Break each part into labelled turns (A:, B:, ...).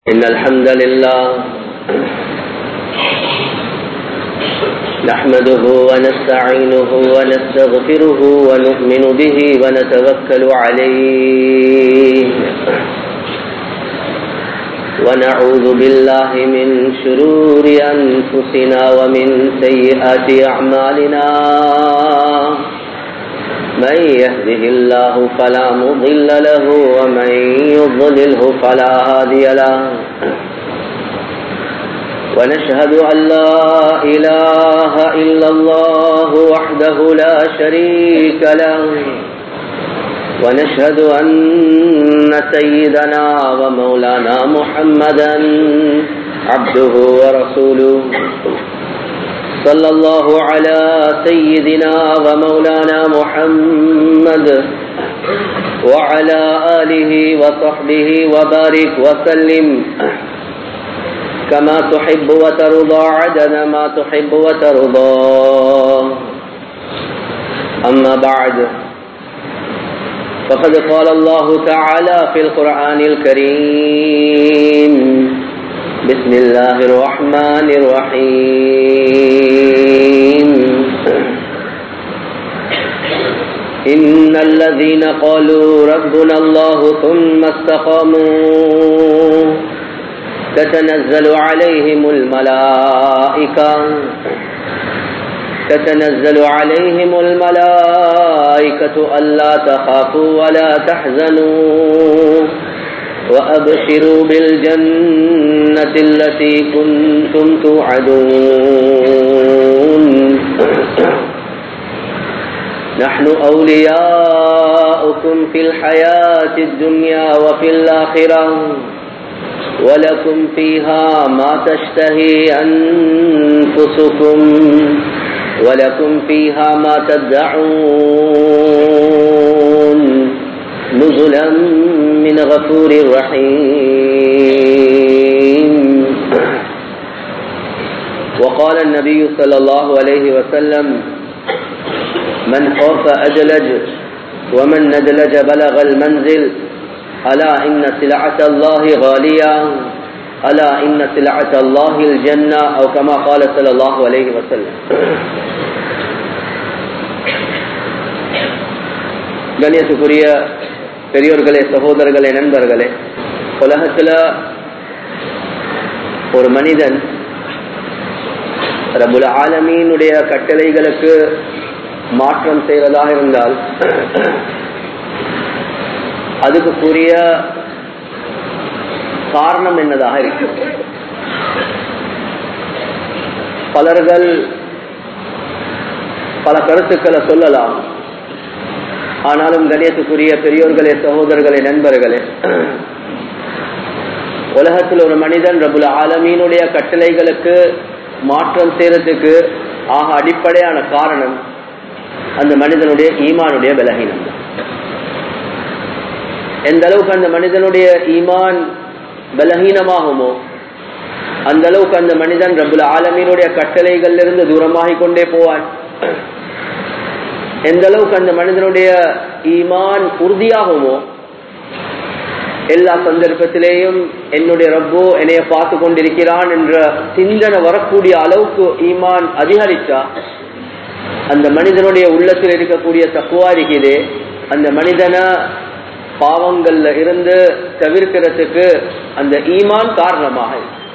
A: إن الحمد لله نحمده ونستعينه ونستغفره ونؤمن به ونتوكل عليه ونعوذ بالله من شرور أنفسنا ومن سيئات أعمالنا من يهده الله فلا مضل له ومن يضلله فلا هادي له ونشهد أن لا إله إلا الله وحده لا شريك له ونشهد أن سيدنا ومولانا محمدا عبده ورسوله صلى الله على سيدنا ومولانا محمد وعلى آله وصحبه وبارك وسلم كما تحب وترضى عدد ما تحب وترضى أما بعد فقد قال الله تعالى في القرآن الكريم بسم الله الرحمن الرحيم إن الذين قالوا ربنا الله ثم استقاموا تتنزل عليهم الملائكة تتنزل عليهم الملائكة ألا تخافوا ولا تحزنوا وأبشروا بالجنة التي كنتم توعدون نحن أولياؤكم في الحياة الدنيا وفي الآخرة ولكم فيها ما تشتهي أنفسكم ولكم فيها ما تدعون نزلا من غفور رحيم وقال النبي صلى الله عليه وسلم من خاف أدلج ومن ندلج بلغ المنزل ألا إن سلعة الله غالية ألا إن سلعة الله الجنة أو كما قال صلى الله عليه وسلم கண்ணியத்துக்குரிய பெரியோர்களே சகோதரர்களே நண்பர்களே உலகத்தில் ஒரு மனிதன் ரபுல் ஆலமீனுடைய கட்டளைகளுக்கு மாற்றம் செய்வதாக இருந்தால் அதுக்குரிய காரணம் என்னதாக இருக்கு பலர்கள் பல கருத்துக்களை சொல்லலாம் ஆனாலும் கணியத்துக்குரிய பெரியோர்களே சகோதரர்களே நண்பர்களே உலகத்தில் ஒரு மனிதன் ரபுல் ஆலமீனுடைய கட்டளைகளுக்கு மாற்றம் செய்யறதுக்கு ஆக அடிப்படையான காரணம் அந்த மனிதனுடைய ஈமானுடைய பலகீனம் எந்த அளவுக்கு அந்த மனிதனுடைய ஈமான் பலகீனமாகுமோ அந்த அளவுக்கு அந்த மனிதன் ரபுல் ஆலமீனுடைய கட்டளைகள்ல இருந்து தூரமாகிக் கொண்டே போவான் எந்த அளவுக்கு அந்த மனிதனுடைய ஈமான் உறுதியாகுமோ எல்லா சந்தர்ப்பத்திலேயும் என்னுடைய ரப்போ என்னைய பார்த்து கொண்டிருக்கிறான் என்ற சிந்தனை வரக்கூடிய அளவுக்கு ஈமான் அதிகரிச்சா அந்த மனிதனுடைய உள்ளத்தில் இருக்கக்கூடிய தக்குவா இருக்குது அந்த மனிதனை பாவங்கள்ல இருந்து தவிர்க்கிறதுக்கு அந்த ஈமான் காரணமாக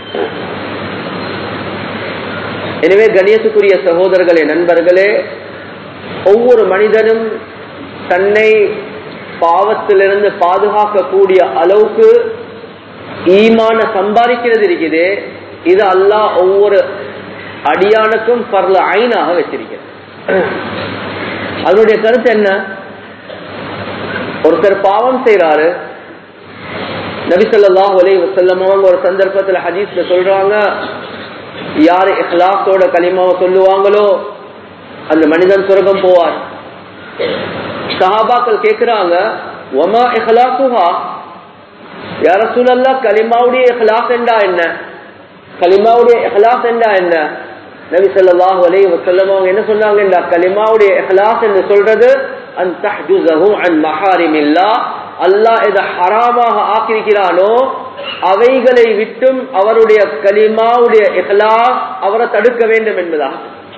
A: எனவே கணியத்துக்குரிய சகோதரர்களே நண்பர்களே ஒவ்வொரு மனிதனும் தன்னை பாவத்திலிருந்து பாதுகாக்கக்கூடிய அளவுக்கு ஈமான சம்பாதிக்கிறது இருக்குது இது அல்லாஹ் ஒவ்வொரு அடியானுக்கும் பரல ஐனாக வச்சிருக்கிறது அதனுடைய கருத்து என்ன ஒருத்தர் பாவம் செய்யறாரு நபிசல்லா ஒலை செல்லமவங்க ஒரு சந்தர்ப்பத்தில் ஹதீஸ்ல சொல்றாங்க யாரு இஹ்லாஸோட களிமாவை சொல்லுவாங்களோ அந்த மனிதன் சுரகம் போவார் சஹாபாக்கள் கேட்கிறாங்க ஒமா இஹ்லாசுஹா யார சூழல்லா களிமாவுடைய இஹ்லாஸ் என்றா என்ன களிமாவுடைய இஹ்லாஸ் என்றா என்ன நபி ஸல்லல்லாஹு அலைஹி வஸல்லம் அவங்க என்ன சொன்னாங்கன்றா கலிமாவுடைய இஹ்லாஸ் என்று சொல்றது அன் தஹ்ஜுஸஹு அன் மஹாரிமில்லா அல்லாஹ் எதை ஹராமாக ஆக்கியிருக்கிறானோ அவைகளை விட்டும் அவருடைய கலிமாவுடைய இஹ்லாஸ் அவரை தடுக்க வேண்டும் என்பதா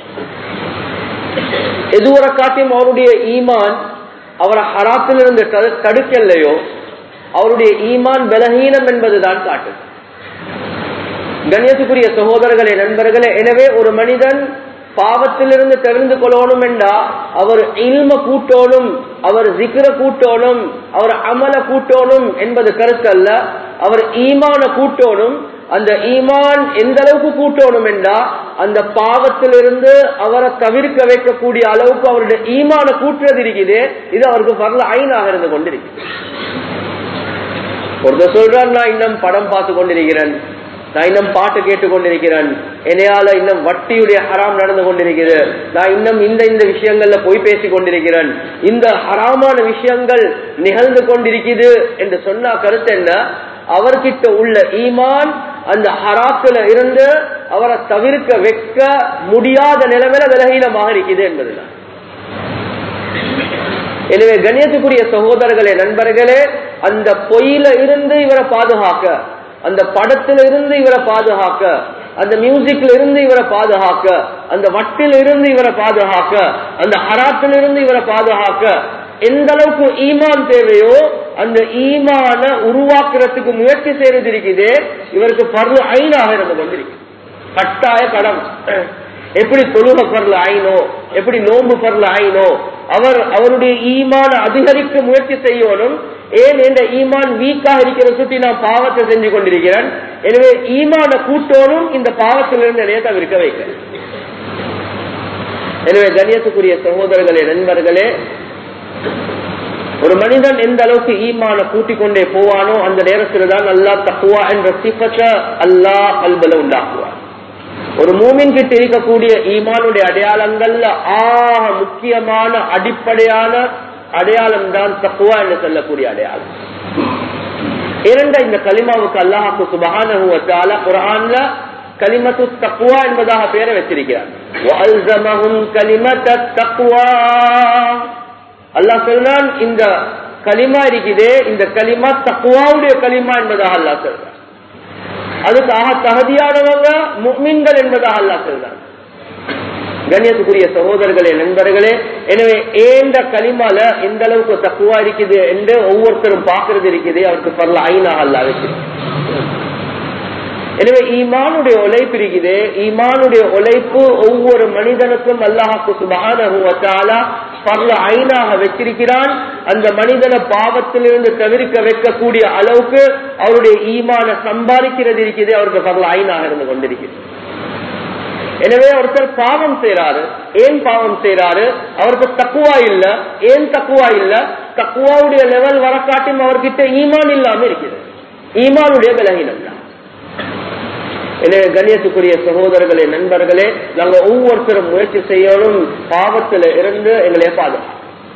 A: எதுவரை காட்டியும் அவருடைய ஈமான் அவரை ஹராத்திலிருந்து தடுக்கலையோ அவருடைய ஈமான் பலகீனம் என்பதுதான் காட்டு கண்ணியத்துக்குரிய சகோதரர்களே நண்பர்களே எனவே ஒரு மனிதன் பாவத்திலிருந்து தெரிந்து கொள்ளணும் என்றா அவர் இல்ம கூட்டோனும் அவர் ஜிக்ர கூட்டோனும் அவர் அமல கூட்டோனும் என்பது கருத்து அல்ல அவர் ஈமான கூட்டோனும் அந்த ஈமான் எந்த அளவுக்கு கூட்டணும் என்றா அந்த பாவத்திலிருந்து அவரை தவிர்க்க வைக்கக்கூடிய அளவுக்கு அவருடைய ஈமான கூட்டுறது இருக்குது இது அவருக்கு பரல ஐநாக இருந்து கொண்டிருக்கு ஒருத்தர் சொல்றார் நான் இன்னும் படம் பார்த்து கொண்டிருக்கிறேன் நான் இன்னும் பாட்டு கேட்டுக் கொண்டிருக்கிறேன் என்னையால இன்னும் வட்டியுடைய ஹராம் நடந்து கொண்டிருக்கிறது நான் இன்னும் இந்த இந்த விஷயங்கள்ல போய் பேசிக் கொண்டிருக்கிறேன் இந்த ஹராமான விஷயங்கள் நிகழ்ந்து கொண்டிருக்குது என்று சொன்ன கருத்து என்ன அவர்கிட்ட உள்ள ஈமான் அந்த ஹராத்துல இருந்து அவரை தவிர்க்க வைக்க முடியாத நிலைமையில விலகீனமாக இருக்குது என்பதுதான் எனவே கண்ணியத்துக்குரிய சகோதரர்களே நண்பர்களே அந்த பொயில இருந்து இவரை பாதுகாக்க அந்த படத்துல இருந்து இவரை பாதுகாக்க அந்த மியூசிக்ல இருந்து இவரை பாதுகாக்க அந்த வட்டில் இருந்து இவரை பாதுகாக்க அந்த ஹராத்தில் இருந்து இவரை பாதுகாக்க எந்த அளவுக்கு ஈமான் தேவையோ அந்த ஈமான உருவாக்குறதுக்கு முயற்சி செய்யறது இருக்குது இவருக்கு பர்ல ஐநாக இருந்து கொண்டிருக்கு கட்டாய கடம் எப்படி தொழுக பர்ல ஐனோ எப்படி நோன்பு பர்ல ஐனோ அவர் அவருடைய ஈமான அதிகரிக்க முயற்சி செய்யணும் ஏன் என்ற ஈமான் வீக்காக இருக்கிற சுற்றி நான் பாவத்தை செஞ்சு கொண்டிருக்கிறேன் எனவே ஈமான கூட்டோனும் இந்த பாவத்திலிருந்து என்னைய தவிர்க்க வைக்க எனவே கண்ணியத்துக்குரிய சகோதரர்களே நண்பர்களே ஒரு மனிதன் எந்த அளவுக்கு ஈமான கூட்டிக் கொண்டே போவானோ அந்த நேரத்தில் தான் அல்லா தக்குவா என்ற சிப்பத்தை அல்லா கல்பல உண்டாக்குவார் ஒரு மூமின் கிட்ட இருக்கக்கூடிய ஈமானுடைய அடையாளங்கள்ல ஆக முக்கியமான அடிப்படையான அடையாளம் தான் தக்குவா என்று சொல்லக்கூடிய அடையாளம் இரண்ட இந்த கலிமாவுக்கு அல்லாஹாக்கு சுபகான குரான்ல கலிமத்து தக்குவா என்பதாக பெயரை வச்சிருக்கிறார் அல்லாஹ் சொல்றான் இந்த களிமா இருக்குதே இந்த களிமா தக்குவாவுடைய களிமா என்பதாக அல்லாஹ் சொல்றான் அதுக்காக தகுதியானவங்க முக்மீன்கள் என்பதாக அல்லாஹ் சொல்றான் கண்ணியத்துக்குரிய சகோதரர்களே நண்பர்களே எனவே ஏண்ட களிமால எந்த அளவுக்கு தக்குவா இருக்குது என்று ஒவ்வொருத்தரும் பார்க்கறது இருக்குது அவருக்கு பரல ஐநாக அல்லா வச்சு எனவே ஈமானுடைய உழைப்பு இருக்குது ஈமானுடைய உழைப்பு ஒவ்வொரு மனிதனுக்கும் அல்லாஹாக்கு சுபகான பரல ஐநாக வச்சிருக்கிறான் அந்த மனிதனை பாவத்திலிருந்து தவிர்க்க வைக்கக்கூடிய அளவுக்கு அவருடைய ஈமான சம்பாதிக்கிறது இருக்குது அவருக்கு பரல ஐநாக இருந்து கொண்டிருக்கிறது எனவே ஒருத்தர் பாவம் செய்யறாரு ஏன் பாவம் செய்யறாரு அவருக்கு தக்குவா இல்ல ஏன் தக்குவா இல்ல தக்குவாவுடைய லெவல் வரக்காட்டும் அவர்கிட்ட ஈமான் இல்லாம இருக்குது ஈமானுடைய விலகினம் தான் எனவே கண்ணியத்துக்குரிய சகோதரர்களே நண்பர்களே நாங்க ஒவ்வொருத்தரும் முயற்சி செய்யணும் பாவத்துல இருந்து எங்களை பாதுகா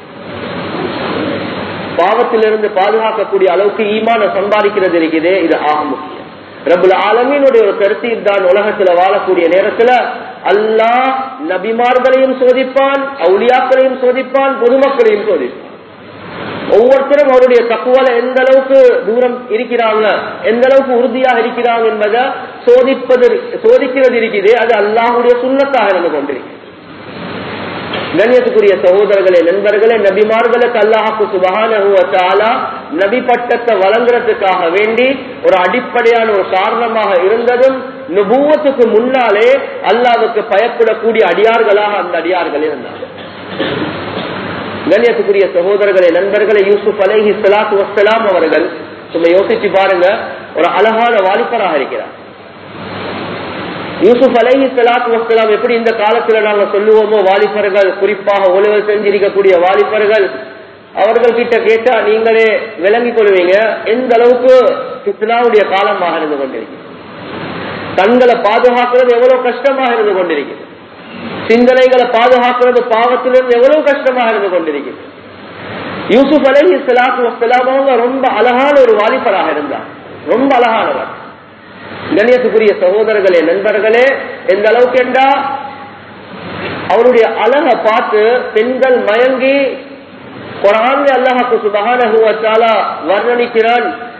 A: பாவத்திலிருந்து பாதுகாக்கக்கூடிய அளவுக்கு ஈமான சம்பாதிக்கிறது இருக்குது இது ஆக முக்கியம் ரபுல் ஆலமீனுடைய ஒரு கருத்தீர் தான் உலகத்துல வாழக்கூடிய நேரத்துல அல்லாஹ் நபிமார்களையும் சோதிப்பான் அவுளியாக்களையும் சோதிப்பான் பொதுமக்களையும் சோதிப்பான் ஒவ்வொருத்தரும் அவருடைய தக்குவால எந்த அளவுக்கு தூரம் இருக்கிறாங்க எந்த அளவுக்கு உறுதியாக இருக்கிறாங்க என்பதை சோதிப்பது சோதிக்கிறது இருக்குது அது அல்லாஹுடைய சுண்ணத்தாக இருந்து கொண்டிருக்கு கண்ணியத்துக்குரிய சகோதரர்களே நண்பர்களே நபிமார்களுக்கு அல்லாஹாக்கு சுபகான நபி பட்டத்தை வழங்குறதுக்காக வேண்டி ஒரு அடிப்படையான ஒரு காரணமாக இருந்ததும் நுபூவத்துக்கு முன்னாலே அல்லாவுக்கு பயப்படக்கூடிய அடியார்களாக அந்த அடியார்கள் இருந்தாங்க கண்ணியத்துக்குரிய சகோதரர்களே நண்பர்களே யூசுப் அலைஹி சலாத்து வசலாம் அவர்கள் சும்மா யோசிச்சு பாருங்க ஒரு அழகான வாலிபராக இருக்கிறார் யூசுப் அலைஹி சலாத்து வசலாம் எப்படி இந்த காலத்துல நாங்க சொல்லுவோமோ வாலிபர்கள் குறிப்பாக ஒழுவல் செஞ்சிருக்கக்கூடிய வாலிபர்கள் அவர்கள் கிட்ட கேட்டா நீங்களே விளங்கிக் கொள்வீங்க எந்த அளவுக்கு பித்னாவுடைய காலமாக இருந்து கொண்டிருக்கு தங்களை பாதுகாக்கிறது எவ்வளவு கஷ்டமாக இருந்து கொண்டிருக்கிறது சிந்தனைகளை பாதுகாக்கிறது பாவத்திலிருந்து எவ்வளவு கஷ்டமாக இருந்து கொண்டிருக்கிறது யூசுப் அலஹி சலாத்து வசலாம் அவங்க ரொம்ப அழகான ஒரு வாலிபராக இருந்தார் ரொம்ப அழகானவர் கண்ணியத்துக்குரிய சகோதரர்களே நண்பர்களே எந்த அளவுக்கு என்றா அவருடைய அழகை பார்த்து பெண்கள் மயங்கி குரான் அல்லாஹாக்கு சுபகான வர்ணனிக்கிறான்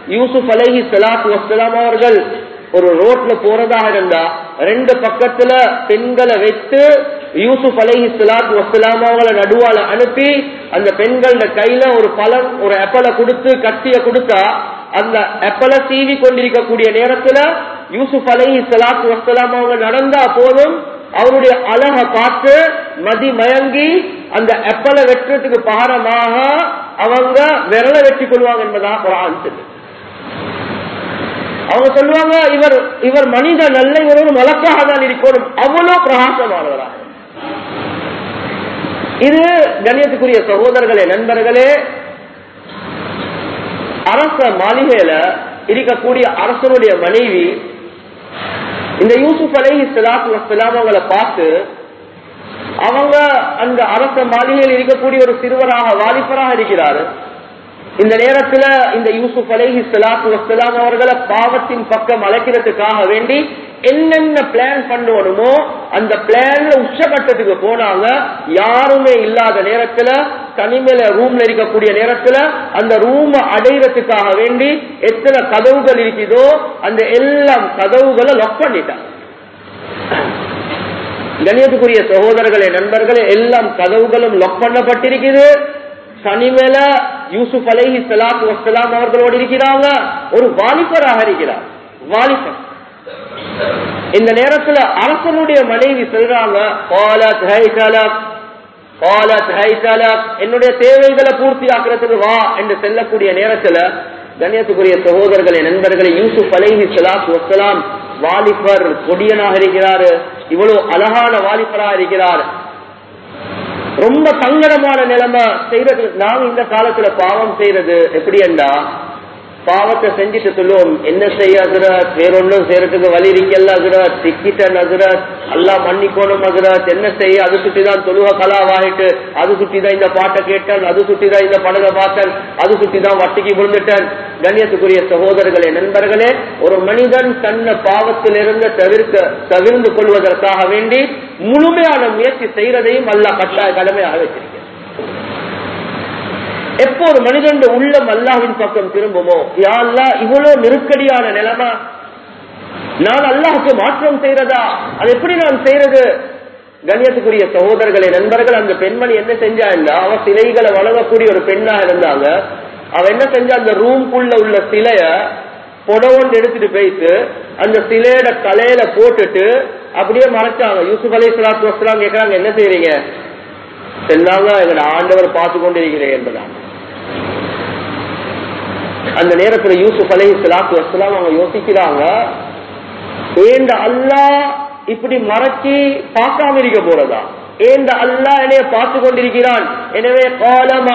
A: யூசுப் அலைஹி ஸலாத்து வஸ்ஸலாம் அவர்கள் ஒரு ரோட்ல போறதாக இருந்தா ரெண்டு பக்கத்துல பெண்களை வைத்து யூசுப் அலைஹி ஸலாத்து வஸ்ஸலாம் அவங்களை நடுவால அனுப்பி அந்த பெண்களோட கையில ஒரு பழம் ஒரு அப்பலை கொடுத்து கத்திய கொடுத்தா அந்த அப்பலை சீவி கொண்டிருக்கக்கூடிய நேரத்துல யூசுப் அலைஹி ஸலாத்து வஸ்ஸலாம் அவங்க நடந்தா போதும் அவருடைய அழக பார்த்து மதி மயங்கி அந்த எப்பலை வெட்டுறதுக்கு பாரமாக அவங்க விரல வெட்டி கொள்வாங்க என்பதாக குரான் சொல்லு அவங்க சொல்லுவாங்க இவர் இவர் மனிதன் அல்ல இவர் ஒரு மலக்காக தான் இருக்கணும் அவ்வளவு பிரகாசமானவரா இது கண்ணியத்துக்குரிய சகோதரர்களே நண்பர்களே அரச மாளிகையில இருக்கக்கூடிய அரசனுடைய மனைவி இந்த யூசுப் அலைஹி ஸலாத்து வஸ்ஸலாம் அவங்கள பார்த்து அவங்க அந்த அரச மாளிகையில் இருக்கக்கூடிய ஒரு சிறுவராக வாலிபராக இருக்கிறாரு இந்த நேரத்துல இந்த யூசுப் அலைஹி ஸலாத்து வஸ்ஸலாம் அவர்களை பாவத்தின் பக்கம் அழைக்கிறதுக்காக வேண்டி என்னென்ன பிளான் பண்ணணுமோ அந்த பிளான்ல உச்சகட்டத்துக்கு போனாங்க யாருமே இல்லாத நேரத்துல தனிமையில ரூம்ல இருக்கக்கூடிய நேரத்துல அந்த ரூம அடைகிறதுக்காக வேண்டி எத்தனை கதவுகள் இருக்குதோ அந்த எல்லாம் கதவுகளை லாக் பண்ணிட்டாங்க கணியத்துக்குரிய சகோதரர்களே நண்பர்களே எல்லாம் கதவுகளும் லாக் பண்ணப்பட்டிருக்குது தனிமேல யூசுப் அலைஹி ஸலாத்து வஸ்ஸலாம் அவர்களோடு இருக்கிறாங்க ஒரு வாலிபராக இருக்கிறார் வாலிபர் இந்த நேரத்துல அரசனுடைய மனைவி சொல்றாங்க "காலத் ஹைதலக், காலத் ஹைதலக்." என்னுடைய தேவைகளை பூர்த்தி ஆக்குறதுக்கு வா என்று செல்லக்கூடிய நேரத்துல கண்ணியத்துக்குரிய சகோதரர்களே நண்பர்களே யூசுப் அலைஹி ஸலாத்து வஸ்ஸலாம் வாலிபர் கொடியனாக இருக்கிறாரு இவ்வளவு அழகான வாலிபராக இருக்கிறார் ரொம்ப சங்கடமான நிலைமை செய்யறது நாங்க இந்த காலத்துல பாவம் செய்யறது எப்படி என்றா பாவத்தை செஞ்சுட்டு சொல்லுவோம் என்ன செய்ய அசுரத் வேறொன்னும் செய்யறதுக்கு வழி இருக்கல அசுரத் சிக்கிட்டன் அசுரத் அல்லா மன்னிக்கோணும் அசுரத் என்ன செய்ய அது சுட்டி தான் தொழுக கலாவாயிட்டு அது சுட்டி தான் இந்த பாட்டை கேட்டேன் அது சுட்டி தான் இந்த படத்தை பார்த்தேன் அது சுட்டி தான் வட்டிக்கு விழுந்துட்டேன் கண்ணியத்துக்குரிய சகோதரர்களே நண்பர்களே ஒரு மனிதன் தன்னை பாவத்திலிருந்து தவிர்க்க தவிர்ந்து கொள்வதற்காக வேண்டி முழுமையான முயற்சி செய்யறதையும் அல்லா கட்டாய கடமையாக வச்சிருக்கேன் எப்போ ஒரு மனிதன் உள்ளம் அல்லாஹின் பக்கம் திரும்புமோ யா அல்லாஹ் இவ்வளவு நெருக்கடியான நிலைமை நான் அல்லாஹுக்கு மாற்றம் செய்யறதா அது எப்படி நான் செய்யறது கண்ணியத்துக்குரிய சகோதரர்களே நண்பர்கள் அந்த பெண்மணி என்ன செஞ்சா அவ சிலைகளை வழங்கக்கூடிய ஒரு பெண்ணா இருந்தாங்க அவ என்ன செஞ்சா அந்த ரூம்குள்ள உள்ள சிலைய புடவொண்டு எடுத்துட்டு போயிட்டு அந்த சிலையோட தலையில போட்டுட்டு அப்படியே மறைச்சாங்க யூசுப் அலி சலாத்து வசலாம் கேட்கறாங்க என்ன செய்யறீங்க செல்லாங்க எங்க ஆண்டவர் பார்த்து கொண்டிருக்கிறேன் என்பதா அந்த நேரத்துல யூசுப் அலி சலாத்து வசலாம் அவங்க யோசிக்கிறாங்க ஏண்ட அல்லா இப்படி மறைச்சி பார்க்காம இருக்க போறதா ஏண்ட அல்லா என்னைய பார்த்து கொண்டிருக்கிறான் எனவே காலம்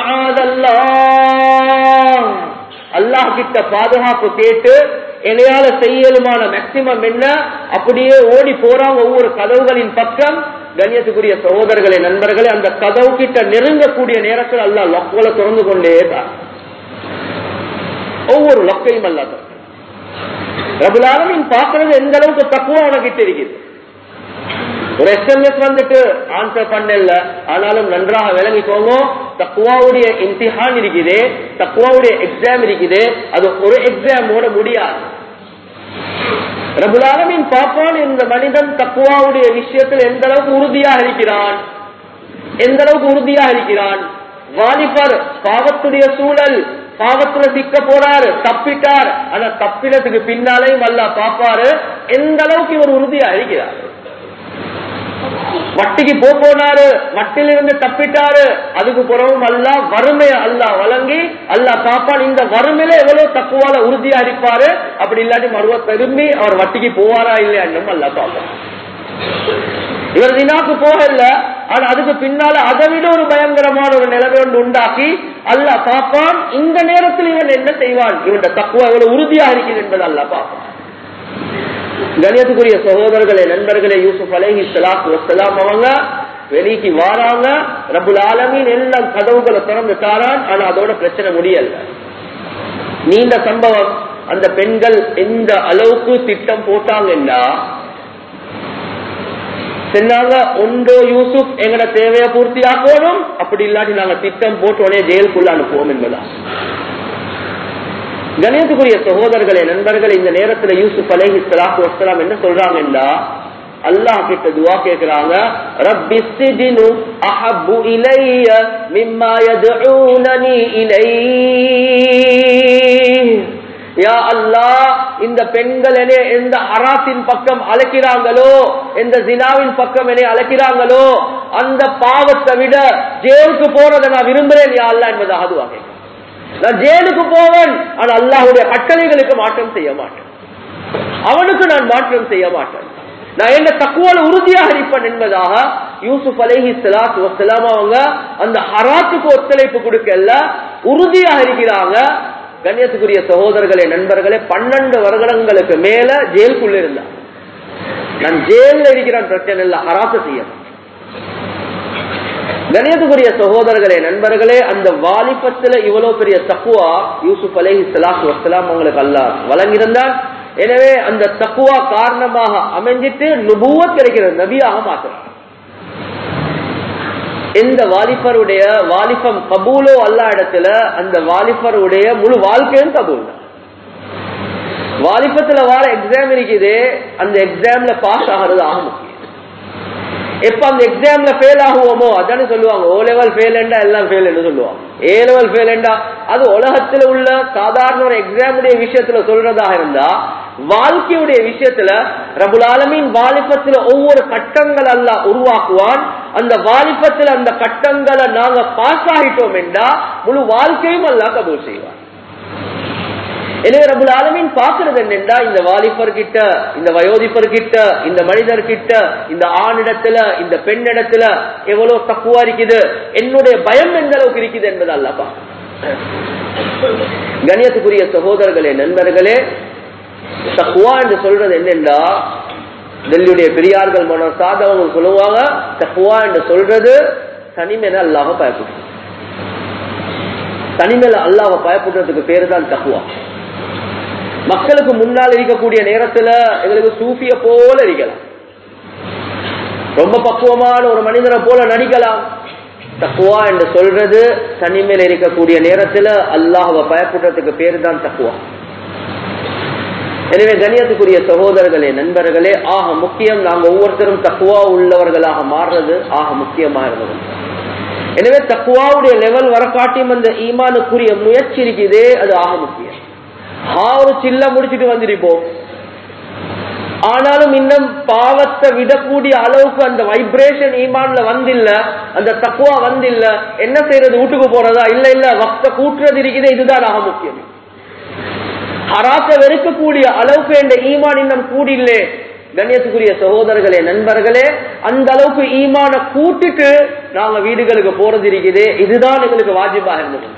A: அல்லாஹ் கிட்ட பாதுகாப்பு கேட்டு என்னையால செய்யலுமான மேக்சிமம் என்ன அப்படியே ஓடி போறாங்க ஒவ்வொரு கதவுகளின் பக்கம் கண்ணியத்துக்குரிய சகோதரர்களே நண்பர்களே அந்த கதவு கிட்ட நெருங்கக்கூடிய நேரத்தில் அல்லா லொக்கலை திறந்து கொண்டே தான் ஒவ்வொரு லொக்கையும் அல்ல ரபுலாலமின் பார்க்கறது எந்த அளவுக்கு தக்குவா உனக்கிட்ட இருக்குது ஒரு எஸ்எம்எஸ் வந்துட்டு ஆன்சர் பண்ணல ஆனாலும் நன்றாக விளங்கிக்கோங்க தக்குவாவுடைய இம்திஹான் இருக்குது தக்குவாவுடைய எக்ஸாம் இருக்குது அது ஒரு எக்ஸாமோட முடியாது ரபுலாலமின் பாப்பான் இந்த மனிதன் தக்குவாவுடைய விஷயத்தில் எந்த அளவுக்கு உறுதியாக இருக்கிறான் எந்த அளவுக்கு உறுதியாக இருக்கிறான் வாலிபர் பாவத்துடைய சூழல் பாவத்துல சிக்க போறாரு தப்பிட்டார் ஆனா தப்பினத்துக்கு பின்னாலையும் அல்ல பாப்பாரு எந்த அளவுக்கு இவர் உறுதியா இருக்கிறார் வட்டிக்கு போ போனாரு வட்டிலிருந்து தப்பிட்டாரு அதுக்கு பிறகும் அல்ல வறுமைய அல்ல வழங்கி அல்ல பாப்பான் இந்த வறுமையில எவ்வளவு தக்குவால உறுதியா இருப்பாரு அப்படி இல்லாட்டி மறுவ திரும்பி அவர் வட்டிக்கு போவாரா இல்லையா என்னும் அல்ல பாப்பான் இவர் தினாக்கு போகல ஆனா அதுக்கு பின்னால அதை விட ஒரு பயங்கரமான ஒரு நிலைமை ஒன்று உண்டாக்கி அல்ல பாப்பான் இந்த நேரத்தில் இவன் என்ன செய்வான் இவன் தக்குவா எவ்வளவு உறுதியா இருக்கிறது என்பது அல்ல பாப்பான் கணியத்துக்குரிய சகோதரர்களே நண்பர்களே யூசுப் அலேஹி சலாத்து வசலாம் அவங்க வெளிக்கு வாராங்க ரபுல் ஆலமின் எல்லாம் கதவுகளை திறந்து தாரான் ஆனா அதோட பிரச்சனை முடியல நீண்ட சம்பவம் அந்த பெண்கள் எந்த அளவுக்கு திட்டம் போட்டாங்கன்னா சொன்னாங்க ஒன்றோ யூசுப் எங்கட தேவையை பூர்த்தி ஆக்கணும் அப்படி இல்லாட்டி நாங்க திட்டம் போட்டு உடனே ஜெயிலுக்குள்ள அனுப்புவோம் என்பதா கணியத்துக்குரிய சகோதரர்களே நண்பர்கள் இந்த நேரத்துல யூசுப் அலைஹி ஸலாத்து வஸ்ஸலாம் என்ன சொல்றாங்கன்னா அல்லாஹ் கிட்ட துவா கேக்குறாங்க ரப்பி சிஜினு அஹப்பு இலைய மிம்மா யதுஊனனி இலைஹ் யா அல்லாஹ் இந்த பெண்கள் என்னை எந்த ஹராத்தின் பக்கம் அழைக்கிறாங்களோ எந்த ஜினாவின் பக்கம் என்னை அழைக்கிறாங்களோ அந்த பாவத்தை விட ஜெயிலுக்கு போறதை நான் விரும்புறேன் யா அல்லாஹ் என்பதாக அதுவாக நான் ஜெயிலுக்கு போவேன் ஆனா அல்லாஹுடைய கட்டளைகளுக்கு மாற்றம் செய்ய மாட்டேன் அவனுக்கு நான் மாற்றம் செய்ய மாட்டேன் நான் என்ன தக்குவால உறுதியாக இருப்பேன் என்பதாக யூசுப் அலைஹி சலாத்து வசலாம் அவங்க அந்த ஹராத்துக்கு ஒத்துழைப்பு கொடுக்கல உறுதியாக இருக்கிறாங்க கண்ணியத்துக்குரிய சகோதரர்களே நண்பர்களே பன்னெண்டு வருடங்களுக்கு மேல ஜெயிலுக்குள்ள இருந்தார் நான் ஜெயில இருக்கிறேன் பிரச்சனை இல்ல ஹராத்து செய்ய கணியத்துக்குரிய சகோதரர்களே நண்பர்களே அந்த வாலிபத்துல இவ்வளவு பெரிய தக்குவா யூசுப் அலேஹி சலாத்து வசலாம் அவங்களுக்கு அல்ல வழங்கியிருந்தார் எனவே அந்த தக்குவா காரணமாக அமைஞ்சிட்டு நுபுவத் கிடைக்கிறது நபியாக மாற்றார் எந்த வாலிபருடைய வாலிபம் கபூலோ அல்ல இடத்துல அந்த வாலிபருடைய முழு வாழ்க்கையும் கபூல் தான் வாலிபத்துல வார எக்ஸாம் இருக்குது அந்த எக்ஸாம்ல பாஸ் ஆகிறது ஆக முக்கியம் எப்ப அந்த எக்ஸாம்ல ஃபெயில் ஆகுவோமோ அதானே சொல்லுவாங்க ஓ லெவல் ஃபெயில் எல்லாம் ஃபெயில் சொல்லுவாங்க ஏ லெவல் ஃபெயில் அது உலகத்துல உள்ள சாதாரண ஒரு எக்ஸாமுடைய விஷயத்துல சொல்றதாக இருந்தா வாழ்க்கையுடைய விஷயத்துல ரபுல் ஆலமின் வாலிபத்துல ஒவ்வொரு கட்டங்கள் அல்ல உருவாக்குவான் அந்த வாலிபத்துல அந்த கட்டங்களை நாங்க பாஸ் ஆகிட்டோம் என்றா முழு வாழ்க்கையும் அல்ல கபூல் செய்வான் எனவே ரபுல் ஆலமின் பாக்குறது என்னென்றா இந்த வாலிபர் கிட்ட இந்த வயோதிபர் கிட்ட இந்த மனிதர் கிட்ட இந்த ஆணிடத்துல இந்த பெண்ணிடத்துல எவ்வளவு தக்குவா இருக்குது என்னுடைய பயம் எந்த அளவுக்கு இருக்குது என்பது அல்லப்பா கணியத்துக்குரிய சகோதரர்களே நண்பர்களே தக்குவா என்று சொல்றது என்னென்றா டெல்லியுடைய பெரியார்கள் மன சாதவங்க சொல்லுவாங்க தக்குவா என்று சொல்றது தனிமையில அல்லாம பயப்படுறது தனிமையில அல்லாம பயப்படுறதுக்கு பேரு தான் தக்குவா மக்களுக்கு முன்னால் இருக்கக்கூடிய நேரத்துல எங்களுக்கு சூஃபிய போல இருக்கலாம் ரொம்ப பக்குவமான ஒரு மனிதனை போல நடிக்கலாம் தக்குவா என்று சொல்றது தனிமையில் இருக்கக்கூடிய நேரத்துல அல்லாஹவை பயப்படுறதுக்கு பேரு தான் தக்குவா எனவே கணியத்துக்குரிய சகோதரர்களே நண்பர்களே ஆக முக்கியம் நாங்க ஒவ்வொருத்தரும் தக்குவா உள்ளவர்களாக மாறுறது ஆக முக்கியமாக இருந்தது எனவே தக்குவாவுடைய லெவல் வரக்காட்டியும் அந்த ஈமானுக்குரிய முயற்சி இருக்குதே அது ஆக முக்கியம் ஒரு சில்ல முடிச்சுட்டு வந்திருப்போம் ஆனாலும் இன்னும் பாவத்தை விடக்கூடிய அளவுக்கு அந்த வைப்ரேஷன் ஈமான்ல வந்தில்ல அந்த தக்குவா வந்தில்ல என்ன செய்யறது வீட்டுக்கு போறதா இல்ல இல்ல வக்த கூட்டுறது இருக்குது இதுதான் ஆக முக்கியம் ஹராத்த வெறுக்கக்கூடிய அளவுக்கு என்ற ஈமான் இன்னும் கூடில்லே கண்ணியத்துக்குரிய சகோதரர்களே நண்பர்களே அந்த அளவுக்கு ஈமான கூட்டிட்டு நாங்க வீடுகளுக்கு போறது இருக்குது இதுதான் எங்களுக்கு வாஜிபாக இருந்தது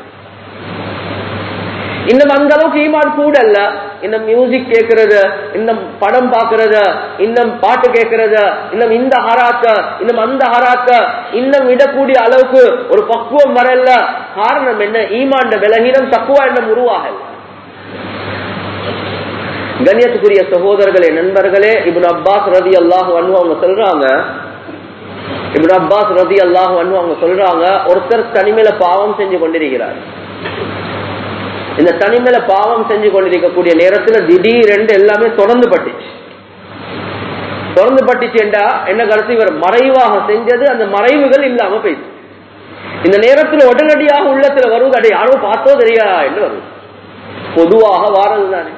A: இன்னும் அந்த அளவுக்கு ஈமான் கூட அல்ல இன்னும் மியூசிக் கேட்கறது இன்னும் படம் பாக்குறது இன்னும் பாட்டு கேட்கறது இன்னும் இந்த ஹராத்த இன்னும் அந்த ஹராத்த இன்னும் விடக்கூடிய அளவுக்கு ஒரு பக்குவம் வரல காரணம் என்ன ஈமாண்ட விலகினம் தக்குவா எண்ணம் உருவாகல கண்ணியத்துக்குரிய சகோதரர்களே நண்பர்களே இப்னு அப்பாஸ் ரதி அல்லாஹ் அன்பு அவங்க சொல்றாங்க இப்னு அப்பாஸ் ரதி அல்லாஹ் அன்பு அவங்க சொல்றாங்க ஒருத்தர் தனிமையில பாவம் செஞ்சு கொண்டிருக்கிறார் இந்த தனிமையில பாவம் செஞ்சு கொண்டிருக்கக்கூடிய நேரத்துல திடீரென்று எல்லாமே தொடர்ந்து பட்டுச்சு தொடர்ந்து பட்டுச்சுண்டா என்ன கருத்து இவர் மறைவாக செஞ்சது அந்த மறைவுகள் இல்லாம போயிடுச்சு இந்த நேரத்துல உடனடியாக உள்ளத்துல வருவது அடைய யாரும் பார்த்தோ தெரியா என்று வருது பொதுவாக வாரது தானே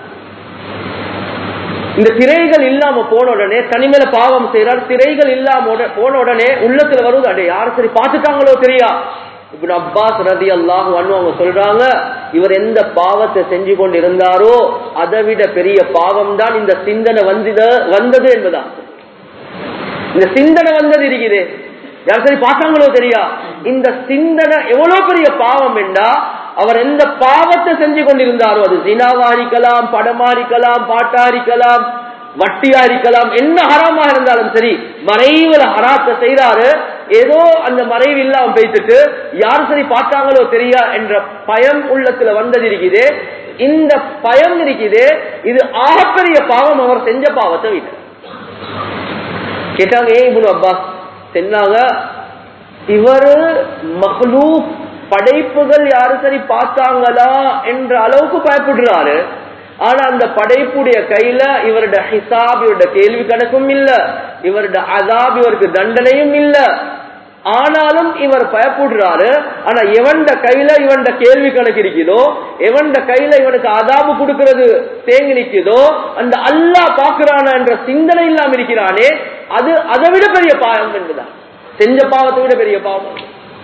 A: இந்த திரைகள் இல்லாம போன உடனே தனிமையில பாவம் செய்யறார் திரைகள் இல்லாம போன உடனே உள்ளத்துல வருவது அடைய யாரும் சரி பார்த்துட்டாங்களோ தெரியா இப்ப அப்பாஸ் ரதி அல்லாஹ் அவங்க சொல்றாங்க இவர் எந்த பாவத்தை செஞ்சு கொண்டு இருந்தாரோ அதை விட பெரிய பாவம் தான் இந்த சிந்தனை வந்தது வந்தது என்பதா இந்த சிந்தனை வந்தது இருக்குது யார் சரி பார்த்தாங்களோ தெரியா இந்த சிந்தனை எவ்வளவு பெரிய பாவம் என்றா அவர் எந்த பாவத்தை செஞ்சு கொண்டிருந்தாரோ அது ஜினாவா இருக்கலாம் படமா இருக்கலாம் பாட்டா இருக்கலாம் வட்டியா இருக்கலாம் என்ன ஹராமா இருந்தாலும் சரி மறைவுல ஹராத்தை செய்யறாரு ஏதோ அந்த மறைவு இல்லாம பேசிட்டு யார் சரி பார்த்தாங்களோ தெரியா என்ற பயம் உள்ளத்துல வந்தது இருக்குது இந்த பயம் இருக்குது இது ஆகப்பெரிய பாவம் அவர் செஞ்ச பாவத்தை விட கேட்டாங்க ஏன் இபுன் அப்பாஸ் சொன்னாங்க இவரு மஹ்லூப் படைப்புகள் யாரு சரி பார்த்தாங்களா என்ற அளவுக்கு பயப்படுறாரு ஆனா அந்த படைப்புடைய கையில இவருடைய ஹிசாப் இவருடைய கேள்வி கணக்கும் இல்ல இவருடைய அதாப் இவருக்கு தண்டனையும் இல்ல ஆனாலும் இவர் பயப்படுறாரு ஆனா எவன்ட கையில இவன்ட கேள்வி கணக்கு இருக்குதோ எவன்ட கையில இவனுக்கு அதாபு கொடுக்கிறது தேங்கி நிக்குதோ அந்த அல்லா பாக்குறானா என்ற சிந்தனை இல்லாம இருக்கிறானே அது அதை விட பெரிய பாவம் என்பதுதான் செஞ்ச பாவத்தை விட பெரிய பாவம்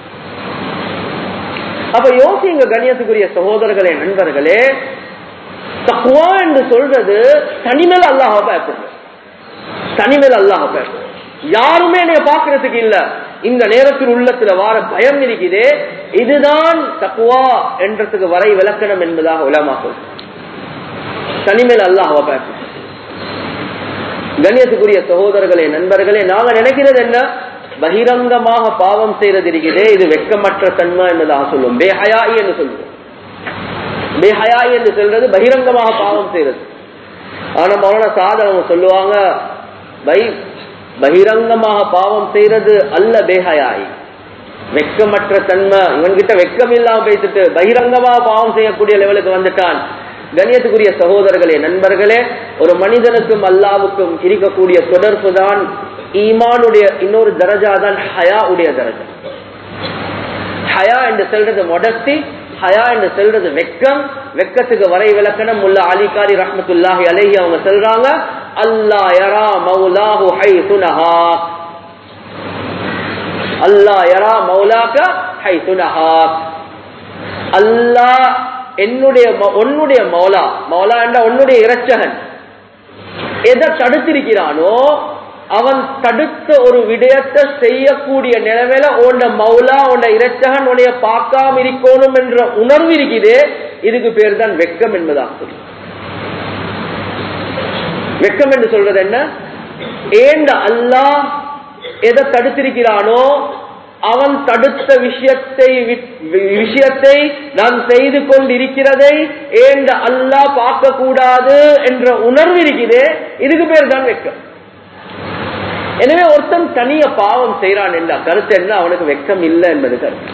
A: அப்ப யோசிங்க கண்ணியத்துக்குரிய சகோதரர்களே நண்பர்களே தக்குவா என்று சொல்றது தனிமேல் அல்லாஹ் பயப்படுறது தனிமேல் அல்லாஹ் பயப்படுறது யாருமே என்னைய பாக்குறதுக்கு இல்ல இந்த நேரத்தில் உள்ளத்துல வார பயம் இருக்குதே இதுதான் தக்குவா என்றதுக்கு வரை விளக்கணம் என்பதாக உலமாக்கும் தனிமேல் அல்லாஹ் பயப்படுறது கண்ணியத்துக்குரிய சகோதரர்களே நண்பர்களே நாங்க நினைக்கிறது என்ன பகிரங்கமாக பாவம் செய்யறது இருக்குதே இது வெக்கமற்ற தன்மை என்பதாக சொல்லுவோம் பேஹயாயி என்று சொல்லுவோம் பேஹயாயி என்று சொல்றது பகிரங்கமாக பாவம் செய்யறது ஆனா மௌன சாதனம் சொல்லுவாங்க பை பகிரங்கமாக பாவம் செய்யறது அல்ல பேஹயாயி வெக்கமற்ற தன்மை இவன்கிட்ட வெக்கம் இல்லாம பேசிட்டு பகிரங்கமாக பாவம் செய்யக்கூடிய லெவலுக்கு வந்துட்டான் கணியத்துக்குரிய சகோதரர்களே நண்பர்களே ஒரு மனிதனுக்கும் அல்லாவுக்கும் இருக்கக்கூடிய தொடர்பு தான் ஈமானுடைய இன்னொரு தரஜா தான் ஹயா உடைய தரஜா ஹயா என்று சொல்றது மொடஸ்தி ஹயா என்று சொல்றது வெக்கம் வெக்கத்துக்கு வரை விளக்கணம் உள்ள அலிகாரி ரஹமத்துல்லாஹி அலைஹி அவங்க சொல்றாங்க அல்லா யரா மௌலாஹு ஹை சுனஹா அல்லா யரா மௌலாக ஹை சுனஹா அல்லாஹ் என்னுடைய உன்னுடைய மௌலா மௌலா என்ற உன்னுடைய இரட்சகன் எதை தடுத்திருக்கிறானோ அவன் தடுத்த ஒரு விடயத்தை செய்யக்கூடிய நிலைமையில உன்ட மௌலா உன்ட இரட்சகன் உன்னைய பார்க்காம இருக்கணும் என்ற உணர்வு இருக்குது இதுக்கு பேர் தான் வெக்கம் என்பதாக வெக்கம் என்று சொல்றது என்ன ஏண்ட அல்லாஹ் எதை தடுத்திருக்கிறானோ அவன் தடுத்த விஷயத்தை விஷயத்தை நான் செய்து கொண்டிருக்கிறதை ஏண்ட அல்லாஹ் பார்க்க கூடாது என்ற உணர்வு இருக்குது இதுக்கு பேர் தான் வெக்கம் எனவே ஒருத்தன் தனிய பாவம் செய்யறான் என்ற கருத்து என்ன அவனுக்கு வெக்கம் இல்லை என்பது கருத்து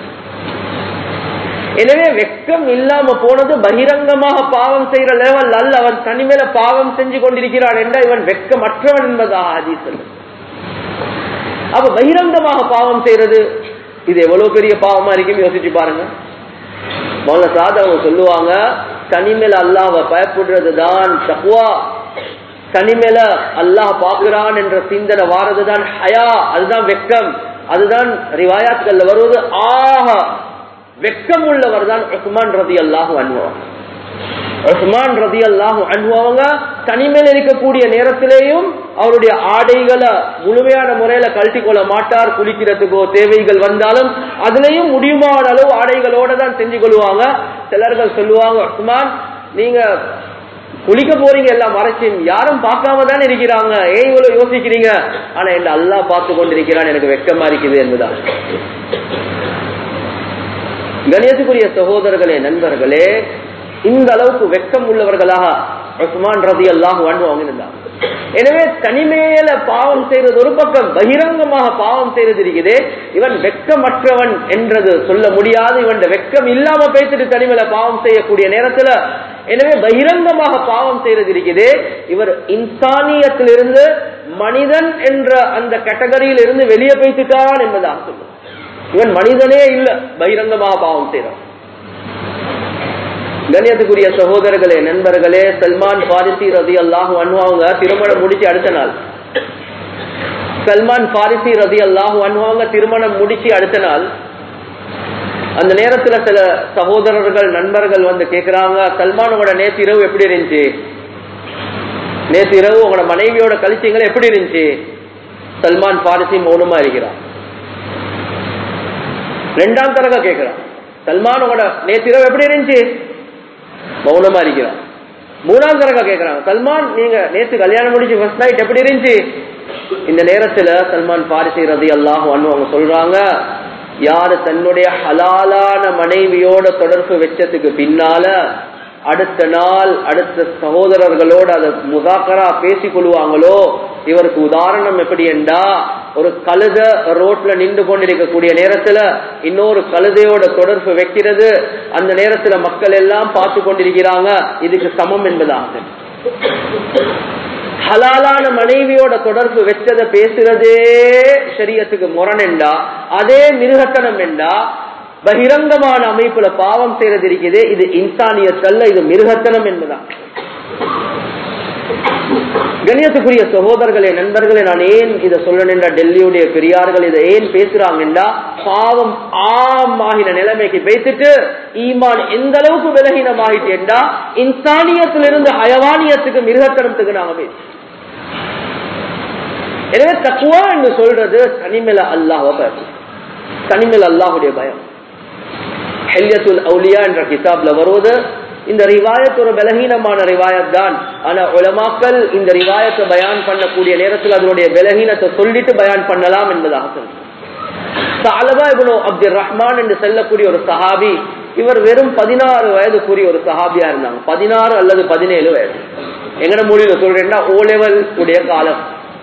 A: எனவே வெக்கம் இல்லாம போனது பகிரங்கமாக பாவம் செய்யற லெவல் அல்ல அவன் தனிமேல பாவம் செஞ்சு கொண்டிருக்கிறான் என்ற இவன் வெக்கமற்றவன் என்பதாக ஆதி சொல்லு அப்ப பகிரங்கமாக பாவம் செய்யறது இது எவ்வளவு பெரிய பாவமா இருக்கும் யோசிச்சு பாருங்க முதல்ல சாதவங்க சொல்லுவாங்க தனிமேல அல்லாவ பயப்படுறது தான் தக்குவா தனிமேல அல்லாஹ் பாக்குறான் என்ற சிந்தனை வாரதுதான் ஹயா அதுதான் வெக்கம் அதுதான் ரிவாயாத்கள்ல வருவது ஆக வெக்கம் உள்ளவர் தான் உஸ்மான் ரதி அல்லாஹு அனுபவம் உஸ்மான் ரதி அல்லாஹு அனுபவங்க தனிமேல இருக்கக்கூடிய நேரத்திலேயும் அவருடைய ஆடைகளை முழுமையான முறையில கழட்டி கொள்ள மாட்டார் குளிக்கிறதுக்கோ தேவைகள் வந்தாலும் அதுலயும் முடியுமான அளவு ஆடைகளோட தான் செஞ்சு கொள்வாங்க சிலர்கள் சொல்லுவாங்க உஸ்மான் நீங்க குளிக்க போறீங்க எல்லாம் மறைச்சு யாரும் பார்க்காம தானே இருக்கிறாங்க ஏன் இவ்வளவு யோசிக்கிறீங்க ஆனா என்ன அல்லா பார்த்து கொண்டிருக்கிறான் எனக்கு வெக்கமா இருக்குது என்பதான் கணியத்துக்குரிய சகோதரர்களே நண்பர்களே இந்த அளவுக்கு வெக்கம் உள்ளவர்களாக உஸ்மான் ரதி அல்லாஹ் வாழ்வாங்க இருந்தாங்க எனவே தனிமேல பாவம் செய்யறது ஒரு பக்கம் பகிரங்கமாக பாவம் செய்யறது இருக்குது இவன் வெக்கமற்றவன் என்றது சொல்ல முடியாது இவன் வெக்கம் இல்லாம பேசிட்டு தனிமேல பாவம் செய்யக்கூடிய நேரத்துல எனவே பகிரங்கமாக பாவம் செய்யறது இருக்குது இவர் இன்சானியத்திலிருந்து மனிதன் என்ற அந்த கேட்டகரியில் இருந்து வெளியே போய்த்துட்டான் என்பதாக சொல்லும் இவன் மனிதனே இல்ல பகிரங்கமாக பாவம் செய்யறான் கண்ணியத்துக்குரிய சகோதரர்களே நண்பர்களே சல்மான் பாரிசி ரதி அல்லாஹு அனுவாங்க திருமணம் முடிச்சு அடுத்த நாள் சல்மான் பாரிசி ரதி அல்லாஹு அனுவாங்க திருமணம் முடிச்சு அடுத்த நாள் அந்த நேரத்துல சில சகோதரர்கள் நண்பர்கள் வந்து கேக்குறாங்க சல்மான் உங்களோட நேற்று இரவு எப்படி இருந்துச்சு நேற்று இரவு உங்களோட மனைவியோட கழிச்சிங்கள் எப்படி இருந்துச்சு சல்மான் பாரிசி மௌனமா இருக்கிறான் ரெண்டாம் தரக கேட்கிறான் சல்மான் உங்களோட நேற்று இரவு எப்படி இருந்துச்சு மௌனமா இருக்கிறான் மூணாம் தரக கேட்கிறாங்க சல்மான் நீங்க நேற்று கல்யாணம் முடிச்சு ஃபர்ஸ்ட் நைட் எப்படி இருந்துச்சு இந்த நேரத்துல சல்மான் பாரிசி ரதி அல்லாஹ் அவங்க சொல்றாங்க யாரு தன்னுடைய ஹலாலான மனைவியோட தொடர்பு வச்சதுக்கு பின்னால அடுத்த நாள் அடுத்த சகோதரர்களோடு அதை முதாக்கரா பேசிக் கொள்வாங்களோ இவருக்கு உதாரணம் எப்படி என்றா ஒரு கழுத ரோட்ல நின்று கொண்டிருக்கக்கூடிய நேரத்துல இன்னொரு கழுதையோட தொடர்பு வைக்கிறது அந்த நேரத்துல மக்கள் எல்லாம் பார்த்து கொண்டிருக்கிறாங்க இதுக்கு சமம் என்பதாக ஹலாலான மனைவியோட தொடர்பு வச்சதை பேசுறதே சரியத்துக்கு முரணெண்டா அதே மிருகத்தனம் என்றா பகிரங்கமான அமைப்புல பாவம் செய்யறது இருக்குது இது இன்சானியத்தல்ல இது மிருகத்தனம் என்பதான் கண்ணியத்துக்குரிய சகோதரர்களே நண்பர்களே நான் ஏன் இதை சொல்லணும்டா டெல்லியுடைய பெரியார்கள் இதை ஏன் பேசுறாங்கன்றா பாவம் ஆம் ஆகின நிலைமைக்கு பேசிட்டு ஈமான் எந்த அளவுக்கு விலகினமாகிட்டேன்டா இன்சானியத்திலிருந்து அயவானியத்துக்கு மிருகத்தனத்துக்கு நாங்க பேசி எனவே தக்குவா என்று சொல்றது தனிமேல அல்லாஹ் பயம் தனிமேல அல்லாஹுடைய பயம் ஹெல்யத்துல் அவுலியா என்ற கிதாப்ல வருவது இந்த ரிவாயத் ஒரு பலகீனமான ரிவாயத் தான் ஆனா உலமாக்கள் இந்த ரிவாயத்தை பயான் பண்ணக்கூடிய நேரத்தில் அதனுடைய பலகீனத்தை சொல்லிட்டு பயான் பண்ணலாம் என்பதாக சொல்றாங்க சாலபா இவனோ அப்துல் ரஹ்மான் என்று செல்லக்கூடிய ஒரு சஹாபி இவர் வெறும் பதினாறு வயதுக்குரிய ஒரு சஹாபியா இருந்தாங்க பதினாறு அல்லது பதினேழு வயது எங்கட மொழியில சொல்றேன்னா ஓ லெவல் உடைய காலம்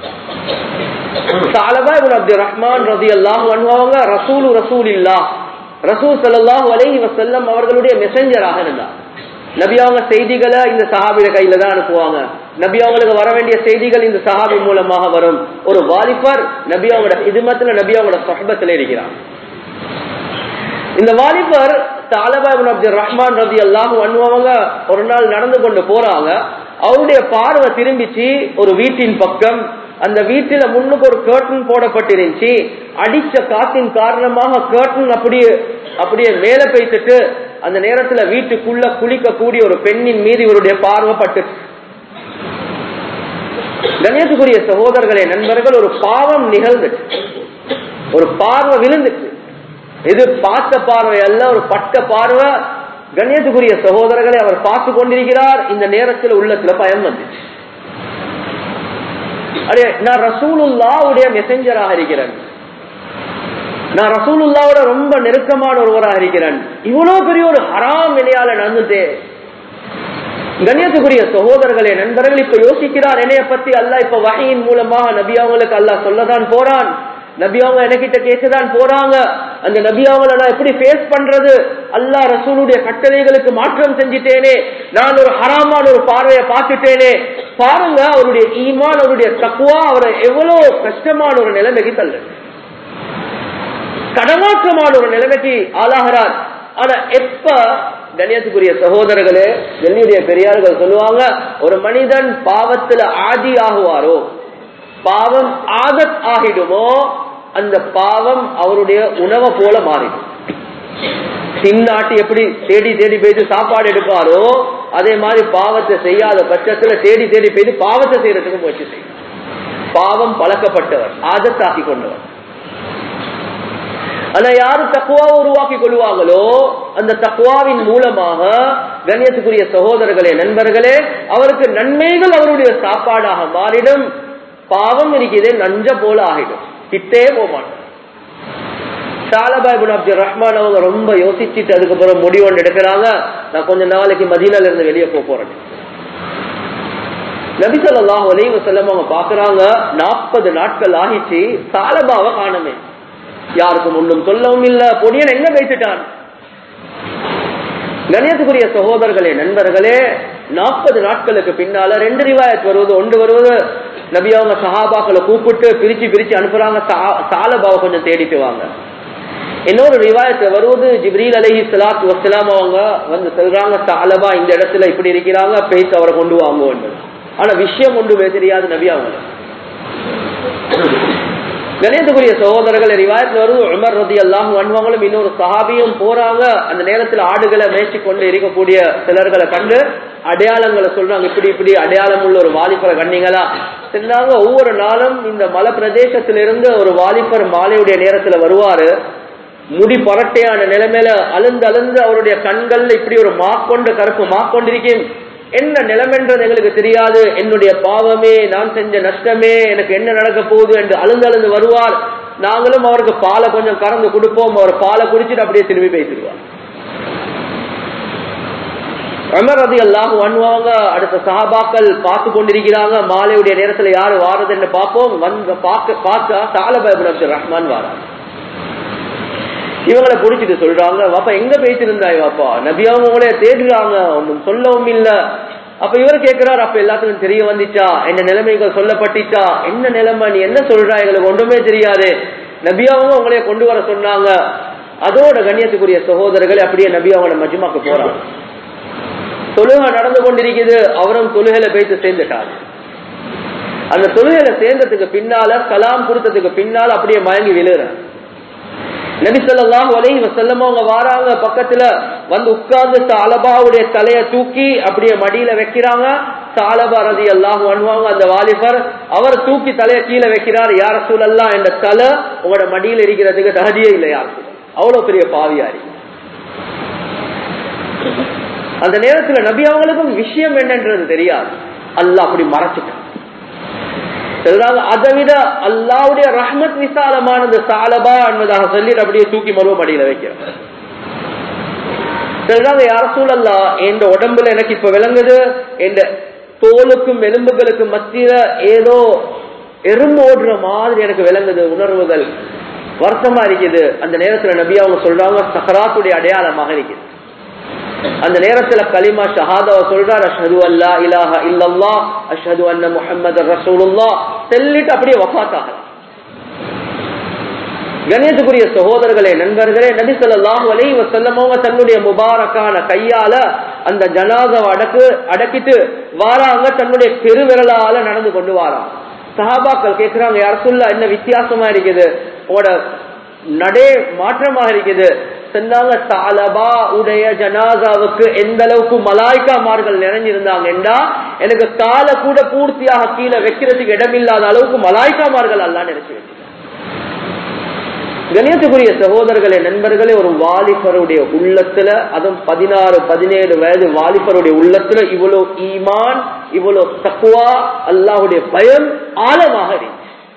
A: சாலபா இவன் அப்துல் ரஹ்மான் ரதி அல்லாஹ் அவங்க ரசூல் ரசூல் இல்லா ரசூல் சல்லாஹூ அலைஹி வசல்லம் அவர்களுடைய மெசஞ்சராக இருந்தார் நபி அவங்க செய்திகளை இந்த சஹாபிய கையில தான் அனுப்புவாங்க நபி அவங்களுக்கு வர வேண்டிய செய்திகள் இந்த சஹாபி மூலமாக வரும் ஒரு வாலிபர் நபி அவங்களோட இதுமத்துல நபி அவங்களோட சொஹபத்துல இருக்கிறார் இந்த வாலிபர் தாலபாபன் அப்துல் ரஹ்மான் ரபி அல்லாஹ் அவங்க ஒரு நாள் நடந்து கொண்டு போறாங்க அவருடைய பார்வை திரும்பிச்சு ஒரு வீட்டின் பக்கம் அந்த வீட்டில முன்னுக்கு ஒரு கேர்டன் போடப்பட்டிருந்துச்சு அடிச்ச காத்தின் காரணமாக கேர்டன் அப்படியே அப்படியே மேல பெய்த்துட்டு அந்த நேரத்துல வீட்டுக்குள்ள குளிக்க கூடிய ஒரு பெண்ணின் மீது இவருடைய பார்வைப்பட்டு கணேசக்குரிய சகோதரர்களே நண்பர்கள் ஒரு பாவம் நிகழ்ந்துச்சு ஒரு பார்வை விழுந்துச்சு இது பார்த்த பார்வை அல்ல ஒரு பட்ட பார்வை கண்ணியத்துக்குரிய சகோதரர்களை அவர் பார்த்து கொண்டிருக்கிறார் இந்த நேரத்தில் உள்ளத்துல பயம் வந்துச்சு அடே நான் ரசூலுல்லாவுடைய மெசஞ்சராக இருக்கிறேன் நான் ரசூலுல்லாவோட ரொம்ப நெருக்கமான ஒருவராக இருக்கிறேன் இவ்வளவு பெரிய ஒரு ஹராம் நிலையால நடந்துட்டே கண்ணியத்துக்குரிய சகோதரர்களே நண்பர்கள் இப்ப யோசிக்கிறார் என்னைய பத்தி அல்ல இப்ப வகையின் மூலமாக நபி அவங்களுக்கு அல்லா சொல்லதான் போறான் நபி அவங்க எனக்கிட்ட கேட்கதான் போறாங்க அந்த நபி அவங்கள நான் எப்படி ஃபேஸ் பண்றது அல்லா ரசூலுடைய கட்டளைகளுக்கு மாற்றம் செஞ்சிட்டேனே நான் ஒரு ஹராமான ஒரு பார்வையை பார்த்துட்டேனே பாருங்க அவருடைய ஈமான் அவருடைய தக்குவா அவரை எவ்வளவு கஷ்டமான ஒரு நிலைமைக்கு தள்ளு கடமாற்றமான ஒரு நிலைமைக்கு ஆளாகிறார் ஆனா எப்ப கண்ணியத்துக்குரிய சகோதரர்களே டெல்லியுடைய பெரியார்கள் சொல்லுவாங்க ஒரு மனிதன் பாவத்துல ஆதி ஆகுவாரோ பாவம் ஆதத் ஆகிடுமோ அந்த பாவம் அவருடைய உணவை போல மாறிடும் தின்னாட்டி எப்படி தேடி தேடி போயிட்டு சாப்பாடு எடுப்பாரோ அதே மாதிரி பாவத்தை செய்யாத பட்சத்துல தேடி தேடி போயிட்டு பாவத்தை செய்யறதுக்கு முயற்சி செய்யும் பாவம் பழக்கப்பட்டவர் ஆதத்தாக்கி கொண்டவர் ஆனா யாரு தக்குவாவை உருவாக்கி கொள்வாங்களோ அந்த தக்குவாவின் மூலமாக கண்ணியத்துக்குரிய சகோதரர்களே நண்பர்களே அவருக்கு நன்மைகள் அவருடைய சாப்பாடாக மாறிடும் பாவம் இருக்கிறதே நஞ்ச போல ஆகிடும் கிட்டே போமாட்டார் சாலபாய் அப்துல் ரஹ்மான் அவங்க ரொம்ப யோசிச்சுட்டு அதுக்கப்புறம் முடிவு ஒன்று எடுக்கிறாங்க நான் கொஞ்ச நாளைக்கு மதீனால இருந்து வெளியே போக போறேன் நபிசல்லாஹ் ஒலைவு செல்லம் அவங்க பாக்குறாங்க நாற்பது நாட்கள் ஆகிச்சு சாலபாவை காணமே யாருக்கும் ஒன்றும் சொல்லவும் இல்ல பொடியன் எங்க வைத்துட்டான் கணியத்துக்குரிய சகோதரர்களே நண்பர்களே நாற்பது நாட்களுக்கு பின்னால ரெண்டு ரிவாயத் வருவது ஒன்று வருவது நபி அவங்க சஹாபாக்களை கூப்பிட்டு பிரிச்சு பிரிச்சு அனுப்புறாங்க சாலபாவை கொஞ்சம் தேடிட்டு வாங்க இன்னொரு ரிவாயத்தை வருவது ஜிப்ரீல் அலஹி சலாத் வசலாம் அவங்க வந்து சொல்றாங்க சாலபா இந்த இடத்துல இப்படி இருக்கிறாங்க பேச்சு அவரை கொண்டு வாங்க ஆனா விஷயம் கொண்டு தெரியாது நபி அவங்க கணேசக்குரிய சகோதரர்கள் ரிவாயத்தில் வருது உமர் ரதி அல்லாஹ் அன்வாங்களும் இன்னொரு சஹாபியும் போறாங்க அந்த நேரத்தில் ஆடுகளை மேய்ச்சி கொண்டு இருக்கக்கூடிய சிலர்களை கண்டு அடையாளங்களை சொல்றாங்க இப்படி இப்படி அடையாளம் உள்ள ஒரு வாலிபரை கண்டீங்களா சொன்னாங்க ஒவ்வொரு நாளும் இந்த மலை பிரதேசத்திலிருந்து ஒரு வாலிபர் மாலையுடைய நேரத்துல வருவாரு முடி பரட்டையான நிலைமையில அழுந்து அழுந்து அவருடைய கண்கள்ல இப்படி ஒரு மாக்கொண்டு கருப்பு மாக்கொண்டிருக்கேன் என்ன நிலைமென்றது எங்களுக்கு தெரியாது என்னுடைய பாவமே நான் செஞ்ச நஷ்டமே எனக்கு என்ன நடக்க போகுது என்று அழுந்து அழுந்து வருவார் நாங்களும் அவருக்கு பாலை கொஞ்சம் கறந்து கொடுப்போம் அவர் பாலை குடிச்சிட்டு அப்படியே திரும்பி பேசிடுவார் உமர் ரதி அல்லாஹ் பண்ணுவாங்க அடுத்த சஹாபாக்கள் பார்த்து கொண்டிருக்கிறாங்க மாலையுடைய நேரத்துல யாரு வாரதுன்னு பார்ப்போம் வந்து பார்க்க பார்த்தா தாலபாபு அப்துல் ரஹ்மான் வாராங்க இவங்களை புடிச்சிட்டு சொல்றாங்க வாப்பா எங்க பேசிருந்தாய் வாப்பா நபி அவங்க உங்களைய தேடுறாங்க ஒன்றும் சொல்லவும் இல்ல அப்ப இவர் கேட்கிறார் அப்ப எல்லாத்துக்கும் தெரிய வந்துச்சா என்ன நிலைமைகள் சொல்லப்பட்டுச்சா என்ன நிலைமை நீ என்ன சொல்றா எங்களுக்கு ஒன்றுமே தெரியாது நபி அவங்க உங்களைய கொண்டு வர சொன்னாங்க அதோட கண்ணியத்துக்குரிய சகோதரர்கள் அப்படியே நபி அவங்க மஜ்மாக்கு போறாங்க தொழுகை நடந்து கொண்டிருக்குது அவரும் தொழுகையில போயிட்டு சேர்ந்துட்டார் அந்த தொழுகையில சேர்ந்ததுக்கு பின்னால கலாம் கொடுத்ததுக்கு பின்னால அப்படியே மயங்கி விழுறார் நபி சொல்லாம் வலை செல்லமா அவங்க வாராங்க பக்கத்துல வந்து உட்கார்ந்து சாலபாவுடைய தலைய தூக்கி அப்படியே மடியில வைக்கிறாங்க சாலபா ரதி எல்லாம் பண்ணுவாங்க அந்த வாலிபர் அவர் தூக்கி தலைய கீழே வைக்கிறார் யார சூழல்லாம் என்ற தலை உங்களோட மடியில இருக்கிறதுக்கு தகுதியே இல்லை யார் அவ்வளவு பெரிய பாவியாரி அந்த நேரத்துல நபி அவங்களுக்கும் விஷயம் என்னன்றது தெரியாது அல்லாஹ் அப்படி மறைச்சிட்டான் சொல்றாங்க அதை விட அல்லாவுடைய ரஹ்மத் விசாலமானது சாலபா என்பதாக சொல்லிட்டு அப்படியே தூக்கி மறுபடியில வைக்கிறாங்க சொல்றாங்க யார சூழல்லா என் உடம்புல எனக்கு இப்ப விளங்குது என் தோலுக்கும் எலும்புகளுக்கும் மத்தியில ஏதோ எறும்பு ஓடுற மாதிரி எனக்கு விளங்குது உணர்வுகள் வருத்தமா இருக்குது அந்த நேரத்துல நபி அவங்க சொல்றாங்க சக்கராத்துடைய அடையாளமாக இருக்குது அந்த நேரத்துல கலிமா ஷஹாதாவை சொல்றார் அஷ்ஹது அல்லா இலாஹ இல்லல்லா அஷ்ஹது அன்ன முஹம்மது ரசூலுல்லா சொல்லிட்டு அப்படியே வஃபாத்தாக கணேசக்குரிய சகோதரர்களே நண்பர்களே நபி சொல்லாஹு அலைஹி வஸல்லமவங்க தன்னுடைய முபாரக்கான கையால அந்த ஜனாதாவை அடக்கு அடக்கிட்டு வாராங்க தன்னுடைய பெருவிரலால நடந்து கொண்டு வாராங்க சஹாபாக்கள் கேட்கிறாங்க யார் சொல்ல என்ன வித்தியாசமா இருக்குது உங்களோட நடே மாற்றமா இருக்குது சொன்னாங்க சாலபா உடைய ஜனாசாவுக்கு எந்த அளவுக்கு மலாய்க்காமார்கள் நிறைஞ்சிருந்தாங்கன்றா எனக்கு கால கூட பூர்த்தியாக கீழே வைக்கிறதுக்கு இடமில்லாத அளவுக்கு மலாய்க்காமார்கள் அல்லா நினைச்சு வச்சு கணியத்துக்குரிய சகோதரர்களே நண்பர்களே ஒரு வாலிபருடைய உள்ளத்துல அதுவும் பதினாறு பதினேழு வயது வாலிபருடைய உள்ளத்துல இவ்வளவு ஈமான் இவ்வளவு தக்குவா அல்லாஹுடைய பயம் ஆழமாக இருந்துச்சு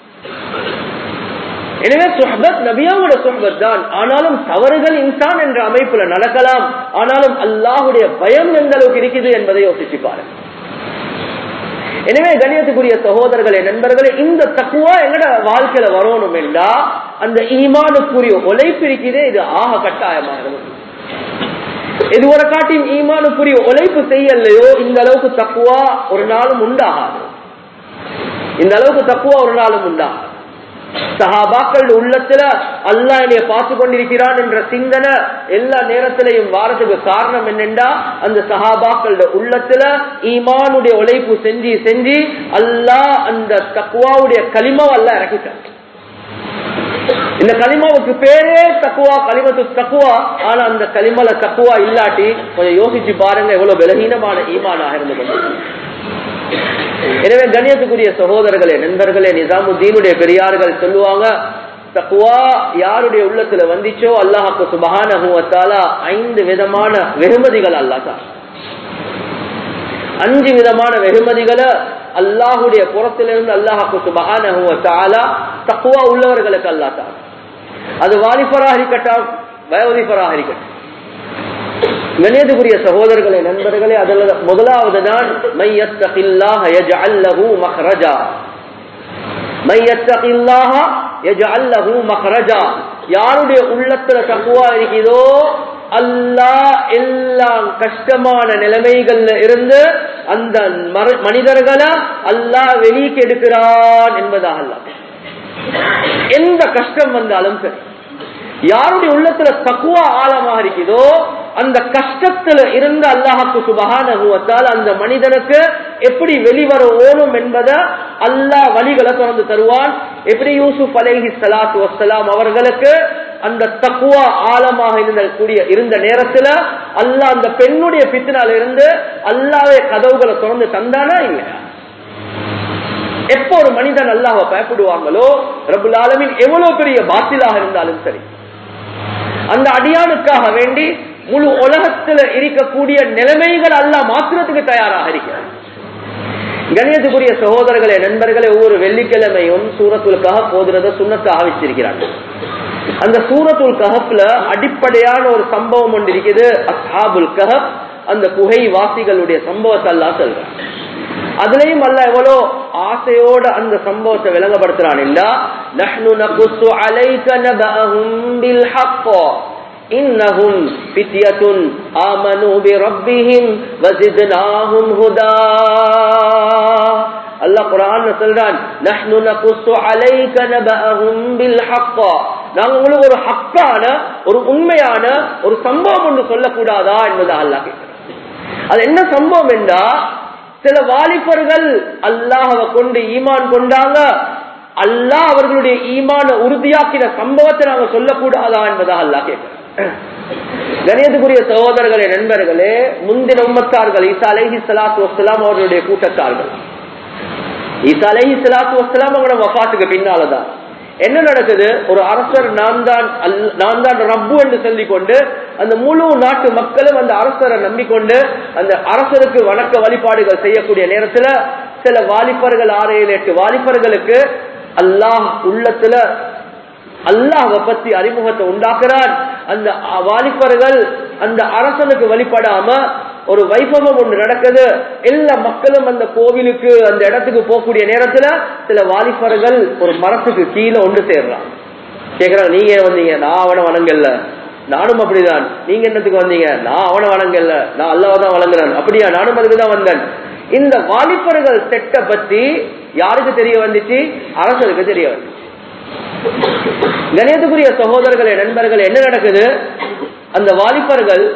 A: எனவே சுஹபத் நபியாவோட சுஹபத் தான் ஆனாலும் தவறுகள் இன்சான் என்ற அமைப்புல நடக்கலாம் ஆனாலும் அல்லாஹுடைய பயம் எந்த அளவுக்கு இருக்குது என்பதை யோசிச்சு பாருங்க எனவே கணியத்துக்குரிய சகோதரர்களே நண்பர்களே இந்த தக்குவா எங்கட வாழ்க்கையில வரணும் என்றா அந்த ஈமானுக்குரிய உழைப்பு இருக்குதே இது ஆக கட்டாயமாக இது ஒரு காட்டின் ஈமானுக்குரிய உழைப்பு செய்யலையோ இந்த அளவுக்கு தக்குவா ஒரு நாளும் உண்டாகாது இந்த அளவுக்கு தக்குவா ஒரு நாளும் உண்டாகாது சஹாபாக்கள் உள்ளத்துல அல்லா என்னைய பார்த்து கொண்டிருக்கிறான் என்ற சிந்தனை எல்லா நேரத்திலையும் வாரத்துக்கு காரணம் என்னென்றா அந்த சஹாபாக்களோட உள்ளத்துல ஈமானுடைய உழைப்பு செஞ்சு செஞ்சு அல்லாஹ் அந்த தக்குவாவுடைய களிமாவை அல்ல இறக்கிட்டான் இந்த களிமாவுக்கு பேரே தக்குவா களிமத்து தக்குவா ஆனா அந்த களிமல தக்குவா இல்லாட்டி கொஞ்சம் யோசிச்சு பாருங்க எவ்வளவு பலகீனமான ஈமானாக இருந்து கொண்டு எனவே கண்ணியத்துக்குரிய சகோதரர்களே நண்பர்களே நிசாமுத்தீனுடைய பெரியார்கள் சொல்லுவாங்க தக்குவா யாருடைய உள்ளத்துல வந்துச்சோ அல்லாஹாக்கு சுபகான ஐந்து விதமான வெகுமதிகள் அல்லாதான் அஞ்சு விதமான வெகுமதிகளை அல்லாஹுடைய புறத்திலிருந்து அல்லாஹாக்கு சுபகான தக்குவா உள்ளவர்களுக்கு அல்லாதான் அது வாலிபராக இருக்கட்டும் வயோதிபராக இருக்கட்டும் கணியத்துக்குரிய சகோதரர்களே நண்பர்களே அதில் முதலாவது தான் மையத்தகில்லாஹ யஜஅல்லஹு மஹ்ரஜா மையத்தகில்லாஹ யஜஅல்லஹு மஹ்ரஜா யாருடைய உள்ளத்துல தக்குவா இருக்குதோ அல்லாஹ் எல்லாம் கஷ்டமான நிலைமைகள்ல இருந்து அந்த மனிதர்களை அல்லாஹ் வெளிக்கு எடுக்கிறான் என்பதாக அல்லாஹ் எந்த கஷ்டம் வந்தாலும் சரி யாருடைய உள்ளத்துல தக்குவா ஆழமாக இருக்குதோ அந்த கஷ்டத்துல இருந்து அல்லாஹாக்கு சுபகான அந்த மனிதனுக்கு எப்படி வெளிவர ஓணும் என்பதை அல்லாஹ் வழிகளை திறந்து தருவான் எப்படி யூசுப் அலேஹி சலாத்து வசலாம் அவர்களுக்கு அந்த தக்குவா ஆழமாக இருந்த கூடிய இருந்த நேரத்துல அல்லாஹ் அந்த பெண்ணுடைய பித்தினால இருந்து அல்லாவே கதவுகளை திறந்து தந்தானா இல்லையா எப்போ ஒரு மனிதன் அல்லாஹ பயப்படுவாங்களோ ரபுல் ஆலமின் எவ்வளவு பெரிய பாத்திலாக இருந்தாலும் சரி அந்த அடியானுக்காக வேண்டி முழு உலகத்துல இருக்கக்கூடிய நிலைமைகள் அல்ல மாத்திரத்துக்கு தயாராக இருக்கிறார் கணியத்துக்குரிய சகோதரர்களே நண்பர்களே ஒவ்வொரு வெள்ளிக்கிழமையும் சூரத்துலுக்காக போதுறத சுண்ணத்தாக வச்சிருக்கிறார்கள் அந்த சூரத்துல் கஹப்ல அடிப்படையான ஒரு சம்பவம் ஒன்று இருக்குது அஸ்ஹாபுல் கஹப் அந்த குகை வாசிகளுடைய சம்பவத்தை எல்லாம் சொல்றான் அதுலயும் அல்ல எவ்வளோ ஆசையோட அந்த சம்பவத்தை விளங்கப்படுத்துறான் இல்லா நஹ்னு நகுஸ்ஸு அலைக நபஅஹும் பில் ஹக்க இன்னஹும் ஃபித்யத்துன் ஆமனு பிரப்பிஹிம் வஸித்னாஹும் ஹுதா அல்லாஹ் குர்ஆன்ல சொல்றான் நஹ்னு நகுஸ்ஸு அலைக நபஅஹும் பில் ஹக்க நாங்க உங்களுக்கு ஒரு ஹக்கான ஒரு உண்மையான ஒரு சம்பவம் ஒன்று சொல்லக்கூடாதா என்பதை அல்லாஹ் கேட்கிறான் அது என்ன சம்பவம் என்றா சில வாலிபர்கள் அல்லாஹவை கொண்டு ஈமான் கொண்டாங்க அல்லாஹ் அவர்களுடைய ஈமான உறுதியாக்கின சம்பவத்தை நாங்க சொல்லக்கூடாதா என்பதாக அல்லாஹ் கேட்கிறேன் கணியத்துக்குரிய சகோதரர்களே நண்பர்களே முந்தின உம்மத்தார்கள் ஈசா அலைஹி சலாத்து வசலாம் அவர்களுடைய கூட்டத்தார்கள் ஈசா அலைஹி சலாத்து வசலாம் அவங்களோட வஃபாத்துக்கு பின்னாலதான் என்ன நடக்குது ஒரு அரசர் நான் தான் நான் தான் ரப்பு என்று சொல்லிக் கொண்டு அந்த முழு நாட்டு மக்களும் அந்த அரசரை நம்பிக்கொண்டு அந்த அரசருக்கு வணக்க வழிபாடுகள் செய்யக்கூடிய நேரத்துல சில வாலிபர்கள் ஆறு ஏழு எட்டு வாலிபர்களுக்கு அல்லாஹ் உள்ளத்துல அல்லாஹை பத்தி அறிமுகத்தை உண்டாக்குறான் அந்த வாலிபர்கள் அந்த அரசனுக்கு வழிபடாம ஒரு வைபவம் ஒன்று நடக்குது எல்லா மக்களும் அந்த கோவிலுக்கு அந்த இடத்துக்கு போகக்கூடிய நேரத்துல சில வாலிபர்கள் ஒரு மரத்துக்கு கீழே ஒன்று சேர்றான் கேக்குறாங்க நீங்க ஏன் வந்தீங்க நான் அவனை வணங்கல்ல நானும் அப்படிதான் நீங்க என்னத்துக்கு வந்தீங்க நான் அவனை வணங்கல்ல நான் அல்லாவை தான் வணங்குறேன் அப்படியா நானும் அதுக்கு தான் வந்தேன் இந்த வாலிபர்கள் செட்டை பத்தி யாருக்கு தெரிய வந்துச்சு அரசருக்கு தெரிய வந்துச்சு கணியத்துக்குரிய சகோதரர்களே நண்பர்கள் என்ன நடக்குது அந்த வாலிபர்கள்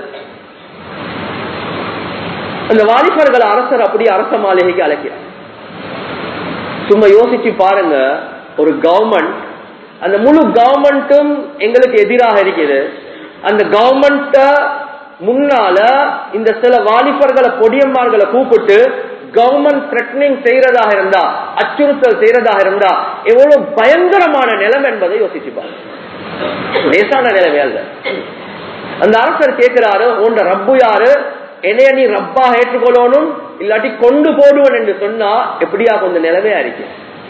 A: அந்த வாலிபர்கள் அரசர் அப்படி அரச மாளிகைக்கு அழைக்கிறார் சும்மா யோசிச்சு பாருங்க ஒரு கவர்மெண்ட் அந்த முழு கவர்மெண்ட்டும் எங்களுக்கு எதிராக இருக்குது அந்த கவர்மெண்ட முன்னால இந்த சில வாலிபர்களை பொடியம்மார்களை கூப்பிட்டு கவர்மெண்ட் த்ரெட்னிங் செய்யறதாக இருந்தா அச்சுறுத்தல் செய்யறதாக இருந்தா எவ்வளவு பயங்கரமான நிலம் என்பதை யோசிச்சு பாருங்க லேசான நிலைமை அல்ல அந்த அரசர் கேட்கிறாரு உன் ரப்பு யாரு என்னைய நீ ரப்பாக ஏற்றுக்கொள்ளணும் இல்லாட்டி கொண்டு போடுவன் என்று சொன்னா எப்படியா கொஞ்சம் நிலைமையா இருக்கு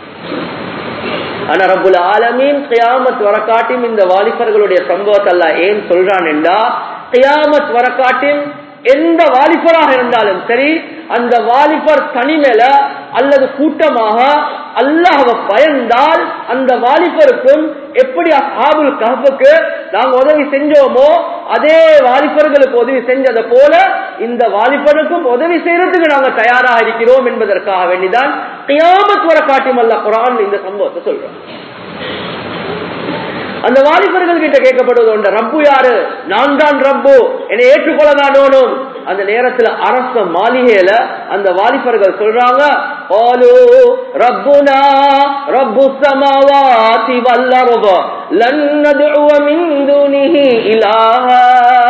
A: ஆனா ரப்புல ஆலமீன் கியாமத் வரக்காட்டியும் இந்த வாலிபர்களுடைய சம்பவத்தை அல்ல ஏன் சொல்றான் என்றா கியாமத் வரக்காட்டின் எந்த வாலிபராக இருந்தாலும் சரி அந்த வாலிபர் தனிமேல அல்லது கூட்டமாக அல்லாஹ்வை பயந்தால் அந்த வாலிபருக்கும் எப்படி அசாபுல் கஹப்புக்கு நாங்க உதவி செஞ்சோமோ அதே வாலிபர்களுக்கு உதவி செஞ்சதை போல இந்த வாலிபனுக்கும் உதவி செய்யறதுக்கு நாங்க தயாராக இருக்கிறோம் என்பதற்காக வேண்டிதான் கியாமத் வர காட்டியும் அல்ல குரான் இந்த சம்பவத்தை சொல்றோம் அந்த வாலிபர்கள் கிட்ட கேட்கப்படுவது உண்ட ரப்பு யாரு நான் தான் ரப்பு என்னை ஏற்றுக்கொள்ள நானோனும் அந்த நேரத்துல அரச மாளிகையில அந்த வாலிபர்கள் சொல்றாங்க ஓலு ரப்புனா ரப்பு சமாவாதி வல்லருப லன்னதுவ மின் துனிஹி இலாஹா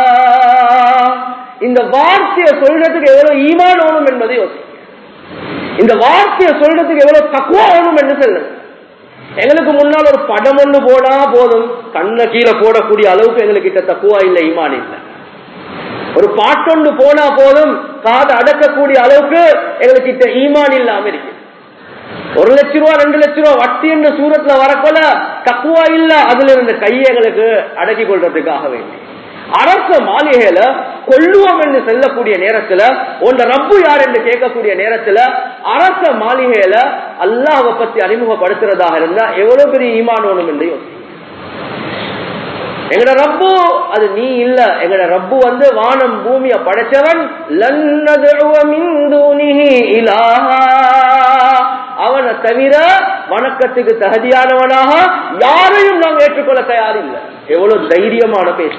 A: இந்த வார்த்தையை சொல்றதுக்கு எவ்வளவு ஈமான் ஓணும் என்பதை யோசி இந்த வார்த்தையை சொல்றதுக்கு எவ்வளவு தக்குவா ஓணும் என்று சொல்லுங்க எங்களுக்கு முன்னால் ஒரு படம் ஒன்று போனா போதும் கண்ண கீழே போடக்கூடிய அளவுக்கு எங்களுக்கு கிட்ட தக்குவா இல்லை ஈமான் இல்லை ஒரு பாட்டொண்டு போனா போதும் காது அடக்கக்கூடிய அளவுக்கு எங்களுக்கு கிட்ட ஈமான் இல்லாம இருக்கு ஒரு லட்ச ரூபா ரெண்டு லட்ச ரூபா வட்டி என்ற சூரத்துல வரக்கொல தக்குவா இல்ல அதுல இருந்த கையை எங்களுக்கு அடக்கி கொள்றதுக்காக வேண்டி அரச மாளிகையில கொள்ளுவோம் என்று செல்லக்கூடிய நேரத்துல உன் ரப்பு யார் என்று கேட்கக்கூடிய நேரத்துல அரச மாளிகையில அல்லாஹை பத்தி அறிமுகப்படுத்துறதாக இருந்தா எவ்வளவு பெரிய ஈமான் வேணும் என்று யோசி எங்கட ரப்பு அது நீ இல்ல எங்கட ரப்பு வந்து வானம் பூமிய படைச்சவன் அவனை தவிர வணக்கத்துக்கு தகுதியானவனாக யாரையும் நாம் ஏற்றுக்கொள்ள தயார் இல்லை எவ்வளவு தைரியமான பேச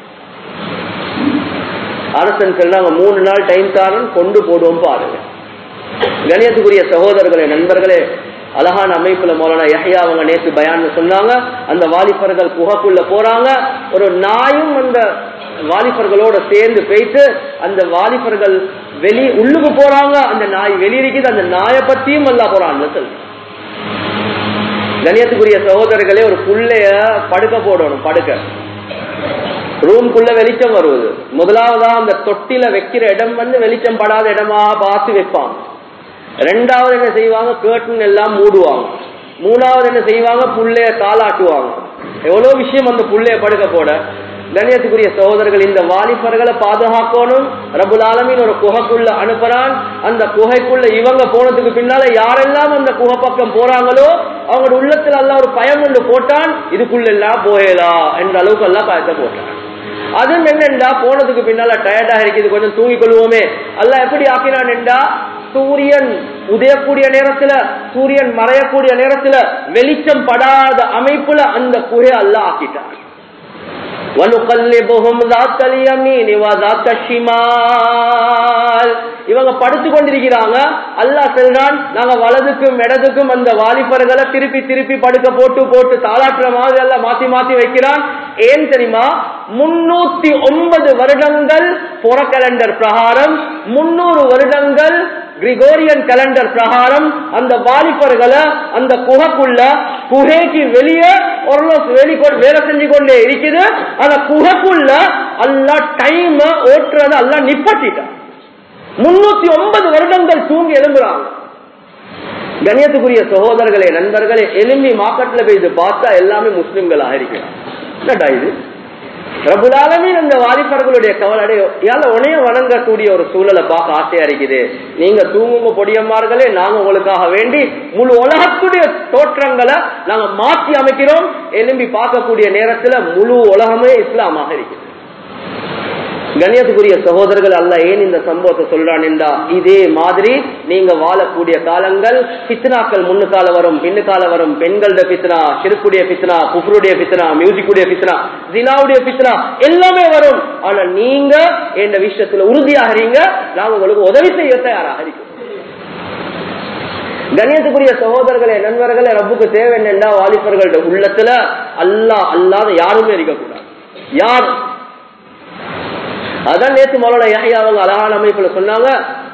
A: அரசன் சொன்னாங்க மூணு நாள் டைம் தாரன் கொண்டு போடுவோம் பாருங்க கணியத்துக்குரிய சகோதரர்களே நண்பர்களே அழகான அமைப்புல மௌலானா யஹ்யா அவங்க நேற்று பயான்னு சொன்னாங்க அந்த வாலிபர்கள் குகைக்குள்ள போறாங்க ஒரு நாயும் அந்த வாலிபர்களோட சேர்ந்து போயிட்டு அந்த வாலிபர்கள் வெளி உள்ளுக்கு போறாங்க அந்த நாய் வெளியிருக்குது அந்த நாயை பத்தியும் அல்ல போறான்னு சொல்லு கணியத்துக்குரிய சகோதரர்களே ஒரு புள்ளைய படுக்க போடணும் படுக்க ரூம்குள்ள வெளிச்சம் வருவது முதலாவதா அந்த தொட்டில வைக்கிற இடம் வந்து வெளிச்சம் படாத இடமா பார்த்து வைப்பாங்க ரெண்டாவது என்ன செய்வாங்க கேர்டன் எல்லாம் மூடுவாங்க மூணாவது என்ன செய்வாங்க புள்ளைய தாளாட்டுவாங்க எவ்வளவு விஷயம் அந்த புள்ளைய படுக்க போட கண்ணியத்துக்குரிய சகோதரர்கள் இந்த வாலிபர்களை பாதுகாக்கணும் ரபுல் ஆலமின் ஒரு குகைக்குள்ள அனுப்புறான் அந்த குகைக்குள்ள இவங்க போனதுக்கு பின்னால யாரெல்லாம் அந்த குகை பக்கம் போறாங்களோ அவங்களோட உள்ளத்துல எல்லாம் ஒரு பயம் ஒன்று போட்டான் இதுக்குள்ள எல்லாம் போயலா என்ற அளவுக்கு எல்லாம் பயத்தை போட்டான் அதுவும் என்னண்டா போனதுக்கு பின்னால டயர்டா இருக்குது கொஞ்சம் தூங்கிக் கொள்வோமே அல்ல எப்படி ஆக்கினான் என்றா சூரியன் உதயக்கூடிய நேரத்துல சூரியன் மறையக்கூடிய நேரத்துல வெளிச்சம் படாத அமைப்புல அந்த குகை அல்ல ஆக்கிட்டான் وَنُقَلِّبُهُمْ ذَاتَ الْيَمِينِ وَذَاتَ الشِّمَالِ இவங்க படுத்து கொண்டிருக்கிறாங்க அல்லாஹ் சொல்றான் நாங்க வலதுக்கும் இடதுக்கும் அந்த வாலிபர்களை திருப்பி திருப்பி படுக்க போட்டு போட்டு தாளாட்டுற மாதிரி எல்லாம் மாத்தி மாத்தி வைக்கிறான் ஏன் தெரியுமா முன்னூத்தி ஒன்பது வருடங்கள் புற கேலண்டர் பிரகாரம் முன்னூறு வருடங்கள் கிரிகோரியன் கேலண்டர் பிரகாரம் அந்த வாலிபர்களை அந்த குகைக்குள்ள குகைக்கு வெளியே ஓரளவு வெளி வேலை செஞ்சு கொண்டே இருக்குது அந்த குகைக்குள்ள அல்லா டைம் ஓட்டுறத அல்லா நிப்பட்டிட்டான் முன்னூத்தி ஒன்பது வருடங்கள் தூங்கி எழும்புறாங்க கணியத்துக்குரிய சகோதரர்களே நண்பர்களே எலும்பி மார்க்கெட்ல போய் இது பார்த்தா எல்லாமே முஸ்லிம்களாக இருக்கிறான் என்னடா இது பிரபுலாலமின் அந்த வாலிபர்களுடைய கவலை யால உனைய வணங்கக்கூடிய ஒரு சூழலை பார்க்க ஆசையா இருக்குது நீங்க தூங்குங்க பொடியம்மார்களே நாங்க உங்களுக்காக வேண்டி முழு உலகத்துடைய தோற்றங்களை நாங்க மாற்றி அமைக்கிறோம் எலும்பி பார்க்கக்கூடிய நேரத்துல முழு உலகமே இஸ்லாமாக இருக்குது கண்ணியத்துக்குரிய சகோதரர்கள் அல்ல ஏன் இந்த சம்பவத்தை சொல்றான் என்றா இதே மாதிரி நீங்க வாழக்கூடிய காலங்கள் பித்னாக்கள் முன்னுக்கால வரும் பின்னுக்கால வரும் பெண்களோட பித்னா சிறுக்குடைய பித்னா குஃபருடைய பித்னா மியூசிக்குடைய பித்னா ஜினாவுடைய பித்னா எல்லாமே வரும் ஆனா நீங்க என்ற விஷயத்துல உறுதியாகிறீங்க நாங்க உங்களுக்கு உதவி செய்ய தயாராக இருக்கோம் கண்ணியத்துக்குரிய சகோதரர்களே நண்பர்களே ரப்புக்கு தேவை என்னென்னா வாலிபர்களோட உள்ளத்துல அல்லா அல்லாத யாருமே இருக்கக்கூடாது யார் அதான் நேத்து மௌலான யஹ்யா அவங்க அழகான அமைப்புல சொன்னாங்க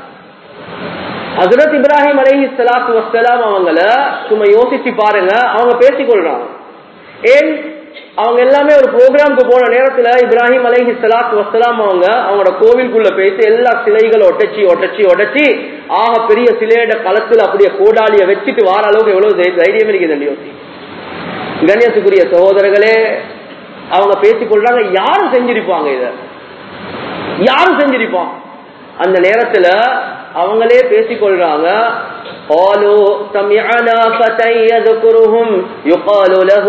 A: ஹசரத் இப்ராஹிம் அலைஹி ஸலாத்து வஸ்ஸலாம் அவங்கள சும்மா யோசிச்சு பாருங்க அவங்க பேசிக்கொள்றாங்க ஏன் அவங்க எல்லாமே ஒரு ப்ரோக்ராம்க்கு போன நேரத்துல இப்ராஹிம் அலைஹி ஸலாத்து வஸ்ஸலாம் அவங்க அவங்களோட கோவிலுக்குள்ள போயிட்டு எல்லா சிலைகளை ஒட்டச்சி ஒட்டச்சி ஒட்டச்சி ஆக பெரிய சிலையோட களத்துல அப்படியே கோடாலிய வச்சுட்டு வார அளவுக்கு எவ்வளவு தைரியம் இருக்குது யோசி கண்ணியத்துக்குரிய சகோதரர்களே அவங்க பேசிக்கொள்றாங்க யாரும் செஞ்சிருப்பாங்க இதை யாரும் செஞ்சிருப்பான் அந்த நேரத்துல அவங்களே பேசிக்கொள்றாங்க قالوا سمعنا فتى يذكرهم يقال له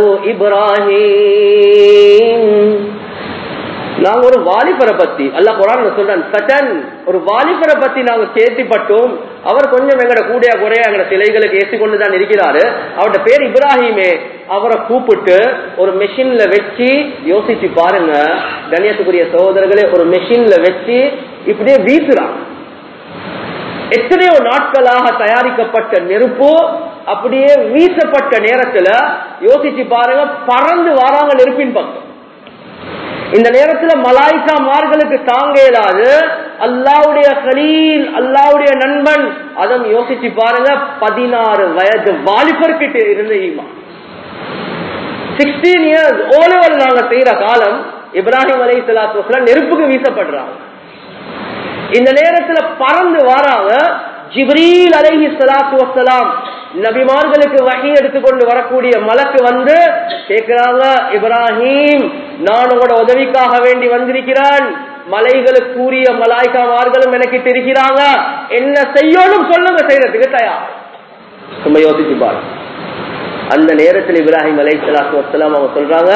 A: إبراهيم நாங்க ஒரு வாலிபரை பத்தி அல்ல குரான் சொல்றேன் சட்டன் ஒரு வாலிபரை பத்தி நாங்க கேள்விப்பட்டோம் அவர் கொஞ்சம் எங்கட கூடிய குறைய எங்கட சிலைகளுக்கு ஏசி கொண்டுதான் இருக்கிறாரு அவரோட பேர் இப்ராஹிமே அவரை கூப்பிட்டு ஒரு மெஷின்ல வச்சு யோசிச்சு பாருங்க கண்ணியத்துக்குரிய சகோதரர்களே ஒரு மெஷின்ல வச்சு இப்படியே வீசுறாங்க எத்தனையோ நாட்களாக தயாரிக்கப்பட்ட நெருப்பு அப்படியே வீசப்பட்ட நேரத்துல யோசிச்சு பாருங்க பறந்து வராங்க நெருப்பின் பக்கம் இந்த நேரத்துல மலாய்க்கா மார்களுக்கு தாங்க இயலாது அல்லாவுடைய கலீல் அல்லாவுடைய நண்பன் அதன் யோசிச்சு பாருங்க பதினாறு வயது வாலிபர்கிட்ட இருந்த ஈமா சிக்ஸ்டீன் இயர்ஸ் ஓலவல் நாங்க செய்யற காலம் இப்ராஹிம் அலை சலாத்து நெருப்புக்கு வீசப்படுறாங்க இந்த நேரத்துல பறந்து வராங்க ஜிப்ரீல் அலைஹி சலாத்து வசலாம் நபிமார்களுக்கு வகை எடுத்துக்கொண்டு வரக்கூடிய மலக்கு வந்து கேட்கிறாங்க இப்ராஹிம் நான் உங்களோட உதவிக்காக வேண்டி வந்திருக்கிறான் மலைகளுக்கு கூறிய மலாய்க்காமார்களும் எனக்கு தெரிகிறாங்க என்ன செய்யணும் சொல்லுங்க செய்யறதுக்கு தயார் சும்மா யோசிச்சு பாருங்க அந்த நேரத்தில் இப்ராஹிம் அலை சலாத்து வசலாம் அவங்க சொல்றாங்க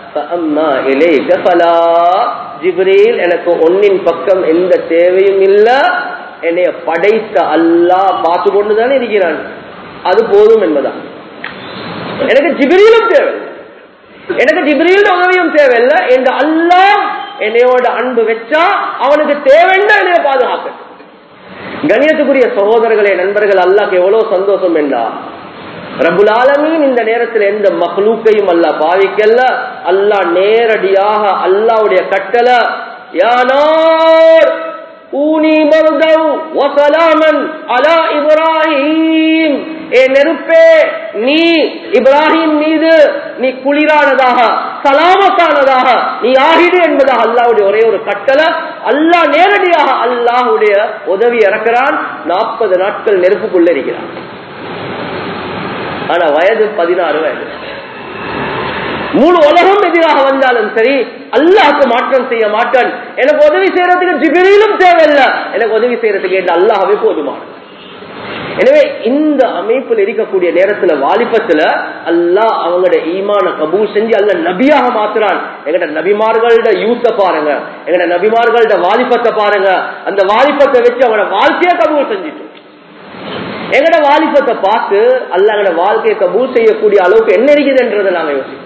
A: ஜிப்ரீல் எனக்கு ஒன்னின் பக்கம் எந்த தேவையும் இல்ல என்னைய படைத்த அல்லா பார்த்து கொண்டுதானே இருக்கிறான் அது போதும் என்பதான் எனக்கு ஜிப்ரீலும் தேவை எனக்கு ஜிப்ரீல் உதவியும் தேவையில்லை என்ற அல்லா என்னையோட அன்பு வச்சா அவனுக்கு தேவைன்னா என்னைய பாதுகாக்க கணியத்துக்குரிய சகோதரர்களே நண்பர்கள் அல்லாக்கு எவ்வளவு சந்தோஷம் என்றா ரபுல் ஆலமீன் இந்த நேரத்தில் எந்த மஹ்லூக்கையும் அல்ல பாவிக்கல்ல அல்லா நேரடியாக அல்லாவுடைய கட்டளை யானார் ஊனி மருதவ் வசலாமன் அலா இப்ராஹிம் ஏ நெருப்பே நீ இப்ராஹிம் மீது நீ குளிரானதாக சலாமத்தானதாக நீ ஆகிடு என்பதாக அல்லாவுடைய ஒரே ஒரு கட்டளை அல்லாஹ் நேரடியாக அல்லாஹுடைய உதவி இறக்கிறான் நாற்பது நாட்கள் நெருப்புக்குள்ள இருக்கிறான் ஆனா வயது பதினாறு வயது முழு உலகம் எதிராக வந்தாலும் சரி அல்லாஹ்க்கு மாற்றம் செய்ய மாட்டான் எனக்கு உதவி செய்யறதுக்கு ஜிபிரிலும் தேவையில்லை எனக்கு உதவி செய்யறதுக்கு என்று அல்லாஹவே போதுமானது எனவே இந்த அமைப்பில் இருக்கக்கூடிய நேரத்துல வாலிபத்துல அல்லாஹ் அவங்களோட ஈமான கபூல் செஞ்சு அல்ல நபியாக மாத்துறான் எங்கட நபிமார்களோட யூத்த பாருங்க எங்கட நபிமார்களோட வாலிபத்தை பாருங்க அந்த வாலிபத்தை வச்சு அவங்களோட வாழ்க்கைய கபூல் செஞ்சுட்டு எங்கட வாலிபத்தை பார்த்து அல்ல எங்கட வாழ்க்கையை கபூல் செய்யக்கூடிய அளவுக்கு என்ன இருக்குதுன்றதை நாங்க யோசிப்போம்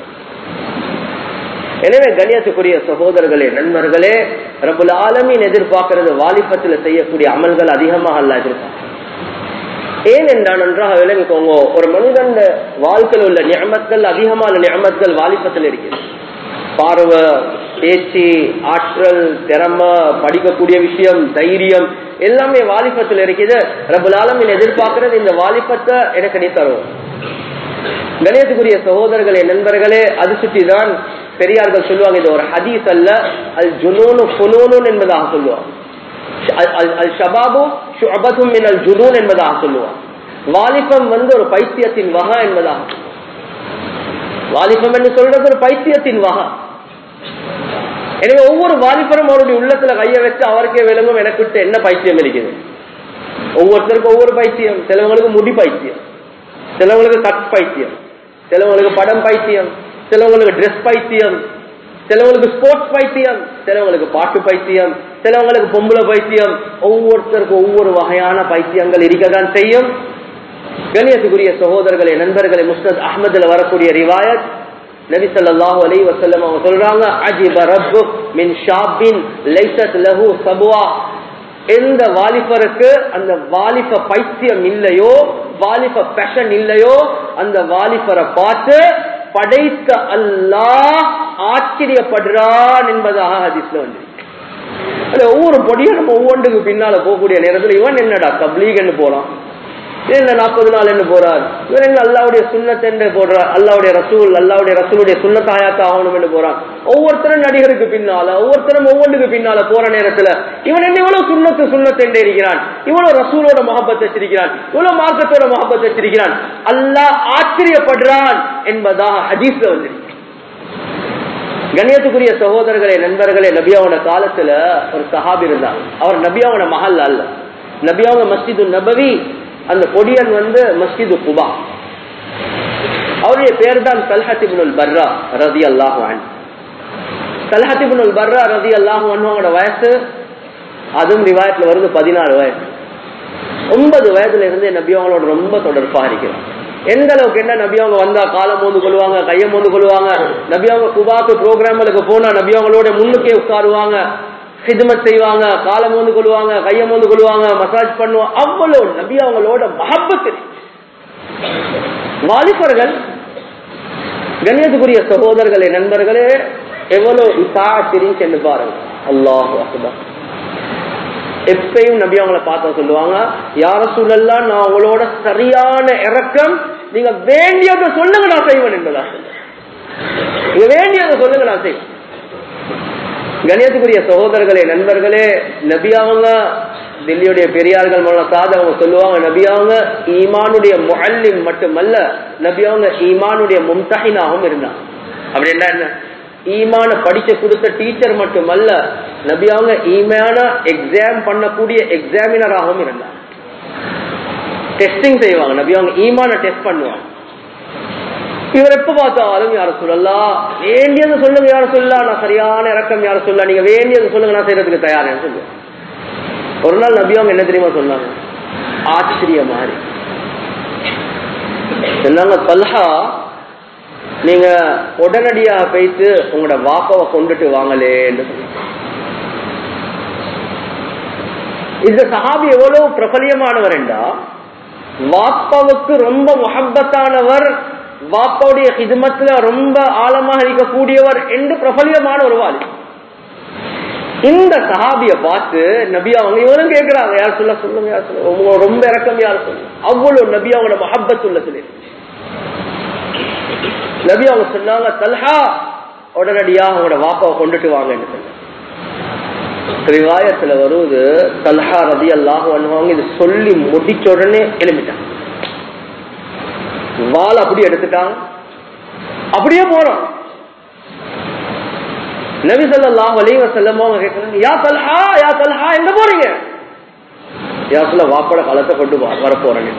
A: எனவே கண்ணியத்துக்குரிய சகோதரர்களே நண்பர்களே ரபுல் ஆலமீன் எதிர்பார்க்கிறது வாலிபத்தில் செய்யக்கூடிய அமல்கள் அதிகமாக அல்ல எதிர்பார்க்க ஏன் என்றால் நன்றாக விளங்கிக்கோங்க ஒரு மனிதன் வாழ்க்கையில் உள்ள நியமத்கள் அதிகமான நியமத்கள் வாலிபத்தில் இருக்கிறது பார்வை பேச்சு ஆற்றல் திறமை படிக்கக்கூடிய விஷயம் தைரியம் எல்லாமே வாலிபத்தில் இருக்குது ரபுல் ஆலமின் எதிர்பார்க்கிறது இந்த வாலிபத்தை எனக்கு நீ தரும் கணேசக்குரிய சகோதரர்களே நண்பர்களே அது சுற்றி தான் பெரியார்கள் சொல்லுவாங்க இது ஒரு ஹதீஸ் அல்ல அது ஜுனூனு புனூனு என்பதாக சொல்லுவாங்க அல் ஷபாபு ஷுஅபத்தும் மினல் ஜுனூன் என்பதாக சொல்லுவான் வாலிபம் வந்து ஒரு பைத்தியத்தின் வகை என்பதாக வாலிபம் என்று சொல்றது ஒரு பைத்தியத்தின் வகை எனவே ஒவ்வொரு வாலிபரும் அவருடைய உள்ளத்துல கைய வச்சு அவருக்கே விளங்கும் எனக்கு விட்டு என்ன பைத்தியம் இருக்குது ஒவ்வொருத்தருக்கும் ஒவ்வொரு பைத்தியம் சிலவங்களுக்கு முடி பைத்தியம் சிலவங்களுக்கு கட் பைத்தியம் சிலவங்களுக்கு படம் பைத்தியம் சிலவங்களுக்கு ட்ரெஸ் பைத்தியம் சிலவங்களுக்கு ஸ்போர்ட்ஸ் பைத்தியம் சிலவங்களுக்கு பாட்டு பைத்தியம் சிலவங்களுக்கு பொம்பளை பைத்தியம் ஒவ்வொருத்தருக்கும் ஒவ்வொரு வகையான பைத்தியங்கள் இருக்கதான் செய்யும் கணியத்துக்குரிய சகோதரர்களே நண்பர்களே முஸ்தத் அஹமதுல வரக்கூடிய ரிவாயத் நபி ஸல்லல்லாஹு அலைஹி வஸல்லம் அவங்க சொல்றாங்க அஜிப ரப்புக் மின் ஷாபின் லைஸத் லஹு சபுவா எந்த வாலிபருக்கு அந்த வாலிப பைத்தியம் இல்லையோ வாலிப பேஷன் இல்லையோ அந்த வாலிபரை பார்த்து படைத்த அல்லாஹ் ஆச்சரியப்படுறான் என்பதாக ஹதீஸ்ல வந்து ஒவ்வொரு பொடியும் நம்ம ஒவ்வொன்றுக்கு பின்னால போகக்கூடிய நேரத்தில் இவன் என்னடா தப்லீக்னு போறான் என்ன நாற்பது நாள் என்ன போறார் இவன் என்ன அல்லாவுடைய சுண்ணத்தை போடுறார் அல்லாவுடைய ரசூல் அல்லாவுடைய ரசூலுடைய சுண்ணத்தாயாத்த ஆகணும் என்று போறான் ஒவ்வொருத்தரும் நடிகருக்கு பின்னால ஒவ்வொருத்தரும் ஒவ்வொன்றுக்கு பின்னால போற நேரத்துல இவன் என்ன இவ்வளவு சுண்ணத்து சுண்ணத்தென்று இருக்கிறான் இவ்வளவு ரசூலோட மகப்பத் வச்சிருக்கிறான் இவ்வளவு மார்க்கத்தோட மகப்பத் வச்சிருக்கிறான் அல்லாஹ் ஆச்சரியப்படுறான் என்பதாக ஹதீஸ்ல வந்திருக்கு கண்ணியத்துக்குரிய சகோதரர்களே நண்பர்களே நபியாவோட காலத்துல ஒரு சஹாபி இருந்தாங்க அவர் நபியாவோட மஹல் அல்ல நபியாவோட மஸ்ஜிது நபவி அந்த பொடியன் வந்து மஸ்ஜிது குபா அவருடைய பேர் தான் சல்ஹத்திபுல் பர்ரா ரதி அல்லாஹான் சல்ஹத்திபுல் பர்ரா ரதி அல்லாஹானோட வயசு அதுவும் ரிவாயத்துல வருது பதினாறு வயசு ஒன்பது வயதுல இருந்து நபி அவங்களோட ரொம்ப தொடர்பா இருக்கிறான் எந்த அளவுக்கு என்ன நபி அவங்க வந்தா காலம் மோந்து கொள்வாங்க கையை மோந்து கொள்வாங்க நபி அவங்க குபாக்கு ப்ரோக்ராம்களுக்கு போனா நபி அவங்களோட முன்னுக்கே உட்காருவாங்க ஹிதமத் செய்வாங்க காலம் மோந்து கொள்வாங்க கையை மோந்து கொள்வாங்க மசாஜ் பண்ணுவாங்க அவ்வளவு நபி அவங்களோட மஹப்பத்து வாலிபர்கள் கண்ணியத்துக்குரிய சகோதரர்களே நண்பர்களே எவ்வளவு இசாத்திரின்னு சென்று பாருங்க அல்லாஹ் அக்பர் எப்பயும் நபி அவங்கள பார்த்த சொல்லுவாங்க யார சூழல்லாம் நான் உங்களோட சரியான இறக்கம் நீங்க வேண்டியதை சொல்லுங்க நான் செய்வேன் என்பதா நீங்க வேண்டியதை சொல்லுங்க நான் செய்வேன் கணியத்துக்குரிய சகோதரர்களே நண்பர்களே நபி அவங்க டெல்லியுடைய பெரியார்கள் சாத அவங்க சொல்லுவாங்க நபி அவங்க ஈமானுடைய முல்லிம் மட்டுமல்ல நபி அவங்க ஈமானுடைய மும்தஹினாகவும் இருந்தாங்க அப்படி என்ன என்ன ஈமான படிக்க கொடுத்த டீச்சர் மட்டுமல்ல நபி அவங்க ஈமான எக்ஸாம் பண்ணக்கூடிய எக்ஸாமினராகவும் இருந்தாங்க டெஸ்டிங் செய்வாங்க நபி அவங்க ஈமான டெஸ்ட் பண்ணுவாங்க இவர் எப்ப பார்த்தாலும் யார சொல்லலாம் வேண்டியது சொல்லுங்க யார சொல்லலாம் நான் சரியான இறக்கம் யார சொல்லலாம் நீங்க வேண்டியது சொல்லுங்க நான் செய்யறதுக்கு தயாரேன்னு சொல்லுவேன் ஒரு நாள் நபி அவங்க என்ன தெரியுமா சொன்னாங்க ஆச்சரிய மாதிரி சொன்னாங்க பல்ஹா நீங்க உடனடியாக போயிட்டு உங்களோட வாப்பாவை கொண்டுட்டு வாங்கலேன்னு இந்த சஹாபி எவ்வளவு பிரபலியமானவர் என்றா வாப்பாவுக்கு ரொம்ப முகப்பத்தானவர் வாப்பாவுடைய ஹிதமத்துல ரொம்ப ஆழமாக இருக்கக்கூடியவர் என்று பிரபலியமான ஒரு வாலி இந்த சஹாபிய பார்த்து நபி அவங்க இவனும் கேட்கிறாங்க யார் சொல்ல சொல்லுங்க யார் சொல்லுங்க உங்க ரொம்ப இறக்கம் யார் சொல்லுங்க அவ்வளவு நபி அவங்களோட மஹப்பத் உள்ளது நபி அவங்க சொன்னாங்க தல்ஹா உடனடியா அவங்களோட வாப்பாவை கொண்டுட்டு வாங்கன்னு சொன்னாங்க ரிவாயத்துல வருவது தல்ஹா ரதி அல்லாஹ் பண்ணுவாங்க இது சொல்லி முடிச்ச உடனே எழுப்பிட்டாங்க வால் அப்படி எடுத்துட்டாங்க அப்படியே போறோம் நபி ஸல்லல்லாஹு அலைஹி வஸல்லம் அவங்க கேட்கறாங்க யா தல்ஹா யா தல்ஹா எங்க போறீங்க யா சொல்ல வாப்பட காலத்தை கொண்டு வா வர போறேன்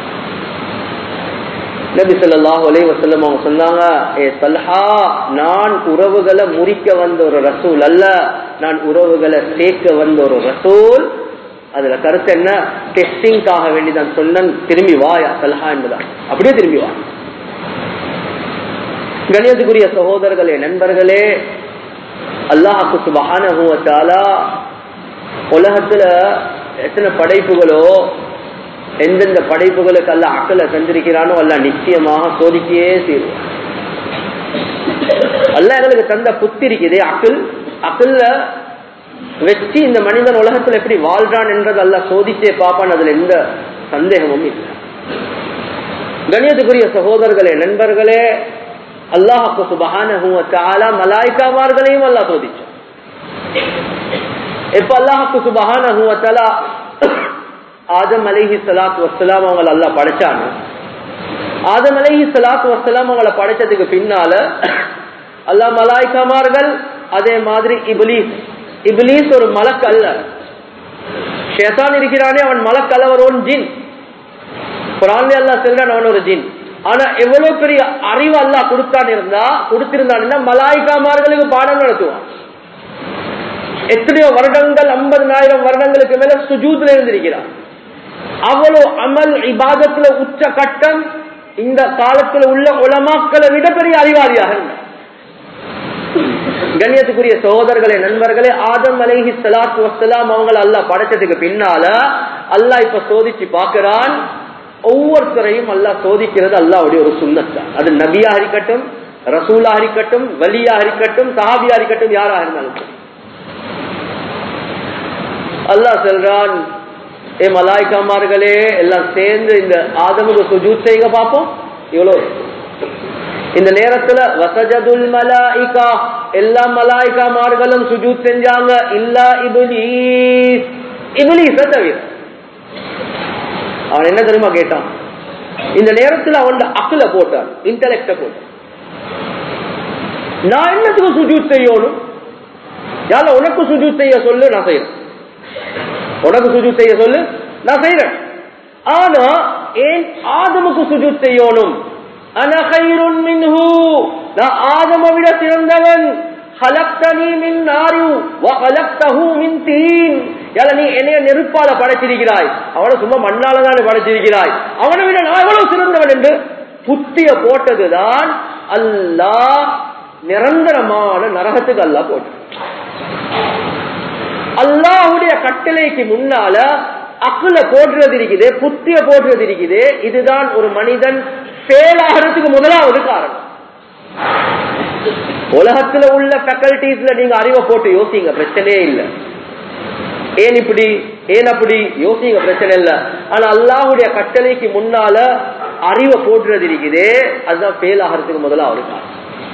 A: நபி ஸல்லல்லாஹு அலைஹி வஸல்லம் அவங்க சொன்னாங்க ஏ தல்ஹா நான் உறவுகளை முறிக்க வந்த ஒரு ரசூல் அல்ல நான் உறவுகளை சேர்க்க வந்த ஒரு ரசூல் அதுல கருத்து என்ன டெஸ்டிங்காக வேண்டி நான் சொன்னேன் திரும்பி வா யா தல்ஹா என்பதான் அப்படியே திரும்பி வா கணியத்துக்குரிய சகோதரர்களே நண்பர்களே அல்லாஹுக்கு சுபஹானஹு வ தஆலா உலகத்துல எத்தனை படைப்புகளோ எந்தெந்த படைப்புகளுக்கு அல்ல அக்கலை தந்திருக்கிறானோ அல்ல நிச்சயமாக சோதிக்கையே தீர்வான் அல்ல எங்களுக்கு தந்த புத்தி இருக்குது அக்கில் அக்கில்ல வச்சு இந்த மனிதன் உலகத்துல எப்படி வாழ்றான் என்றது அல்ல சோதிச்சே பார்ப்பான் அதுல எந்த சந்தேகமும் இல்லை கணியத்துக்குரிய சகோதரர்களே நண்பர்களே அல்லாஹுக்கு சுபஹானஹு வ தஆலா மலாய்க்காமார்களையும் அல்லாஹ் சோதிச்சான் எப்ப அல்லாஹுக்கு சுபஹானஹு வ தஆலா ஆதம் அலைஹி ஸலாத்து வஸ்ஸலாம் அவங்கள அல்லாஹ் படைச்சானோ ஆதம் அலைஹி ஸலாத்து வஸ்ஸலாம் அவங்கள படைச்சதுக்கு பின்னால அல்லாஹ் மலாய்க்காமார்கள் அதே மாதிரி இப்லீஸ் இப்லீஸ் ஒரு மலக் அல்ல ஷேதான் இருக்கிறானே அவன் மலக் அல்ல ஒரு ஜின் குரான்ல அல்லாஹ் சொல்றான் அவன் ஒரு ஜின் ஆனா எவ்வளவு பெரிய அறிவு அல்லாஹ் கொடுத்தான் இருந்தா கொடுத்திருந்தான்னா மலாய்க்காமார்களுக்கு பாடம் நடத்துவான் எத்தனையோ வருடங்கள் ஐம்பதுனாயிரம் வருடங்களுக்கு மேல சுஜூத்ல இருந்திருக்கிறான் அவ்வளவு அமல் இபாதத்துல உச்ச கட்டம் இந்த காலத்துல உள்ள உலமாக்களை விட பெரிய அறிவாளியாக இருந்தார் கண்ணியத்துக்குரிய சகோதரர்களே நண்பர்களே ஆதம் அலைஹி சலாத்து வசலாம் அவங்களை அல்லாஹ் படைச்சதுக்கு பின்னால அல்லாஹ் இப்ப சோதிச்சு பார்க்கிறான் ஒவ்வொருத்தரையும் அல்லாஹ் சோதிக்கிறது அல்லாவுடைய ஒரு சுண்ணத்தான் அது நபியா இருக்கட்டும் ரசூலா இருக்கட்டும் வலியா இருக்கட்டும் சாபியா இருக்கட்டும் யாராக இருந்தாலும் சரி அல்லாஹ் சொல்றான் ஏ மலாய்க்காமார்களே எல்லாம் சேர்ந்து இந்த ஆதமுக்கு சுஜூத் செய்யுங்க பார்ப்போம் இவ்வளவு இந்த நேரத்துல வசஜதுல் மலாய்கா எல்லா மலாய்க்காமார்களும் சுஜூத் செஞ்சாங்க இல்லா இபுலீஸ் இபுலீஸ தவிர அவன் என்ன தெரியுமா கேட்டான் இந்த நேரத்துல அவன் அக்குல போட்டான் இன்டலெக்ட போட்டான் நான் என்னத்துக்கு சுஜூத் செய்யணும் யார உனக்கு சுஜூத் செய்ய சொல்லு நான் செய்யறேன் உனக்கு சுஜூத் செய்ய சொல்லு நான் செய்யறேன் ஆனா ஏன் ஆதமுக்கு சுஜூத் செய்யணும் அனகைருன் மின்ஹு நான் ஆதம விட சிறந்தவன் ஹலக்தனி மின் நாரு வஹலக்தஹு மின் தீன் யால நீ என்னைய நெருப்பால படைச்சிருக்கிறாய் அவனை சும்மா மண்ணால தானே படைச்சிருக்கிறாய் அவனை விட நான் எவ்வளவு சிறந்தவன் என்று புத்திய போட்டதுதான் அல்லாஹ் நிரந்தரமான நரகத்துக்கு அல்லாஹ் போட்டு அல்லாஹுடைய கட்டளைக்கு முன்னால அக்குல போடுறது இருக்குது புத்திய போடுறது இருக்குது இதுதான் ஒரு மனிதன் செயலாகிறதுக்கு முதலாவது காரணம் உலகத்துல உள்ள ஃபேக்கல்டிஸ்ல நீங்க அறிவை போட்டு யோசிங்க பிரச்சனையே இல்லை ஏன் இப்படி ஏன் அப்படி யோசிங்க பிரச்சனை இல்ல ஆனா அல்லாஹுடைய கட்டளைக்கு முன்னால அறிவை போட்டுறது இருக்குது அதுதான் ஃபெயில் ஆகிறதுக்கு முதலாவது காரணம்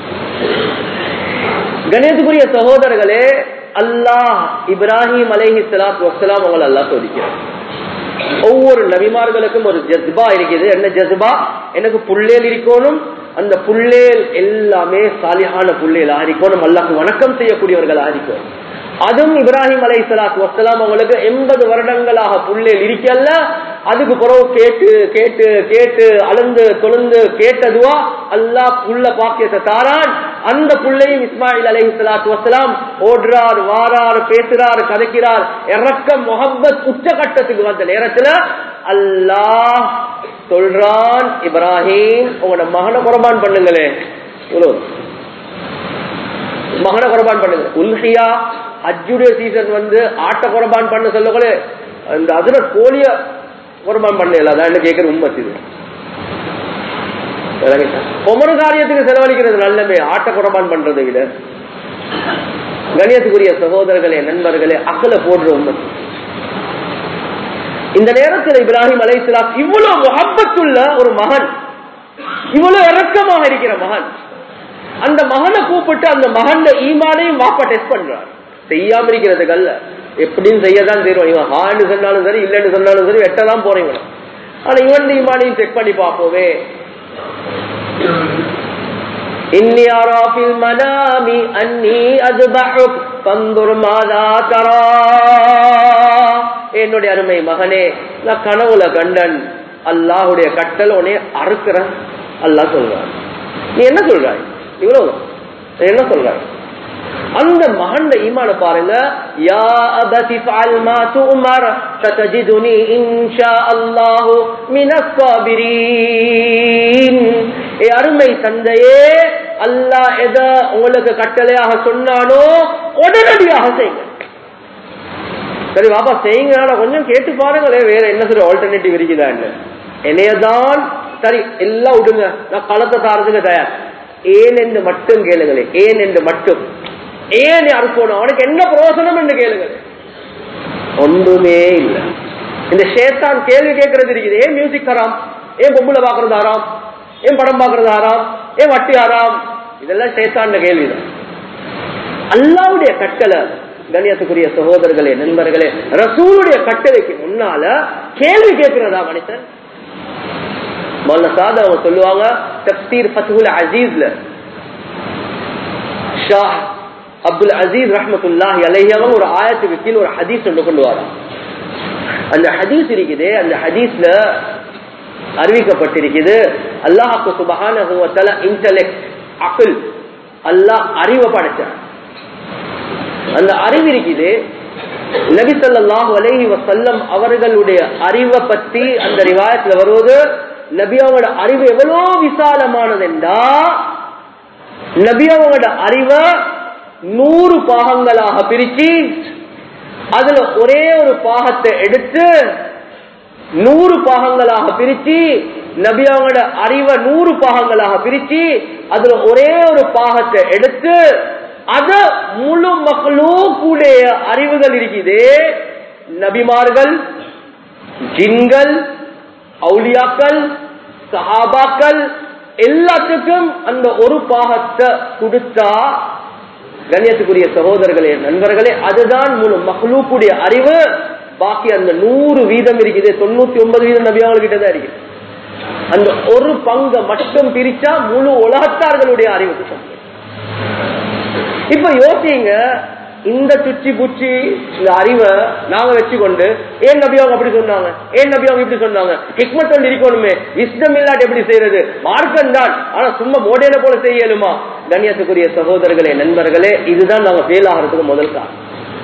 A: கணேசக்குரிய சகோதரர்களே அல்லாஹ் இப்ராஹிம் அலைஹி சலாத் வசலாம் அவங்களை அல்லாஹ் சோதிக்கிறார் ஒவ்வொரு நபிமார்களுக்கும் ஒரு ஜஸ்பா இருக்குது என்ன ஜஸ்பா எனக்கு புள்ளேல் இருக்கணும் அந்த புள்ளேல் எல்லாமே சாலிஹான புள்ளேலாக இருக்கணும் அல்லாஹ் வணக்கம் செய்யக்கூடியவர்களாக இருக்கணும் அதுவும் இப்ராஹிம் அலை சலாத் வசலாம் அவங்களுக்கு எண்பது வருடங்களாக புள்ளேல் இருக்கல்ல அதுக்கு பிறகு கேட்டு கேட்டு கேட்டு அழுந்து தொழுந்து கேட்டதுவா அல்லாஹ் புள்ள பாக்கியத்தை தாரான் அந்த புள்ளையும் இஸ்மாயில் அலை சலாத்து வசலாம் ஓடுறார் வாரார் பேசுறார் கதைக்கிறார் இறக்க முகப்பத் உச்சகட்டத்துக்கு வந்த நேரத்துல அல்லாஹ் சொல்றான் இப்ராஹிம் உங்களோட மகனை குரபான் பண்ணுங்களே மகனை குரபான் பண்ணுங்க உல்ஹியா அஜுடைய சீசன் வந்து ஆட்ட குரபான் பண்ண சொல்லக்கூட அந்த அதுல கோழிய குரபான் பண்ணல அதான் கேட்கிற உண்மை இது ஒவ்வொரு காரியத்துக்கு செலவழிக்கிறது நல்லமே ஆட்ட குரபான் பண்றதை விட கணியத்துக்குரிய சகோதரர்களே நண்பர்களே அக்கல போடுற உண்மை இந்த நேரத்தில் இப்ராஹிம் அலைசலாம் இவ்வளவு முகப்பத்துள்ள ஒரு மகன் இவ்வளவு இறக்கமாக இருக்கிற மகன் அந்த மகனை கூப்பிட்டு அந்த மகன் ஈமானையும் வாப்பா டெஸ்ட் பண்றார் செய்யாம இருக்கிறதுக்கு அல்ல எப்படின்னு செய்யதான் தெரியும் இவன் ஹான்னு சொன்னாலும் சரி இல்லைன்னு சொன்னாலும் சரி வெட்டதான் போறேன் இவன் ஆனா இவன் ஈமானையும் செக் பண்ணி பார்ப்போமே இன்னி அரா ஃபில் மனாமி அன்னி அஸ்பஹுக் ஃபந்துர் மாதா தரா என்னுடைய அருமை மகனே நான் கனவுல கண்டன் அல்லாஹ்வுடைய கட்டளை உன்னை அறுக்கிறேன் அல்லாஹ் சொல்றான் நீ என்ன சொல்றாய் இவ்வளவு என்ன சொல்றாய் அந்த மகன் ஈமான பாருங்க யா அபதி ஃபஅல் மா துமர் சதஜிதுனி இன்ஷா அல்லாஹ் மினஸ் சாபிரீன் ஏ அருமை தந்தையே அல்லாஹ் எத உங்களுக்கு கட்டளையாக சொன்னானோ உடனடியாக செய்யுங்க சரி பாப்பா செய்யுங்க ஆனா கொஞ்சம் கேட்டு பாருங்களே வேற என்ன சரி ஆல்டர்னேட்டிவ் இருக்குதான்னு என்னையதான் சரி எல்லாம் விடுங்க நான் களத்தை தாரதுக்கு தயார் ஏன் என்று மட்டும் கேளுங்களே ஏன் என்று மட்டும் ஏன் அறுக்கணும் அவனுக்கு என்ன பிரயோசனம் என்று கேளுங்க ஒன்றுமே இல்லை இந்த ஷேத்தான் கேள்வி கேட்கறது இருக்குது ஏன் மியூசிக் ஹராம் ஏன் பொம்புல பாக்குறது ஹராம் ஏன் படம் பாக்குறது ஹராம் ஏன் வட்டி ஹராம் இதெல்லாம் ஷேத்தான் கேள்விதான் அல்லாவுடைய கட்டளை கண்ணியத்துக்குரிய சகோதரர்களே நண்பர்களே ரசூலுடைய கட்டளைக்கு முன்னால கேள்வி கேட்கிறதா மனுஷன் மௌலானா சாத் அவங்க சொல்லுவாங்க தப்சீர் ஃபத்ஹுல் அசீஸ்ல ஷாஹ் அப்துல் அசீஸ் ரஹமத்துல்லாஹி அலைஹி அவங்க ஒரு ஆயத்துக்கு கீழே ஒரு ஹதீஸ் ஒன்று கொண்டு வரான் அந்த ஹதீஸ் இருக்குது அந்த ஹதீஸ்ல அறிவிக்கப்பட்டிருக்குது அல்லாஹாக்கு சுபஹானஹு வ தஆலா இன்டெலெக்ட் அக்ல் அல்லாஹ் அறிவை படைச்சான் அந்த அறிவு இருக்குது நபி ஸல்லல்லாஹு அலைஹி வஸல்லம் அவர்களுடைய அறிவை பத்தி அந்த ரிவாயத்துல வருவது நபி அவங்களோட அறிவு எவ்வளவு விசாலமானது என்றா நபி அவங்களோட அறிவை நூறு பாகங்களாக பிரிச்சு அதுல ஒரே ஒரு பாகத்தை எடுத்து நூறு பாகங்களாக பிரிச்சு நபி அவங்களோட அறிவை நூறு பாகங்களாக பிரிச்சு அதுல ஒரே ஒரு பாகத்தை எடுத்து அத முழு மக்களுடைய அறிவுகள் இருக்குது நபிமார்கள் ஜின்கள் அவுலியாக்கள் சஹாபாக்கள் எல்லாத்துக்கும் அந்த ஒரு பாகத்தை கொடுத்தா கண்ணியத்துக்குரிய சகோதரர்களே நண்பர்களே அதுதான் முழு மஹ்லூக்குடைய அறிவு பாக்கி அந்த நூறு வீதம் இருக்குது தொண்ணூத்தி ஒன்பது வீதம் நபியாவங்க கிட்ட தான் இருக்குது அந்த ஒரு பங்கை மட்டும் பிரிச்சா முழு உலகத்தார்களுடைய அறிவுக்கு சமம் இப்ப யோசிங்க இந்த சுச்சி புச்சி இந்த அறிவை நாங்க வச்சுக்கொண்டு ஏன் நபி அவங்க அப்படி சொன்னாங்க ஏன் நபி அவங்க இப்படி சொன்னாங்க ஹிக்மத் ஒன்று இருக்கணுமே விஸ்டம் இல்லாட்டி எப்படி செய்யறது மார்க்கம் தான் ஆனா சும்மா மோடையில போல செய்யலுமா கண்ணியத்துக்குரிய சகோதரர்களே நண்பர்களே இதுதான் நாங்க ஃபெயில் ஆகிறதுக்கு முதல் காரணம்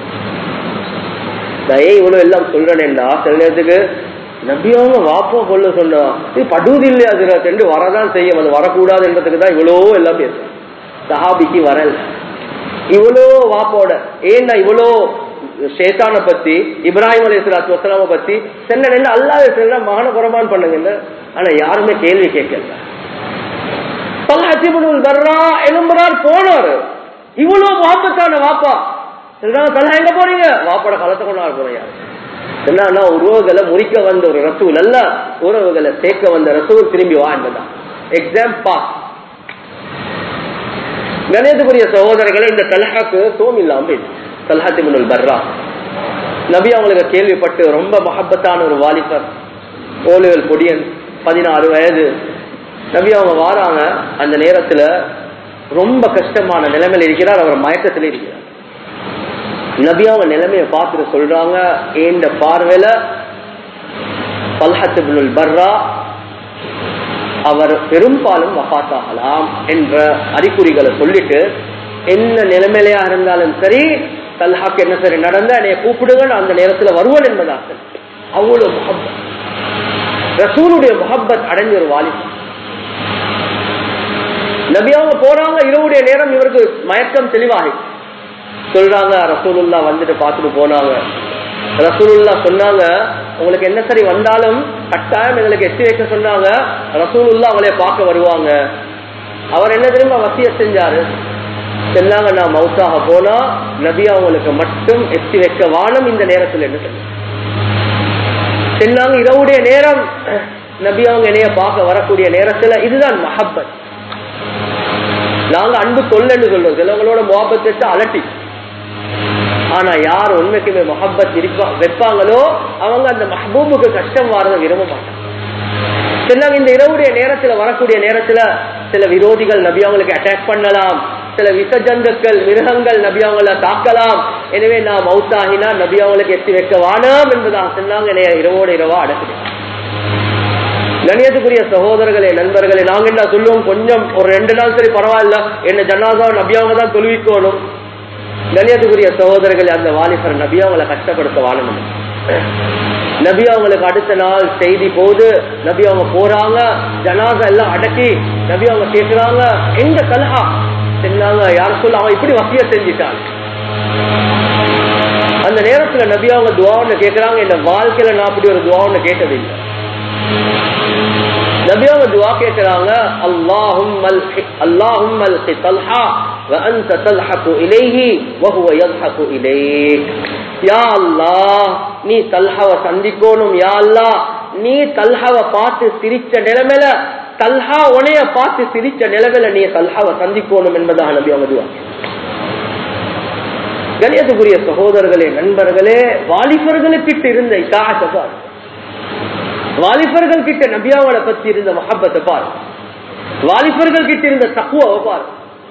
A: நான் ஏன் இவ்வளவு எல்லாம் சொல்றேன்டா சில நேரத்துக்கு நபியவங்க வாப்போ கொள்ள சொன்னா இது படுவது இல்லையா அதுல ரெண்டு வரதான் செய்யும் அது வரக்கூடாதுன்றதுக்கு தான் இவ்வளோ எல்லாம் பேசுறேன் சஹாபிக்கு வரல இவ்வளோ வாப்போட ஏன்னா இவ்வளோ ஷேத்தான பத்தி இப்ராஹிம் அலி இஸ்லாத்து வசலாம பத்தி சென்ன ரெண்டு அல்லாத செல்ல மகன குரமான் பண்ணுங்க ஆனா யாருமே கேள்வி கேட்கல பல்லாத்திபுல் பர்ரா எலும்புறார் போனாரு இவ்வளவு முகப்பத்தான வாப்பா சொல்றாங்க தலா எங்க போறீங்க வாப்போட களத்தை கொண்டாட போறேன் யாரு என்னன்னா உறவுகளை முறிக்க வந்த ஒரு ரசூல் அல்ல உறவுகளை சேர்க்க வந்த ரசூல் திரும்பி வா என்பதான் எக்ஸாம் பாஸ் கணேதுக்குரிய சகோதரர்களை இந்த தல்ஹாக்கு சோம் இல்லாம போயிடுச்சு தல்ஹாத்திபுல் பர்ரா நபி அவங்களுக்கு கேள்விப்பட்டு ரொம்ப மஹப்பத்தான ஒரு வாலிபர் ஓலுவல் பொடியன் பதினாறு வயது நபி அவங்க வாராங்க அந்த நேரத்துல ரொம்ப கஷ்டமான நிலைமையில இருக்கிறார் அவர் மயக்கத்தில் இருக்கிறார் நபி அவங்க நிலைமையை பார்த்துட்டு சொல்றாங்க இந்த பார்வையில பல்ஹத்துபுல் பர்ரா அவர் பெரும்பாலும் வஃத்தாகலாம் என்ற அறிகுறிகளை சொல்லிட்டு என்ன நிலைமையிலையா இருந்தாலும் சரி தல்ஹாக்கு என்ன சரி நடந்தா என்னைய கூப்பிடுங்க நான் அந்த நேரத்துல வருவேன் என்பதாக அவ்வளவு முகப்பத் ரசூலுடைய முகப்பத் அடைஞ்ச ஒரு வாலிபன் நபியாவங்க போறாங்க இரவுடைய நேரம் இவருக்கு மயக்கம் தெளிவாகி சொல்றாங்க ரசூலுல்லா வந்துட்டு பார்த்துட்டு போனாங்க ரசூலுல்லா சொன்னாங்க உங்களுக்கு என்ன சரி வந்தாலும் கட்டாயம் எங்களுக்கு எட்டி வைக்க சொன்னாங்க ரசூலுல்லா அவங்களே பார்க்க வருவாங்க அவர் என்ன தெரியுமா வசிய செஞ்சாரு சொன்னாங்க நான் மவுத்தாக போனா நபி அவங்களுக்கு மட்டும் எட்டி வைக்க வானம் இந்த நேரத்தில் என்ன சொன்னாங்க சொன்னாங்க இரவுடைய நேரம் நபி அவங்க என்னைய பார்க்க வரக்கூடிய நேரத்துல இதுதான் மஹப்பத் நாங்க அன்பு சொல்லன்னு சொல்றோம் சிலவங்களோட முகப்பத் வச்சு அலட்டி ஆனா யார் உண்மைக்குமே மொஹப்பத் இருப்பா வைப்பாங்களோ அவங்க அந்த மஹபூபுக்கு கஷ்டம் வாரத விரும்ப மாட்டாங்க சொன்னாங்க இந்த இரவுடைய நேரத்துல வரக்கூடிய நேரத்துல சில விரோதிகள் நபி அவங்களுக்கு அட்டாக் பண்ணலாம் சில விசஜந்துக்கள் மிருகங்கள் நபி அவங்கள தாக்கலாம் எனவே நான் மவுத்தாகினா நபி அவங்களுக்கு எத்தி வைக்க வானாம் என்பதாக சொன்னாங்க என்னைய இரவோடு இரவா அடக்குது கணியத்துக்குரிய சகோதரர்களே நண்பர்களே நாங்க என்ன சொல்லுவோம் கொஞ்சம் ஒரு ரெண்டு நாள் சரி பரவாயில்ல என்ன ஜனாதா நபியாவங்க தான் தொழுவிக்கணும் கணியத்துக்குரிய சகோதரர்களே அந்த வாலிபர் நபியாவங்களை கஷ்டப்படுத்த வாழணும் நபி அவங்களுக்கு அடுத்த நாள் செய்தி போது நபி அவங்க போறாங்க ஜனாசா எல்லாம் அடக்கி நபி அவங்க கேக்குறாங்க எங்க கலஹா சொன்னாங்க யார் சொல்ல அவன் இப்படி வசிய செஞ்சிட்டான் அந்த நேரத்துல நபி அவங்க துவான்னு கேக்குறாங்க இந்த வாழ்க்கையில நான் அப்படி ஒரு துவான்னு கேட்டதில்லை நபி அவங்க துவா கேக்குறாங்க அல்லாஹும் அல்லாஹும் அல்கி தல்ஹா وأنت تلحق إليه وهو يضحك إليك யா அல்லாஹ் நீ தல்ஹாவை சந்திக்கணும் யா அல்லாஹ் நீ தல்ஹாவை பார்த்து சிரிச்ச நிலைமையில தல்ஹா உனைய பார்த்து சிரிச்ச நிலைமையில நீ தல்ஹாவை சந்திக்கணும் என்பதாக நபி அவங்க துவா கணியத்துக்குரிய சகோதரர்களே நண்பர்களே வாலிபர்களுக்கிட்ட இருந்த இதாகத்தை பாரு வாலிபர்கள் கிட்ட நபியாவளை பத்தி இருந்த மஹப்பத்தை பாரு வாலிபர்கள் கிட்ட இருந்த தக்குவாவை பாரு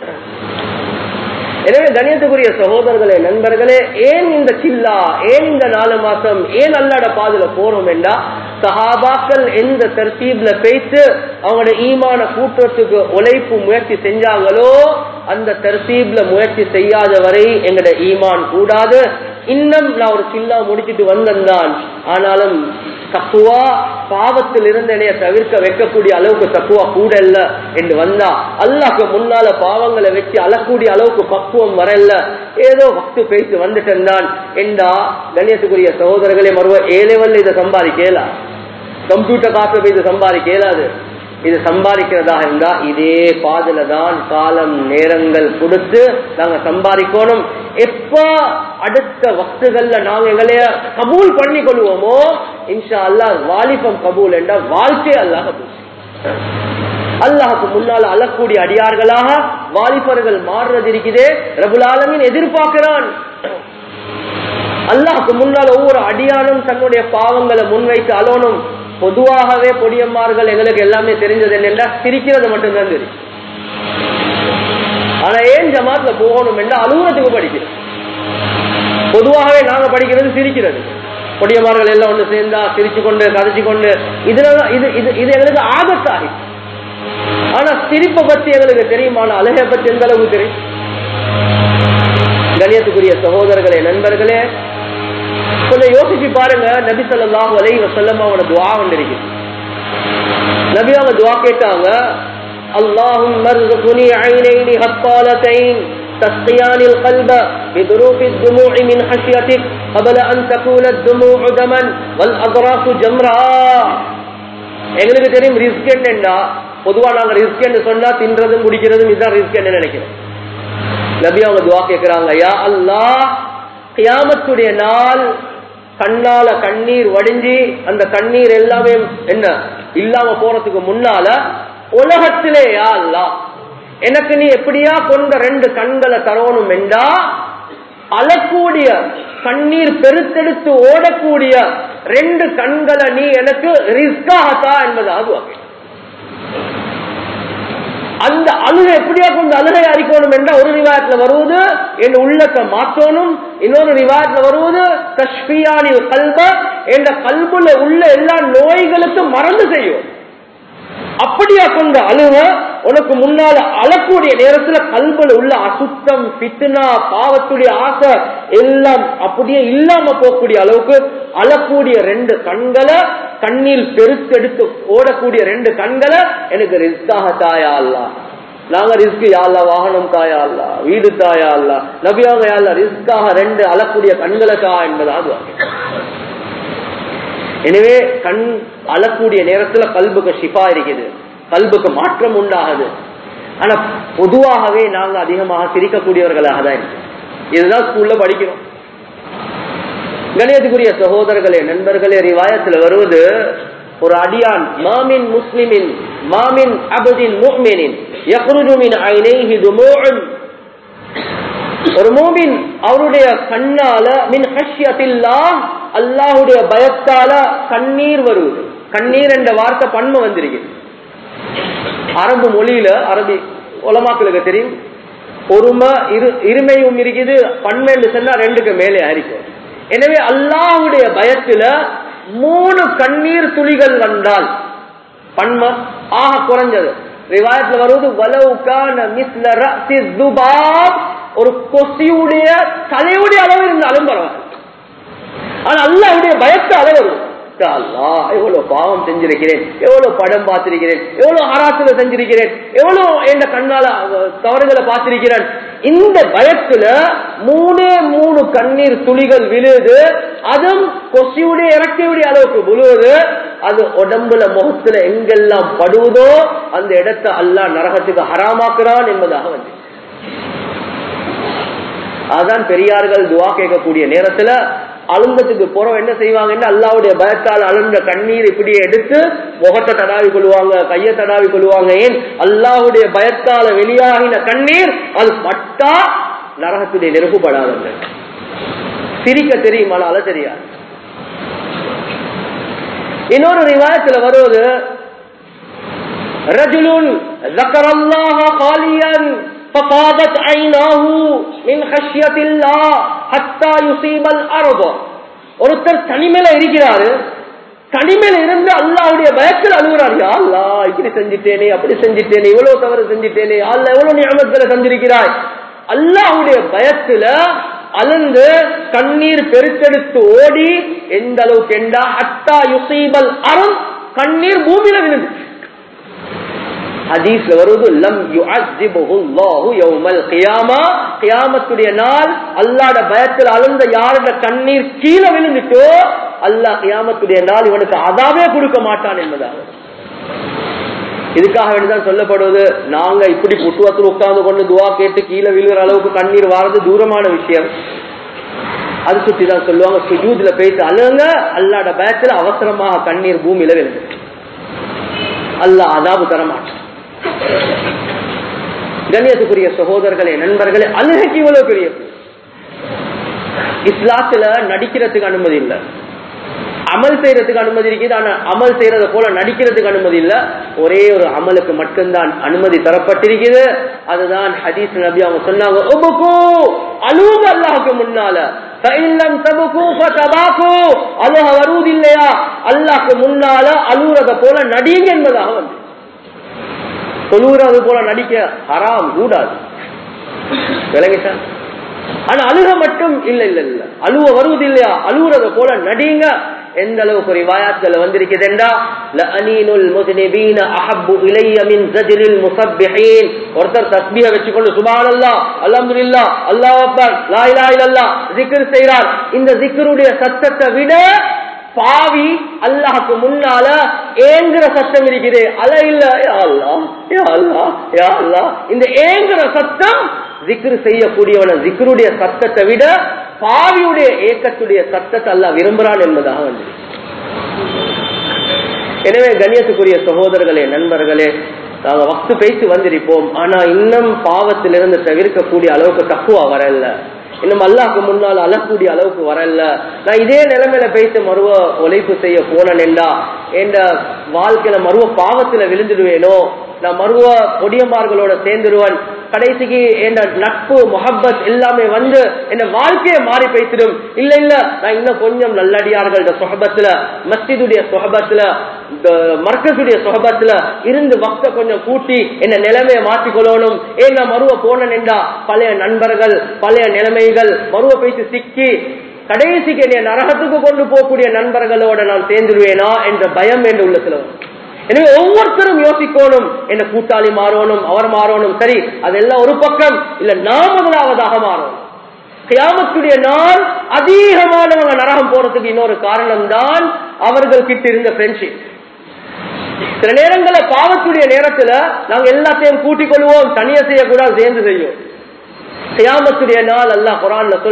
A: எனவே கணியத்துக்குரிய சகோதரர்களே நண்பர்களே ஏன் இந்த சில்லா ஏன் இந்த நாலு மாசம் ஏன் அல்லாட பாதுல போறோம் என்றா சஹாபாக்கள் எந்த தர்த்தீப்ல பேச்சு அவங்களோட ஈமான கூட்டத்துக்கு உழைப்பு முயற்சி செஞ்சாங்களோ அந்த தர்த்தீப்ல முயற்சி செய்யாத வரை எங்களோட ஈமான் கூடாது இன்னும் நான் ஒரு சில்லா முடிச்சிட்டு வந்தான் ஆனாலும் தக்குவா பாவத்தில் இருந்து என்னைய தவிர்க்க வைக்கக்கூடிய அளவுக்கு தக்குவா கூட இல்ல என்று வந்தா அல்லாக்கு முன்னால பாவங்களை வச்சு அழக்கூடிய அளவுக்கு பக்குவம் வரல ஏதோ பக்து பேசி வந்துட்டேன் தான் என்றா கண்ணியத்துக்குரிய சகோதரர்களே மறுவ ஏழைவல்ல இதை சம்பாதிக்கலா கம்ப்யூட்டர் காசை போய் இதை சம்பாதிக்க இயலாது இது சம்பாதிக்கிறதாக இருந்தா இதே பாதுல தான் காலம் நேரங்கள் கொடுத்து நாங்க சம்பாதிக்கணும் எப்ப அடுத்த வக்துகள்ல நாங்க எங்களைய கபூல் பண்ணி கொள்வோமோ இன்ஷா அல்லாஹ் வாலிபம் கபூல் என்ற வாழ்க்கை அல்லாஹ் கபூல் அல்லாஹுக்கு முன்னால் அழக்கூடிய அடியார்களாக வாலிபர்கள் மாறுறது இருக்குதே ரபுலாலமின் எதிர்பார்க்கிறான் அல்லாஹுக்கு முன்னால் ஒவ்வொரு அடியானும் தன்னுடைய பாவங்களை முன்வைத்து அலோனும் பொதுவாகவே பொடியம்மார்கள் எங்களுக்கு எல்லாமே தெரிஞ்சது என்னென்றா சிரிக்கிறது மட்டும்தான் தெரியும் ஆனா ஏன் ஜமாத்ல போகணும் என்றா அலுவலத்துக்கு படிக்கிறோம் பொதுவாகவே நாங்க படிக்கிறது சிரிக்கிறது பொடியமார்கள் எல்லாம் ஒண்ணு சேர்ந்தா சிரிச்சு கொண்டு கதைச்சு கொண்டு இதுல இது இது இது எங்களுக்கு ஆபத்தாகி ஆனா சிரிப்பை பத்தி எங்களுக்கு தெரியுமான அழகை பத்தி எந்த அளவுக்கு தெரியும் கணியத்துக்குரிய சகோதரர்களே நண்பர்களே கொஞ்சம் யோசிச்சு பாருங்க நபி சொல்லாஹு அலை வசல்லம் அவனோட துவா ஒன்று இருக்கு நபி அவங்க துவா கேட்டாங்க அல்லாஹும் மர்சுகுனி ஐனைனி ஹத்தாலத்தைன் تسقيان القلب بذروف الدموع من خشيتك قبل أن تكون الدموع دما والأضراس جمرا எங்களுக்கு தெரியும் ரிஸ்க் என்னன்னா பொதுவா நாங்க ரிஸ்க் என்று சொன்னா தின்றதும் குடிக்கிறதும் இதுதான் ரிஸ்க் என்ன நினைக்கிறோம் நபி அவங்க துவா கேட்கிறாங்க யா அல்லாஹ் கியாமத்துடைய நாள் கண்ணால கண்ணீர் வடிஞ்சி அந்த கண்ணீர் எல்லாமே என்ன இல்லாம போறதுக்கு முன்னால உலகத்திலே யா அல்லா எனக்கு நீ எப்படியா கொண்ட ரெண்டு கண்களை தரணும் என்றா அழக்கூடிய கண்ணீர் பெருத்தெடுத்து ஓடக்கூடிய ரெண்டு கண்களை நீ எனக்கு ரிஸ்காகத்தா என்பதாக அந்த அழுகை எப்படியா கொண்டு அழுகை அறிக்கணும் என்ற ஒரு ரிவாயத்துல வருவது என் உள்ளத்தை மாற்றணும் இன்னொரு ரிவாயத்துல வருவது கஷ்பியானி கல்வ என்ற கல்புல உள்ள எல்லா நோய்களுக்கும் மறந்து செய்யும் அப்படியா கொண்ட அழுக உனக்கு முன்னால அழக்கூடிய நேரத்துல கல்புல உள்ள அசுத்தம் பித்துனா பாவத்துடைய ஆசை எல்லாம் அப்படியே இல்லாம போகக்கூடிய அளவுக்கு அழக்கூடிய ரெண்டு கண்களை கண்ணில் பெருத்தெடுத்து ஓடக்கூடிய ரெண்டு கண்களை எனக்கு ரிஸ்காக தாயா அல்லா நாங்க ரிஸ்க் யாழ்லா வாகனம் தாயா அல்லா வீடு தாயா அல்லா நபியாக யாழ்லா ரிஸ்காக ரெண்டு அழக்கூடிய கண்களை தா என்பதாக எனவே கண் அழக்கூடிய நேரத்துல கல்புக்கு ஷிஃபா இருக்குது கல்புக்கு மாற்றம் உண்டாகுது ஆனா பொதுவாகவே நாங்க அதிகமாக சிரிக்கக்கூடியவர்களாக தான் இருக்கு இதுதான் ஸ்கூல்ல படிக்கிறோம் கணியத்துக்குரிய சகோதரர்களே நண்பர்களே ரிவாயத்துல வருவது ஒரு அடியான் மாமின் முஸ்லிமின் மாமின் அபதின் முஹ்மினின் யஹ்ருஜு மின் ஐனைஹி துமூஉன் ஒரு மூமின் அவருடைய கண்ணால மின் ஹஷ்யத்தில்லாஹ் அல்லாஹுடைய பயத்தால கண்ணீர் வருவது கண்ணீர் என்ற வார்த்தை பன்மை வந்திருக்கு அரபு மொழியில அரபி உலமாக்களுக்கு தெரியும் ஒருமை இரு இருமையும் இருக்குது பன்மைன்னு சொன்னா ரெண்டுக்கு மேலே இருக்கும் எனவே அல்லாஹ்வுடைய பயத்துல மூணு கண்ணீர் துளிகள் வந்தால் பன்ம ஆக குறைஞ்சது ரிவாயத்துல வருவது வலவுக்கான மிஸ்ல ரசி துபாப் ஒரு கொசியுடைய தலையுடைய அளவு இருந்தாலும் பரவாயில்ல ஆனா அல்லாஹ்வுடைய பயத்தை அளவு வரும் அல்லாஹ் எவ்வளவு பாவம் செஞ்சிருக்கிறேன் எவ்வளவு படம் பார்த்திருக்கிறேன் எவ்வளவு ஹராத்துல செஞ்சிருக்கிறேன் எவ்வளவு என் கண்ணால அஹ், தவறுகளை பார்த்திருக்கிறேன் இந்த பயத்துல மூணு மூணு கண்ணீர் துளிகள் விழுது அதுவும் கொசியுடைய இறக்கையுடைய அளவுக்கு விழுவது அது உடம்புல முகத்துல எங்கெல்லாம் படுவதோ அந்த இடத்தை அல்லாஹ் நரகத்துக்கு ஹராமாக்குறான் என்பதாக வந்து அதான் பெரியார்கள் துவா கேட்கக்கூடிய நேரத்துல அழுந்தத்துக்கு போறோம் என்ன செய்வாங்கன்னா அல்லாவுடைய பயத்தால் அழுந்த கண்ணீர் இப்படியே எடுத்து முகத்தை தடாவி கொள்வாங்க கையை தடாவி கொள்வாங்க ஏன் அல்லாவுடைய பயத்தால வெளியாகின கண்ணீர் அது பட்டா நரகத்துடைய நெருப்புப்படாதுங்க சிரிக்க தெரியும் அழ தெரியாது இன்னொரு ரிவாயத்துல வருவது رجل ذكر الله خاليا ففاضت عيناه من خشية الله حتى يصيب الأرض ஒருத்தர் தனிமையில இருக்கிறாரு தனிமையில இருந்து அல்லாவுடைய பயத்தில் அழுகுறாரு யா அல்லாஹ் இப்படி செஞ்சிட்டேனே அப்படி செஞ்சிட்டேனே இவ்வளவு தவறு செஞ்சிட்டேனே அல்ல எவ்வளவு நியமத்துல செஞ்சிருக்கிறாய் அல்லாஹ்வுடைய பயத்துல அலந்து கண்ணீர் பெருத்தெடுத்து ஓடி எந்த அளவுக்கு என்றா ஹத்தா யுசீபல் அருண் கண்ணீர் பூமியில விழுந்து ஹதீஸ்ல வருவது லம் யுஅஜிபுஹு அல்லாஹு யௌமல் கியாமா கியாமத்துடைய நாள் அல்லாஹ்ட பயத்தில் அழுந்த யாரோட கண்ணீர் கீழே விழுந்துட்டோ அல்லாஹ் கியாமத்துடைய நாள் இவனுக்கு அதாவே கொடுக்க மாட்டான் என்பதாக இதுக்காக வேண்டிதான் சொல்லப்படுவது நாங்க இப்படி புட்டுவத்தில் உட்கார்ந்து கொண்டு துவா கேட்டு கீழே விழுகிற அளவுக்கு கண்ணீர் வாரது தூரமான விஷயம் அது சுத்தி தான் சொல்லுவாங்க சுஜூதுல பேசி அழுங்க அல்லாட பயத்துல அவசரமாக கண்ணீர் பூமியில விழுந்து அல்லாஹ் அதாபு தர மாட்டான் கண்ணியத்துக்குரிய சகோதரர்களே நண்பர்களே அழுகைக்கு இவ்வளவு பெரிய இஸ்லாத்துல நடிக்கிறதுக்கு அனுமதி இல்லை அமல் செய்யறதுக்கு அனுமதி இருக்குது ஆனா அமல் செய்யறத போல நடிக்கிறதுக்கு அனுமதி இல்ல ஒரே ஒரு அமலுக்கு மட்டும்தான் அனுமதி தரப்பட்டிருக்குது அதுதான் ஹதீஸ் நபி அவங்க சொன்னாங்க "உபுகு, அழுவுங்க அல்லாஹ்வுக்கு முன்னால ஃபஇல்லம் தபுகு ஃபதபாகு." அழுக வருவது இல்லையா அல்லாஹ்க்கு முன்னால அழுகுறத போல நடிங்க என்பதாக வந்து தொழுகிறது போல நடிக்க ஹராம் கூடாது விளங்கிட்டா ஆனா அழுக மட்டும் இல்ல இல்ல இல்ல அழுவ வருவது இல்லையா அழுகுறத போல நடிங்க எந்த அளவுக்கு ரிவாயாத்துல வந்திருக்குதுண்டா லஅனீனுல் முஸ்லிமீன அஹப்பு இலைய மின் ஜஜ்ரில் முஸப்பிஹீன் ஒருத்தர் தஸ்பீஹ வெச்சுக்கொண்டு சுப்ஹானல்லாஹ் அல்ஹம்துலில்லாஹ் அல்லாஹ் அக்பர் லா இலாஹா இல்லல்லாஹ் zikr செய்றார் இந்த zikruடைய சத்தத்தை விட பாவி அல்லாஹ்க்கு முன்னால ஏங்குற சத்தம் இருக்குது அல இல்ல யா அல்லாஹ் யா அல்லாஹ் யா அல்லாஹ் இந்த ஏங்குற சத்தம் ஜிக்ரு செய்யக்கூடியவன ஜிக்ருடைய சத்தத்தை விட பாவியுடைய ஏக்கத்துடைய சத்தத்தை அல்லாஹ் விரும்புறான் என்பதாக வந்து எனவே கண்ணியத்துக்குரிய சகோதரர்களே நண்பர்களே நாங்க வக்து பேசி வந்திருப்போம் ஆனா இன்னும் பாவத்திலிருந்து தவிர்க்கக்கூடிய அளவுக்கு தக்குவா வரல இன்னும் அல்லாஹ்க்கு முன்னால் அழக்கூடிய அளவுக்கு வரல நான் இதே நிலைமையில பேசி மருவ உழைப்பு செய்ய போனேன்டா என்ற வாழ்க்கையில மருவ பாவத்துல விழுந்துடுவேனோ நான் மருவ கொடியமார்களோட சேர்ந்துடுவேன் கடைசிக்கு என் நட்பு முஹப்பத் எல்லாமே வந்து என்ன வாழ்க்கையை மாறி பேசிடும் இல்ல இல்ல நான் இன்னும் கொஞ்சம் நல்லடியார்களோட சொஹபத்துல மஸ்ஜிதுடைய சொஹபத்துல மர்க்கசுடைய சொஹபத்துல இருந்து வக்த கொஞ்சம் கூட்டி என்ன நிலைமையை மாற்றிக்கொள்ளணும் ஏன் நான் மருவ போனேன்டா பழைய நண்பர்கள் பழைய நிலைமைகள் மருவ பேசி சிக்கி கடைசிக்கு என்னை நரகத்துக்கு கொண்டு போகக்கூடிய நண்பர்களோட நான் சேர்ந்துருவேனா என்ற பயம் என்று உள்ளத்துல வரும். எனவே ஒவ்வொருத்தரும் யோசிக்கணும் என்ன கூட்டாளி மாறணும் அவர் மாறணும் சரி அதெல்லாம் ஒரு பக்கம் இல்ல நான் முதலாவதாக மாறணும் கியாமத்துடைய நாள் அதிகமானவங்க நரகம் போறதுக்கு இன்னொரு காரணம் தான் அவர்கள் கிட்ட இருந்த ஃப்ரெண்ட்ஷிப் சில நேரங்கள பாவத்துடைய நேரத்துல நாங்க எல்லாத்தையும் கூட்டிக் கொள்வோம் தனியா செய்யக்கூடாது சேர்ந்து செய்யும் கியாமத்துடைய நாள் அல்லாஹ் குரான்ல சொல்றான்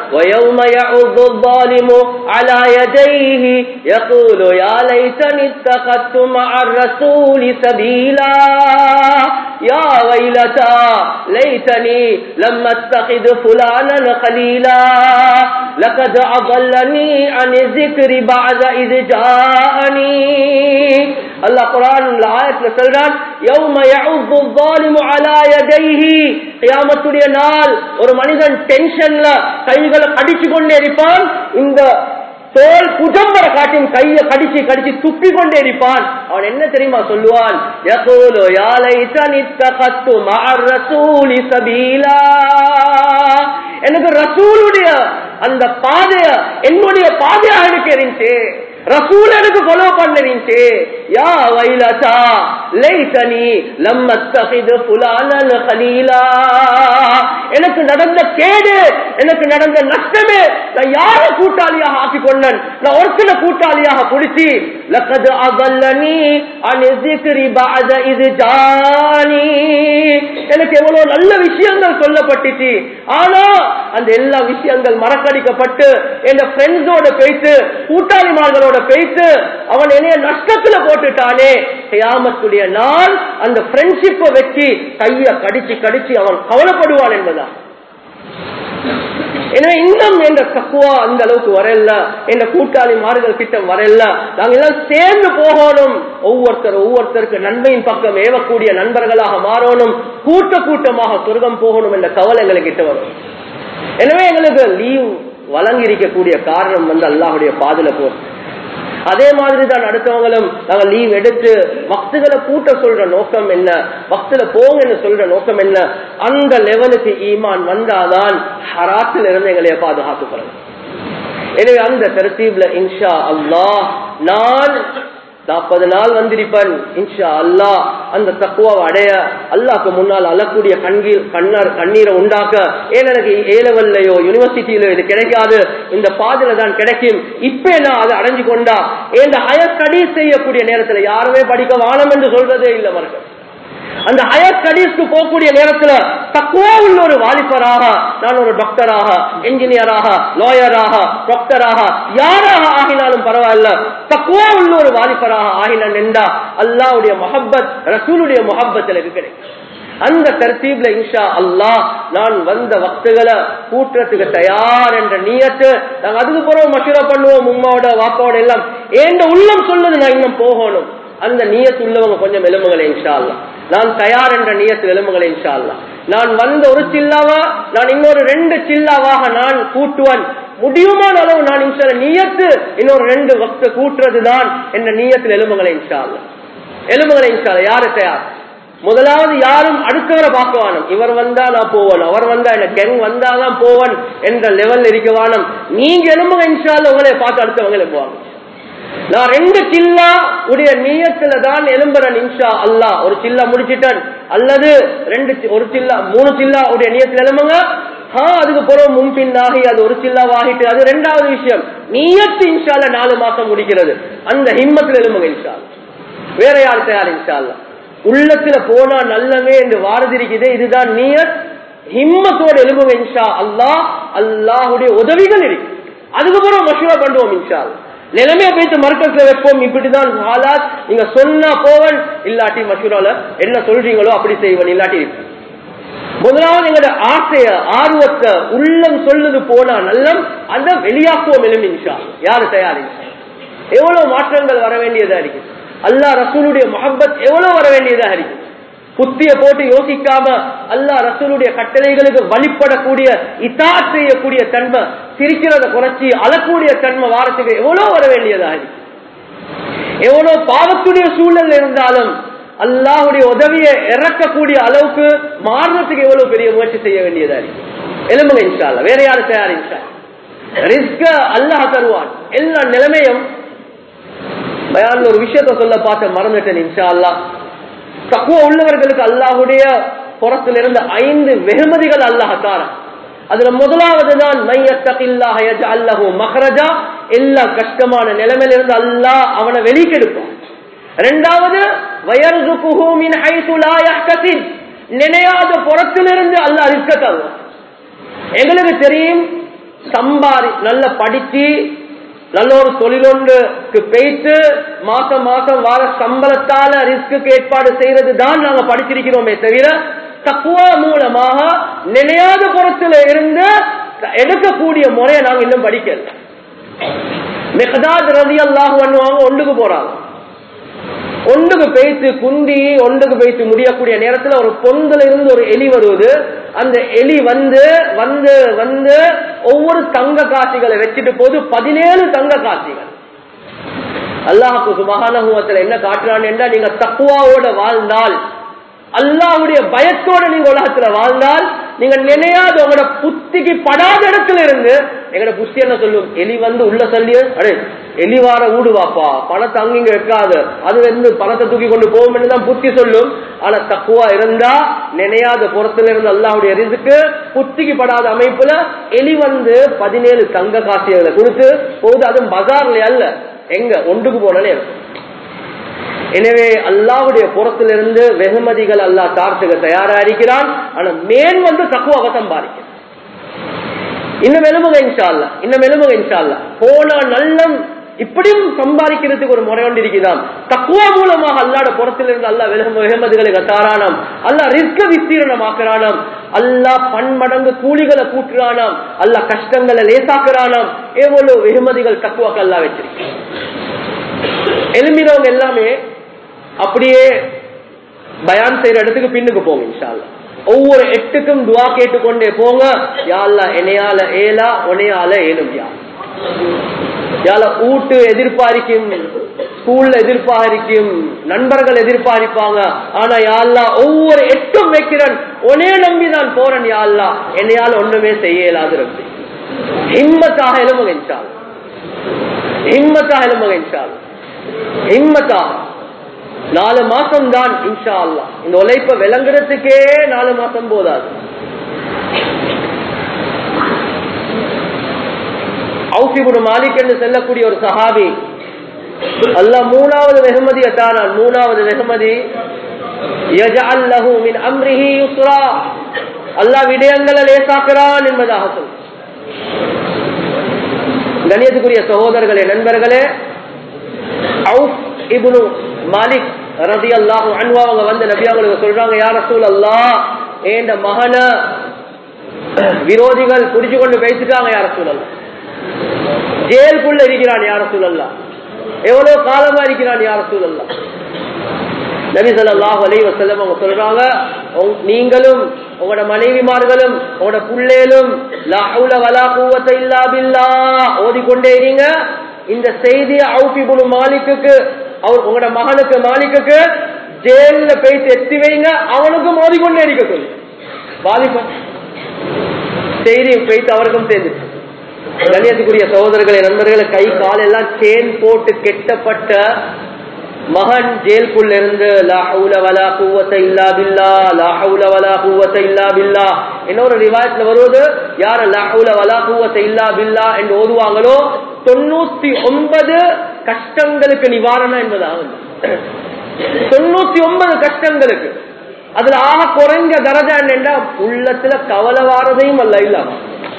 A: ويوم يعض الظالم على يديه يقول يا ليتني اتخذت مع الرسول سبيلا يا ويلتى ليتني لم اتخذ فلانا خليلا لقد أضلني عن الذكر بعد إذ جاءني அல்லாஹ் குரான் ஆயத்துல சொல்றான் யௌம யஉது الظالم على يديه கியாமத்துடைய நாள் ஒரு மனிதன் டென்ஷன்ல கைகளை கடிச்சு கொண்டே இருப்பான் இந்த தோல் புஜம்பர காட்டின் கையை கடிச்சு கடிச்சு துப்பி கொண்டே இருப்பான் அவன் என்ன தெரியுமா சொல்லுவான் யகூலு யா லைத்தனி தகத்து மஅர் ரசூலி சபீலா எனக்கு ரசூலுடைய அந்த பாதைய என்னுடைய பாதையாக எனக்கு இருந்துச்சு ரசூல் எனக்கு ஃபாலோ பண்ணிருந்துச்சு யா வைலதா லைதனி லம் அத்தகிது ஃபுலானன் கலீலா எனக்கு நடந்த கேடு எனக்கு நடந்த நஷ்டமே நான் யார கூட்டாளியாக ஆக்கி கொண்டேன் நான் ஒருத்தன கூட்டாளியாக புடிச்சு லக்கது அகல்லனி அன் ذிக்ரி பஅத இது ஜானி எனக்கு எவ்வளவு நல்ல விஷயங்கள் சொல்லப்பட்டுச்சு ஆனா அந்த எல்லா விஷயங்கள் மறக்கடிக்கப்பட்டு என் ஃப்ரெண்ட்ஸோட பேசி கூட்டாளிமார்களோட பேசி அவன் என்னைய நஷ்டத்துல போட்டுட்டானே கியாமத்துடைய நாள் அந்த ஃப்ரெண்ட்ஷிப்பை வச்சு கைய கடிச்சு கடிச்சு அவன் கவலைப்படுவான் என்பதா எனவே இன்னும் என்ற தக்குவா அந்த அளவுக்கு வரல என்ற கூட்டாளிமார்கள் கிட்ட வரல நாங்க எல்லாம் சேர்ந்து போகணும் ஒவ்வொருத்தர் ஒவ்வொருத்தருக்கு நன்மையின் பக்கம் ஏவக்கூடிய நண்பர்களாக மாறணும் கூட்ட கூட்டமாக சொர்க்கம் போகணும் என்ற கவலை எங்களுக்கு கிட்ட வரும் எனவே எங்களுக்கு லீவ் வழங்கி இருக்கக்கூடிய காரணம் வந்து அல்லாஹுடைய பாதுல போகும் அதே மாதிரி தான் அடுத்தவங்களும் நாங்க லீவ் எடுத்து பக்துகளை கூட்ட சொல்ற நோக்கம் என்ன பக்துல போங்கன்னு சொல்ற நோக்கம் என்ன அந்த லெவலுக்கு ஈமான் வந்தாதான் ஹராத்தில் இருந்து எங்களைய பாதுகாத்துக்கணும் எனவே அந்த தரத்தீப்ல இன்ஷா அல்லாஹ் நான் நாற்பது நாள் வந்திருப்பன் இன்ஷா அல்லாஹ் அந்த தக்குவாவை அடைய அல்லாஹ்க்கு முன்னால் அழக்கூடிய கண்ணீர் கண்ணர் கண்ணீரை உண்டாக்க ஏன் எனக்கு ஏலவல்லையோ யூனிவர்சிட்டியிலோ இது கிடைக்காது இந்த பாதையில தான் கிடைக்கும் இப்ப நான் அதை அடைஞ்சு கொண்டா இந்த ஹயர் ஸ்டடீஸ் செய்யக்கூடிய நேரத்துல யாருமே படிக்க வானம் என்று சொல்றதே இல்லை மறக்க அந்த ஹயர் ஸ்டடீஸ்க்கு போகக்கூடிய நேரத்துல தக்குவா உள்ள ஒரு வாலிபராக நான் ஒரு டாக்டராக என்ஜினியராக லாயராக டாக்டராக யாராக ஆகினாலும் பரவாயில்ல தக்குவா உள்ள ஒரு வாலிபராக ஆகினான் என்றா அல்லாவுடைய மொஹப்பத் ரசூலுடைய மொஹப்பத் எனக்கு கிடைக்கும் அந்த தர்த்தீப்ல இன்ஷா அல்லாஹ் நான் வந்த வக்துகளை கூட்டுறதுக்கு தயார் என்ற நீயத்து நாங்க அதுக்கு பிறகு மசூரா பண்ணுவோம் உம்மாவோட வாப்பாவோட எல்லாம் ஏண்ட உள்ளம் சொல்லுது நான் இன்னும் போகணும் அந்த நீயத்து உள்ளவங்க கொஞ்சம் எலும்புகளை இன்ஷா அல்லாஹ் நான் தயார் என்ற நீயத்து எலும்புகளை இன்ஷா அல்லாஹ் நான் வந்த ஒரு சில்லாவா நான் இன்னொரு ரெண்டு சில்லாவாக நான் கூட்டுவன் முடியுமான அளவு நான் இன்ஷா நீயத்து இன்னொரு ரெண்டு வக்து கூட்டுறது தான் என்ற நீயத்தில் எலும்புகளை இன்ஷா அல்லாஹ் எலும்புகளை இன்ஷா அல்லாஹ் யாரு தயார் முதலாவது யாரும் அடுத்தவரை பார்க்கவானும் இவர் வந்தா நான் போவன் அவர் வந்தா எனக்கு கெங் வந்தாதான் போவன் என்ற லெவல் இருக்கவானும் நீங்க எலும்புங்க இன்ஷால்ல உங்களை பார்த்து அடுத்தவங்க எழுப்புவாங்க நான் ரெண்டு சில்லா உடைய நீயத்துல தான் எலும்புறன் இன்ஷா அல்லா ஒரு சில்லா முடிச்சிட்டன் அல்லது ரெண்டு சி- ஒரு சில்லா மூணு சில்லா உடைய நீயத்துல எலும்புங்க ஆ அதுக்கு பிறகு முன்பின்னாகி அது ஒரு சில்லாவாகிட்டு அது ரெண்டாவது விஷயம் நீயத்து இன்ஷால்ல நாலு மாசம் முடிக்கிறது அந்த ஹிம்மத்துல எலும்புங்க இன்ஷா அல்லாஹ். வேற யார் தயார் இன்ஷா அல்லாஹ். உள்ளத்துல போனா நல்லவே என்று வாரதிருக்குது இதுதான் நீயத் ஹிம்மத்தோட எலும்புங்க இன்ஷா அல்லாஹ் அல்லாஹுடைய உதவிகள் இருக்கு அதுக்கப்புறம் மஷூரா பண்ணுவோம் இன்ஷா அல்லாஹ். நிலைமையை பேசி மறுக்கத்துல வைப்போம் இப்படிதான் ஹாலாத் நீங்க சொன்னா போவன் இல்லாட்டி மஷூரால என்ன சொல்றீங்களோ அப்படி செய்வன் இல்லாட்டி இருப்பேன். முதலாவது எங்களோட ஆசைய ஆர்வத்தை உள்ளம் சொல்லுது போனா நல்லம் அந்த வெளியாக்குவோம் எலும்பு இன்ஷா அல்லாஹ். யாரு தயார் இன்ஷா அல்லாஹ். எவ்வளவு மாற்றங்கள் வர வேண்டியதா இருக்கு அல்லாஹ் ரசூலுடைய மஹப்பத் எவ்வளவு வர வேண்டியதா இருக்கு புத்திய போட்டு யோசிக்காம அல்லாஹ் ரசூலுடைய கட்டளைகளுக்கு வழிபடக்கூடிய இதாத் செய்யக்கூடிய தன்மை சிரிக்கிறத குறைச்சி அழக்கூடிய தன்மை வாரத்துக்கு எவ்வளவு வர வேண்டியதா இருக்கு எவ்வளவு பாவத்துடைய சூழல் இருந்தாலும் அல்லாஹுடைய உதவியை இறக்கக்கூடிய அளவுக்கு மாறுறதுக்கு எவ்வளவு பெரிய முயற்சி செய்ய வேண்டியதா இருக்கு எலும்புங்க இன்ஷா அல்லாஹ். வேற யாரு தயார் இன்ஷா ரிஸ்க அல்லாஹ் தருவான் எல்லா நிலைமையும் பயான்ல ஒரு விஷயத்த சொல்ல பார்த்து மறந்துட்டேன் இன்ஷா அல்லாஹ் தக்குவ உள்ளவர்களுக்கு அல்லாஹுடைய புறத்தில் இருந்த ஐந்து வெகுமதிகள் அல்லாஹ் தாரன் அதுல முதலாவது தான் மையத்தகில்லாஹ் யஜ்அல்லஹு மஹ்ரஜா எல்லா கஷ்டமான நிலைமையில இருந்து அல்லாஹ் அவனை வெளிக்கெடுப்பான் இரண்டாவது வயர்சுகுஹு மின் ஹைது லா யஹ்தசிப் நினையாத புறத்திலிருந்து அல்லாஹ் ரிஸ்க தருவான் எங்களுக்கு தெரியும்
B: சம்பாரி நல்ல படிச்சு நல்ல ஒரு தொழிலொன்றுக்கு பேய்த்து மாசம் மாசம் வார சம்பளத்தால ரிஸ்க்கு ஏற்பாடு செய்யறது தான் நாங்க படிச்சிருக்கிறோமே தவிர தக்குவா மூலமாக நினையாத புறத்துல இருந்து எடுக்கக்கூடிய முறையை நாங்க இன்னும் படிக்கல மெகதாத் ரதி அல்லாஹ் பண்ணுவாங்க ஒன்றுக்கு போறாங்க ஒன்றுக்கு பேய்த்து குந்தி ஒன்றுக்கு பேய்த்து முடியக்கூடிய நேரத்துல ஒரு பொந்துல இருந்து ஒரு எலி வருவது அந்த எலி வந்து வந்து வந்து ஒவ்வொரு தங்க காட்சிகளை வச்சுட்டு போது பதினேழு தங்க காட்சிகள் அல்லாஹுக்கு சுபகானகுவத்தில் என்ன காட்டுறான்னு என்றா நீங்க தக்குவாவோட வாழ்ந்தால் அல்லாஹ்வுடைய பயத்தோட நீங்க உலகத்துல வாழ்ந்தால் நீங்க நினையாத உங்களோட புத்திக்கு படாத இடத்துல இருந்து எங்களோட புத்தி என்ன சொல்லும் எலி வந்து உள்ள சொல்லிய அடே எலி வார ஊடு வாப்பா பணத்தை அங்கிங்க வைக்காது அது வந்து பணத்தை தூக்கி கொண்டு போகும் தான் புத்தி சொல்லும் ஆனா தக்குவா இருந்தா நினையாத புறத்துல இருந்து அல்லாஹ்வுடைய ரிசுக்கு புத்திக்கு படாத அமைப்புல எலி வந்து பதினேழு தங்க காசியங்களை கொடுத்து போகுது அதுவும் பஜார்ல அல்ல எங்க ஒன்றுக்கு போனே இருக்கும் எனவே அல்லாவுடைய புறத்திலிருந்து வெகுமதிகள் அல்லாஹ் தார்த்துக்கு தயாரா இருக்கிறான் ஆனா மேன் வந்து தக்குவாக சம்பாதிக்க இன்னும் எலும்புக இன்ஷால்ல இன்னும் எலும்புக இன்ஷால்ல போனா நல்லம் இப்படியும் சம்பாதிக்கிறதுக்கு ஒரு முறை ஒன்று இருக்குதாம் தக்குவா மூலமாக அல்லாட புறத்திலிருந்து அல்லா வெகுமதிகளை தாரானாம் அல்லா ரிஸ்க விஸ்தீரணமாக்குறானாம் அல்லா பன்மடங்கு கூலிகளை கூட்டுறானாம் அல்லா கஷ்டங்களை லேசாக்குறானாம் எவ்வளவு வெகுமதிகள் தக்குவாக்கு அல்லா வச்சிருக்க எலும்பினவங்க எல்லாமே அப்படியே பயான் செய்யற இடத்துக்கு பின்னுக்கு போங்க இன்ஷால்லா ஒவ்வொரு எட்டுக்கும் துவா கேட்டுக்கொண்டே போங்க யாழ்லா என்னையால ஏலா உனையால ஏலும் யா யால ஊட்டு எதிர்பார்க்கும் ஸ்கூல்ல எதிர்பார்க்கும் நண்பர்கள் எதிர்பார்ப்பாங்க ஆனா யாழ்லா ஒவ்வொரு எட்டும் வைக்கிறேன் உனே நம்பி நான் போறேன் யாழ்லா என்னையால ஒண்ணுமே செய்ய இயலாது இருக்கு ஹிம்மத்தாக எலும்புங்க இன்ஷால் ஹிம்மத்தாக எலும்புங்க இன்ஷால் ஹிம்மத்தா நாலு மாசம் தான் இன்ஷா அல்லா இந்த உழைப்ப விளங்குறதுக்கே நாலு மாசம் போதாது அவுசிபுடு மாலிக் என்று செல்லக்கூடிய ஒரு சஹாபி அல்ல மூணாவது வெகுமதி அட்டானான் மூணாவது வெகுமதி அல்லா விடயங்களை லேசாக்குறான் என்பதாக சொல் கணியத்துக்குரிய சகோதரர்களே நண்பர்களே அவுப் இபுனு மாலிக் ரதி அல்லாஹு அன்வா அவங்க வந்து நபி அவங்களுக்கு சொல்றாங்க யார சூழ் அல்லா ஏண்ட மகன விரோதிகள் புடிச்சு கொண்டு பேசிட்டாங்க யார சூழல்லா ஜெயிலுக்குள்ள இருக்கிறான் யார சூழல்லா எவ்வளவு காலமா இருக்கிறான் யார சூழல்லா நபி சொல்லாஹ் அலி வசல்லம் அவங்க சொல்றாங்க நீங்களும் உங்களோட மனைவிமார்களும் உங்களோட புள்ளேலும் லாஹுல வலா கூவத்தை இல்லா பில்லா ஓதிக்கொண்டே இருங்க இந்த செய்தியை அவுபிபுனு மாலிக்கு அவர் உங்களோட மகனுக்கு மாலிக்கு ஜெயில போயிட்டு எத்தி வைங்க அவனுக்கும் மோதிக்கொண்டே இருக்க சொல்லு பாதிப்பா செய்தி போயிட்டு அவருக்கும் சேர்ந்துச்சு கண்ணியத்துக்குரிய சகோதரர்களை நண்பர்களை கை கால் எல்லாம் சேன் போட்டு கெட்டப்பட்ட மகன் ஜெயிலுக்குள்ள இருந்து லாஹவுல வலா கூவத்தை இல்லா பில்லா லாஹவுல வலா கூவத்தை இல்லா பில்லா இன்னொரு ரிவாயத்துல வருவது யார லாஹவுல வலா கூவத்தை இல்லா பில்லா என்று ஓதுவாங்களோ தொண்ணூத்தி ஒன்பது கஷ்டங்களுக்கு நிவாரணம் என்பதாக தொண்ணூத்தி ஒன்பது கஷ்டங்களுக்கு அதுல ஆக குறைஞ்ச தரஜா என்னென்றா உள்ளத்துல கவலை வாரதையும் அல்ல இல்லாம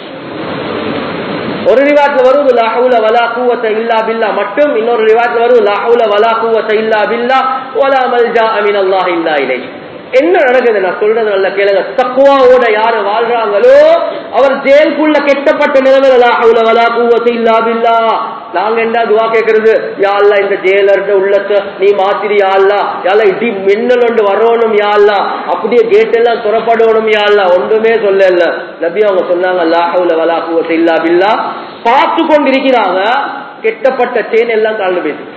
B: ஒரு ரிவாயத்துல வருவது லாஹவுல வலா கூவத்த இல்லா பில்லா மட்டும் இன்னொரு ரிவாயத்துல வருவது லாஹவுல வலா கூவத்த இல்லா பில்லா வலா மல்ஜா அமின் அல்லாஹ் இல்லா இலை என்ன நடக்குது நான் சொல்றது நல்ல கேளுங்க தக்குவாவோட யாரு வாழ்றாங்களோ அவர் ஜெயிலுக்குள்ள கெட்டப்பட்ட நிலைமையில லாஹவுல வலா கூவத்த இல்லா பில்லா நாங்க என்ன துவா கேட்கறது யாழ்லா இந்த ஜெயிலர்ட உள்ளத்தை நீ மாத்திரி யாழ்லா யாழ்லா இடி மின்னல் ஒன்று வரணும் யாழ்லா அப்படியே கேட் எல்லாம் துறப்படணும் யாழ்லா ஒன்றுமே சொல்லல நபி அவங்க சொன்னாங்க லாஹவுல வலா கூவத்த இல்லா பில்லா பார்த்து கொண்டிருக்கிறாங்க கெட்டப்பட்ட தேன் எல்லாம் கலந்து போயிட்டு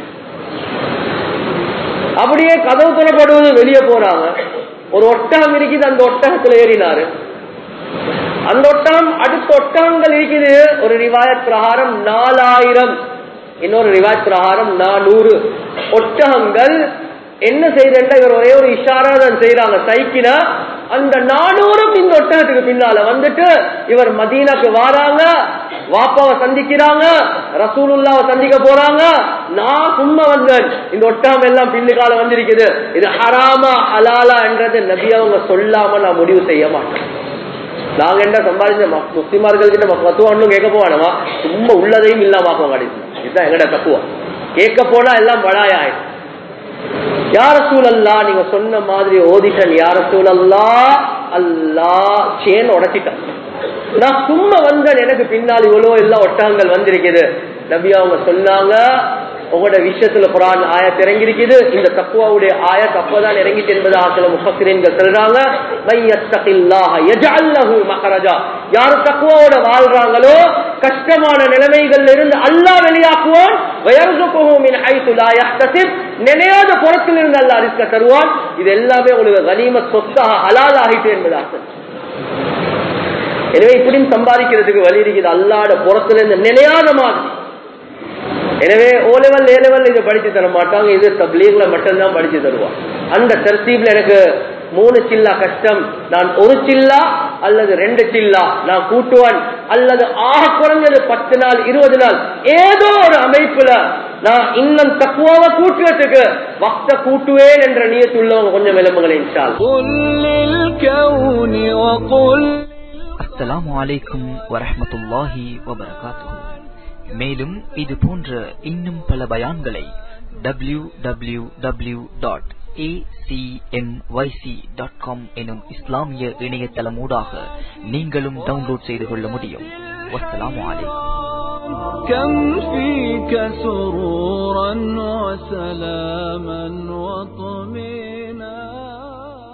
B: அப்படியே கதவு துறப்படுவது வெளியே போறாங்க ஒரு ஒட்டகம் இருக்குது அந்த ஒட்டகத்துல ஏறினாரு அந்த ஒட்டகம் அடுத்த ஒட்டகங்கள் இருக்குது ஒரு ரிவாயத் பிரகாரம் நாலாயிரம் இன்னொரு ரிவாயத் பிரகாரம் நானூறு ஒட்டகங்கள் என்ன செய்யறா இவர் ஒரே ஒரு இஷாரா தான் செய்யறாங்க சைக்கிள அந்த நானூறும் இந்த ஒட்டகத்துக்கு பின்னால வந்துட்டு இவர் மதீனாக்கு வாராங்க வாப்பாவை சந்திக்கிறாங்க ரசூலுல்லாவை சந்திக்க போறாங்க நான் சும்மா வந்தேன் இந்த ஒட்டகம் எல்லாம் பின்னுக்கால வந்திருக்குது இது ஹராமா ஹலாலா என்றது நபி அவங்க சொல்லாம நான் முடிவு செய்ய மாட்டேன் நாங்க என்ன சம்பாதிச்ச ம- முஸ்லிமார்கள் கிட்ட மத்துவம் ஒன்றும் கேட்க போவானவா சும்மா உள்ளதையும் இல்லாமக்குவாங்க கடைசி இதுதான் எங்கட தப்புவா கேட்க போனா எல்லாம் படாய ஆயிடும் யார சூழல்லா நீங்க சொன்ன மாதிரி ஓதிட்டன் யார சூழல்லா அல்லா சேன் உடைச்சிட்டான் நான் சும்மா வந்தேன் எனக்கு பின்னால் இவ்வளவு எல்லாம் ஒட்டகங்கள் வந்திருக்குது நபி அவங்க சொன்னாங்க உங்களோட விஷயத்துல குரான் ஆயத் இறங்கிருக்குது இந்த தக்குவாவுடைய ஆயத் அப்பதான் இறங்கிட்டு என்பதாக சில முஃபக்கிரீன்கள் சொல்றாங்க மையத்தகில்லாஹ யஜஅல் லஹு மஹரஜா யார் தக்குவாவோட வாழ்றாங்களோ கஷ்டமான நிலைமைகள்ல இருந்து அல்லாஹ் வெளியாக்குவான் வயர்சுகுஹு மின் ஹைத்து லா யஹ்தசிப் நினையாத புறத்தில் இருந்து அல்லாஹ் ரிஸ்க தருவான் இது எல்லாமே உங்களுக்கு கனிமத் சொத்தாக ஹலால் ஆகிட்டு என்பதாக எனவே இப்படியும் சம்பாதிக்கிறதுக்கு வழி இருக்குது அல்லாட புறத்துல இருந்து நினையாத மாதிரி எனவே ஓ லெவல் ஏ லெவல் இதை படிச்சு தர மாட்டாங்க இது தப்லீக்ல மட்டும்தான் படிச்சு தருவான் அந்த தர்த்தீப்ல எனக்கு மூணு சில்லா கஷ்டம் நான் ஒரு சில்லா அல்லது ரெண்டு சில்லா நான் கூட்டுவான் அல்லது ஆக குறைஞ்சது பத்து நாள் இருபது நாள் ஏதோ ஒரு அமைப்புல நான் இன்னும் தக்குவாக கூட்டுறதுக்கு வக்த கூட்டுவேன் என்ற நியத்துள்ளவங்க கொஞ்சம் விளம்புகளை இன்ஷால்
C: قل للكون وقل
D: அஸ்ஸலாமு அலைக்கும் வரஹ்மத்துல்லாஹி வபரகாத்துஹு மேலும் இது போன்ற இன்னும் பல பயான்களை W W W dot dot com எனும் இஸ்லாமிய இணையதளமூடாக நீங்களும் டவுன்லோட் செய்து கொள்ள முடியும் வஸ்ஸலாமு அலைக்கும்
C: كم فيك سرورا وسلاما وطمئنا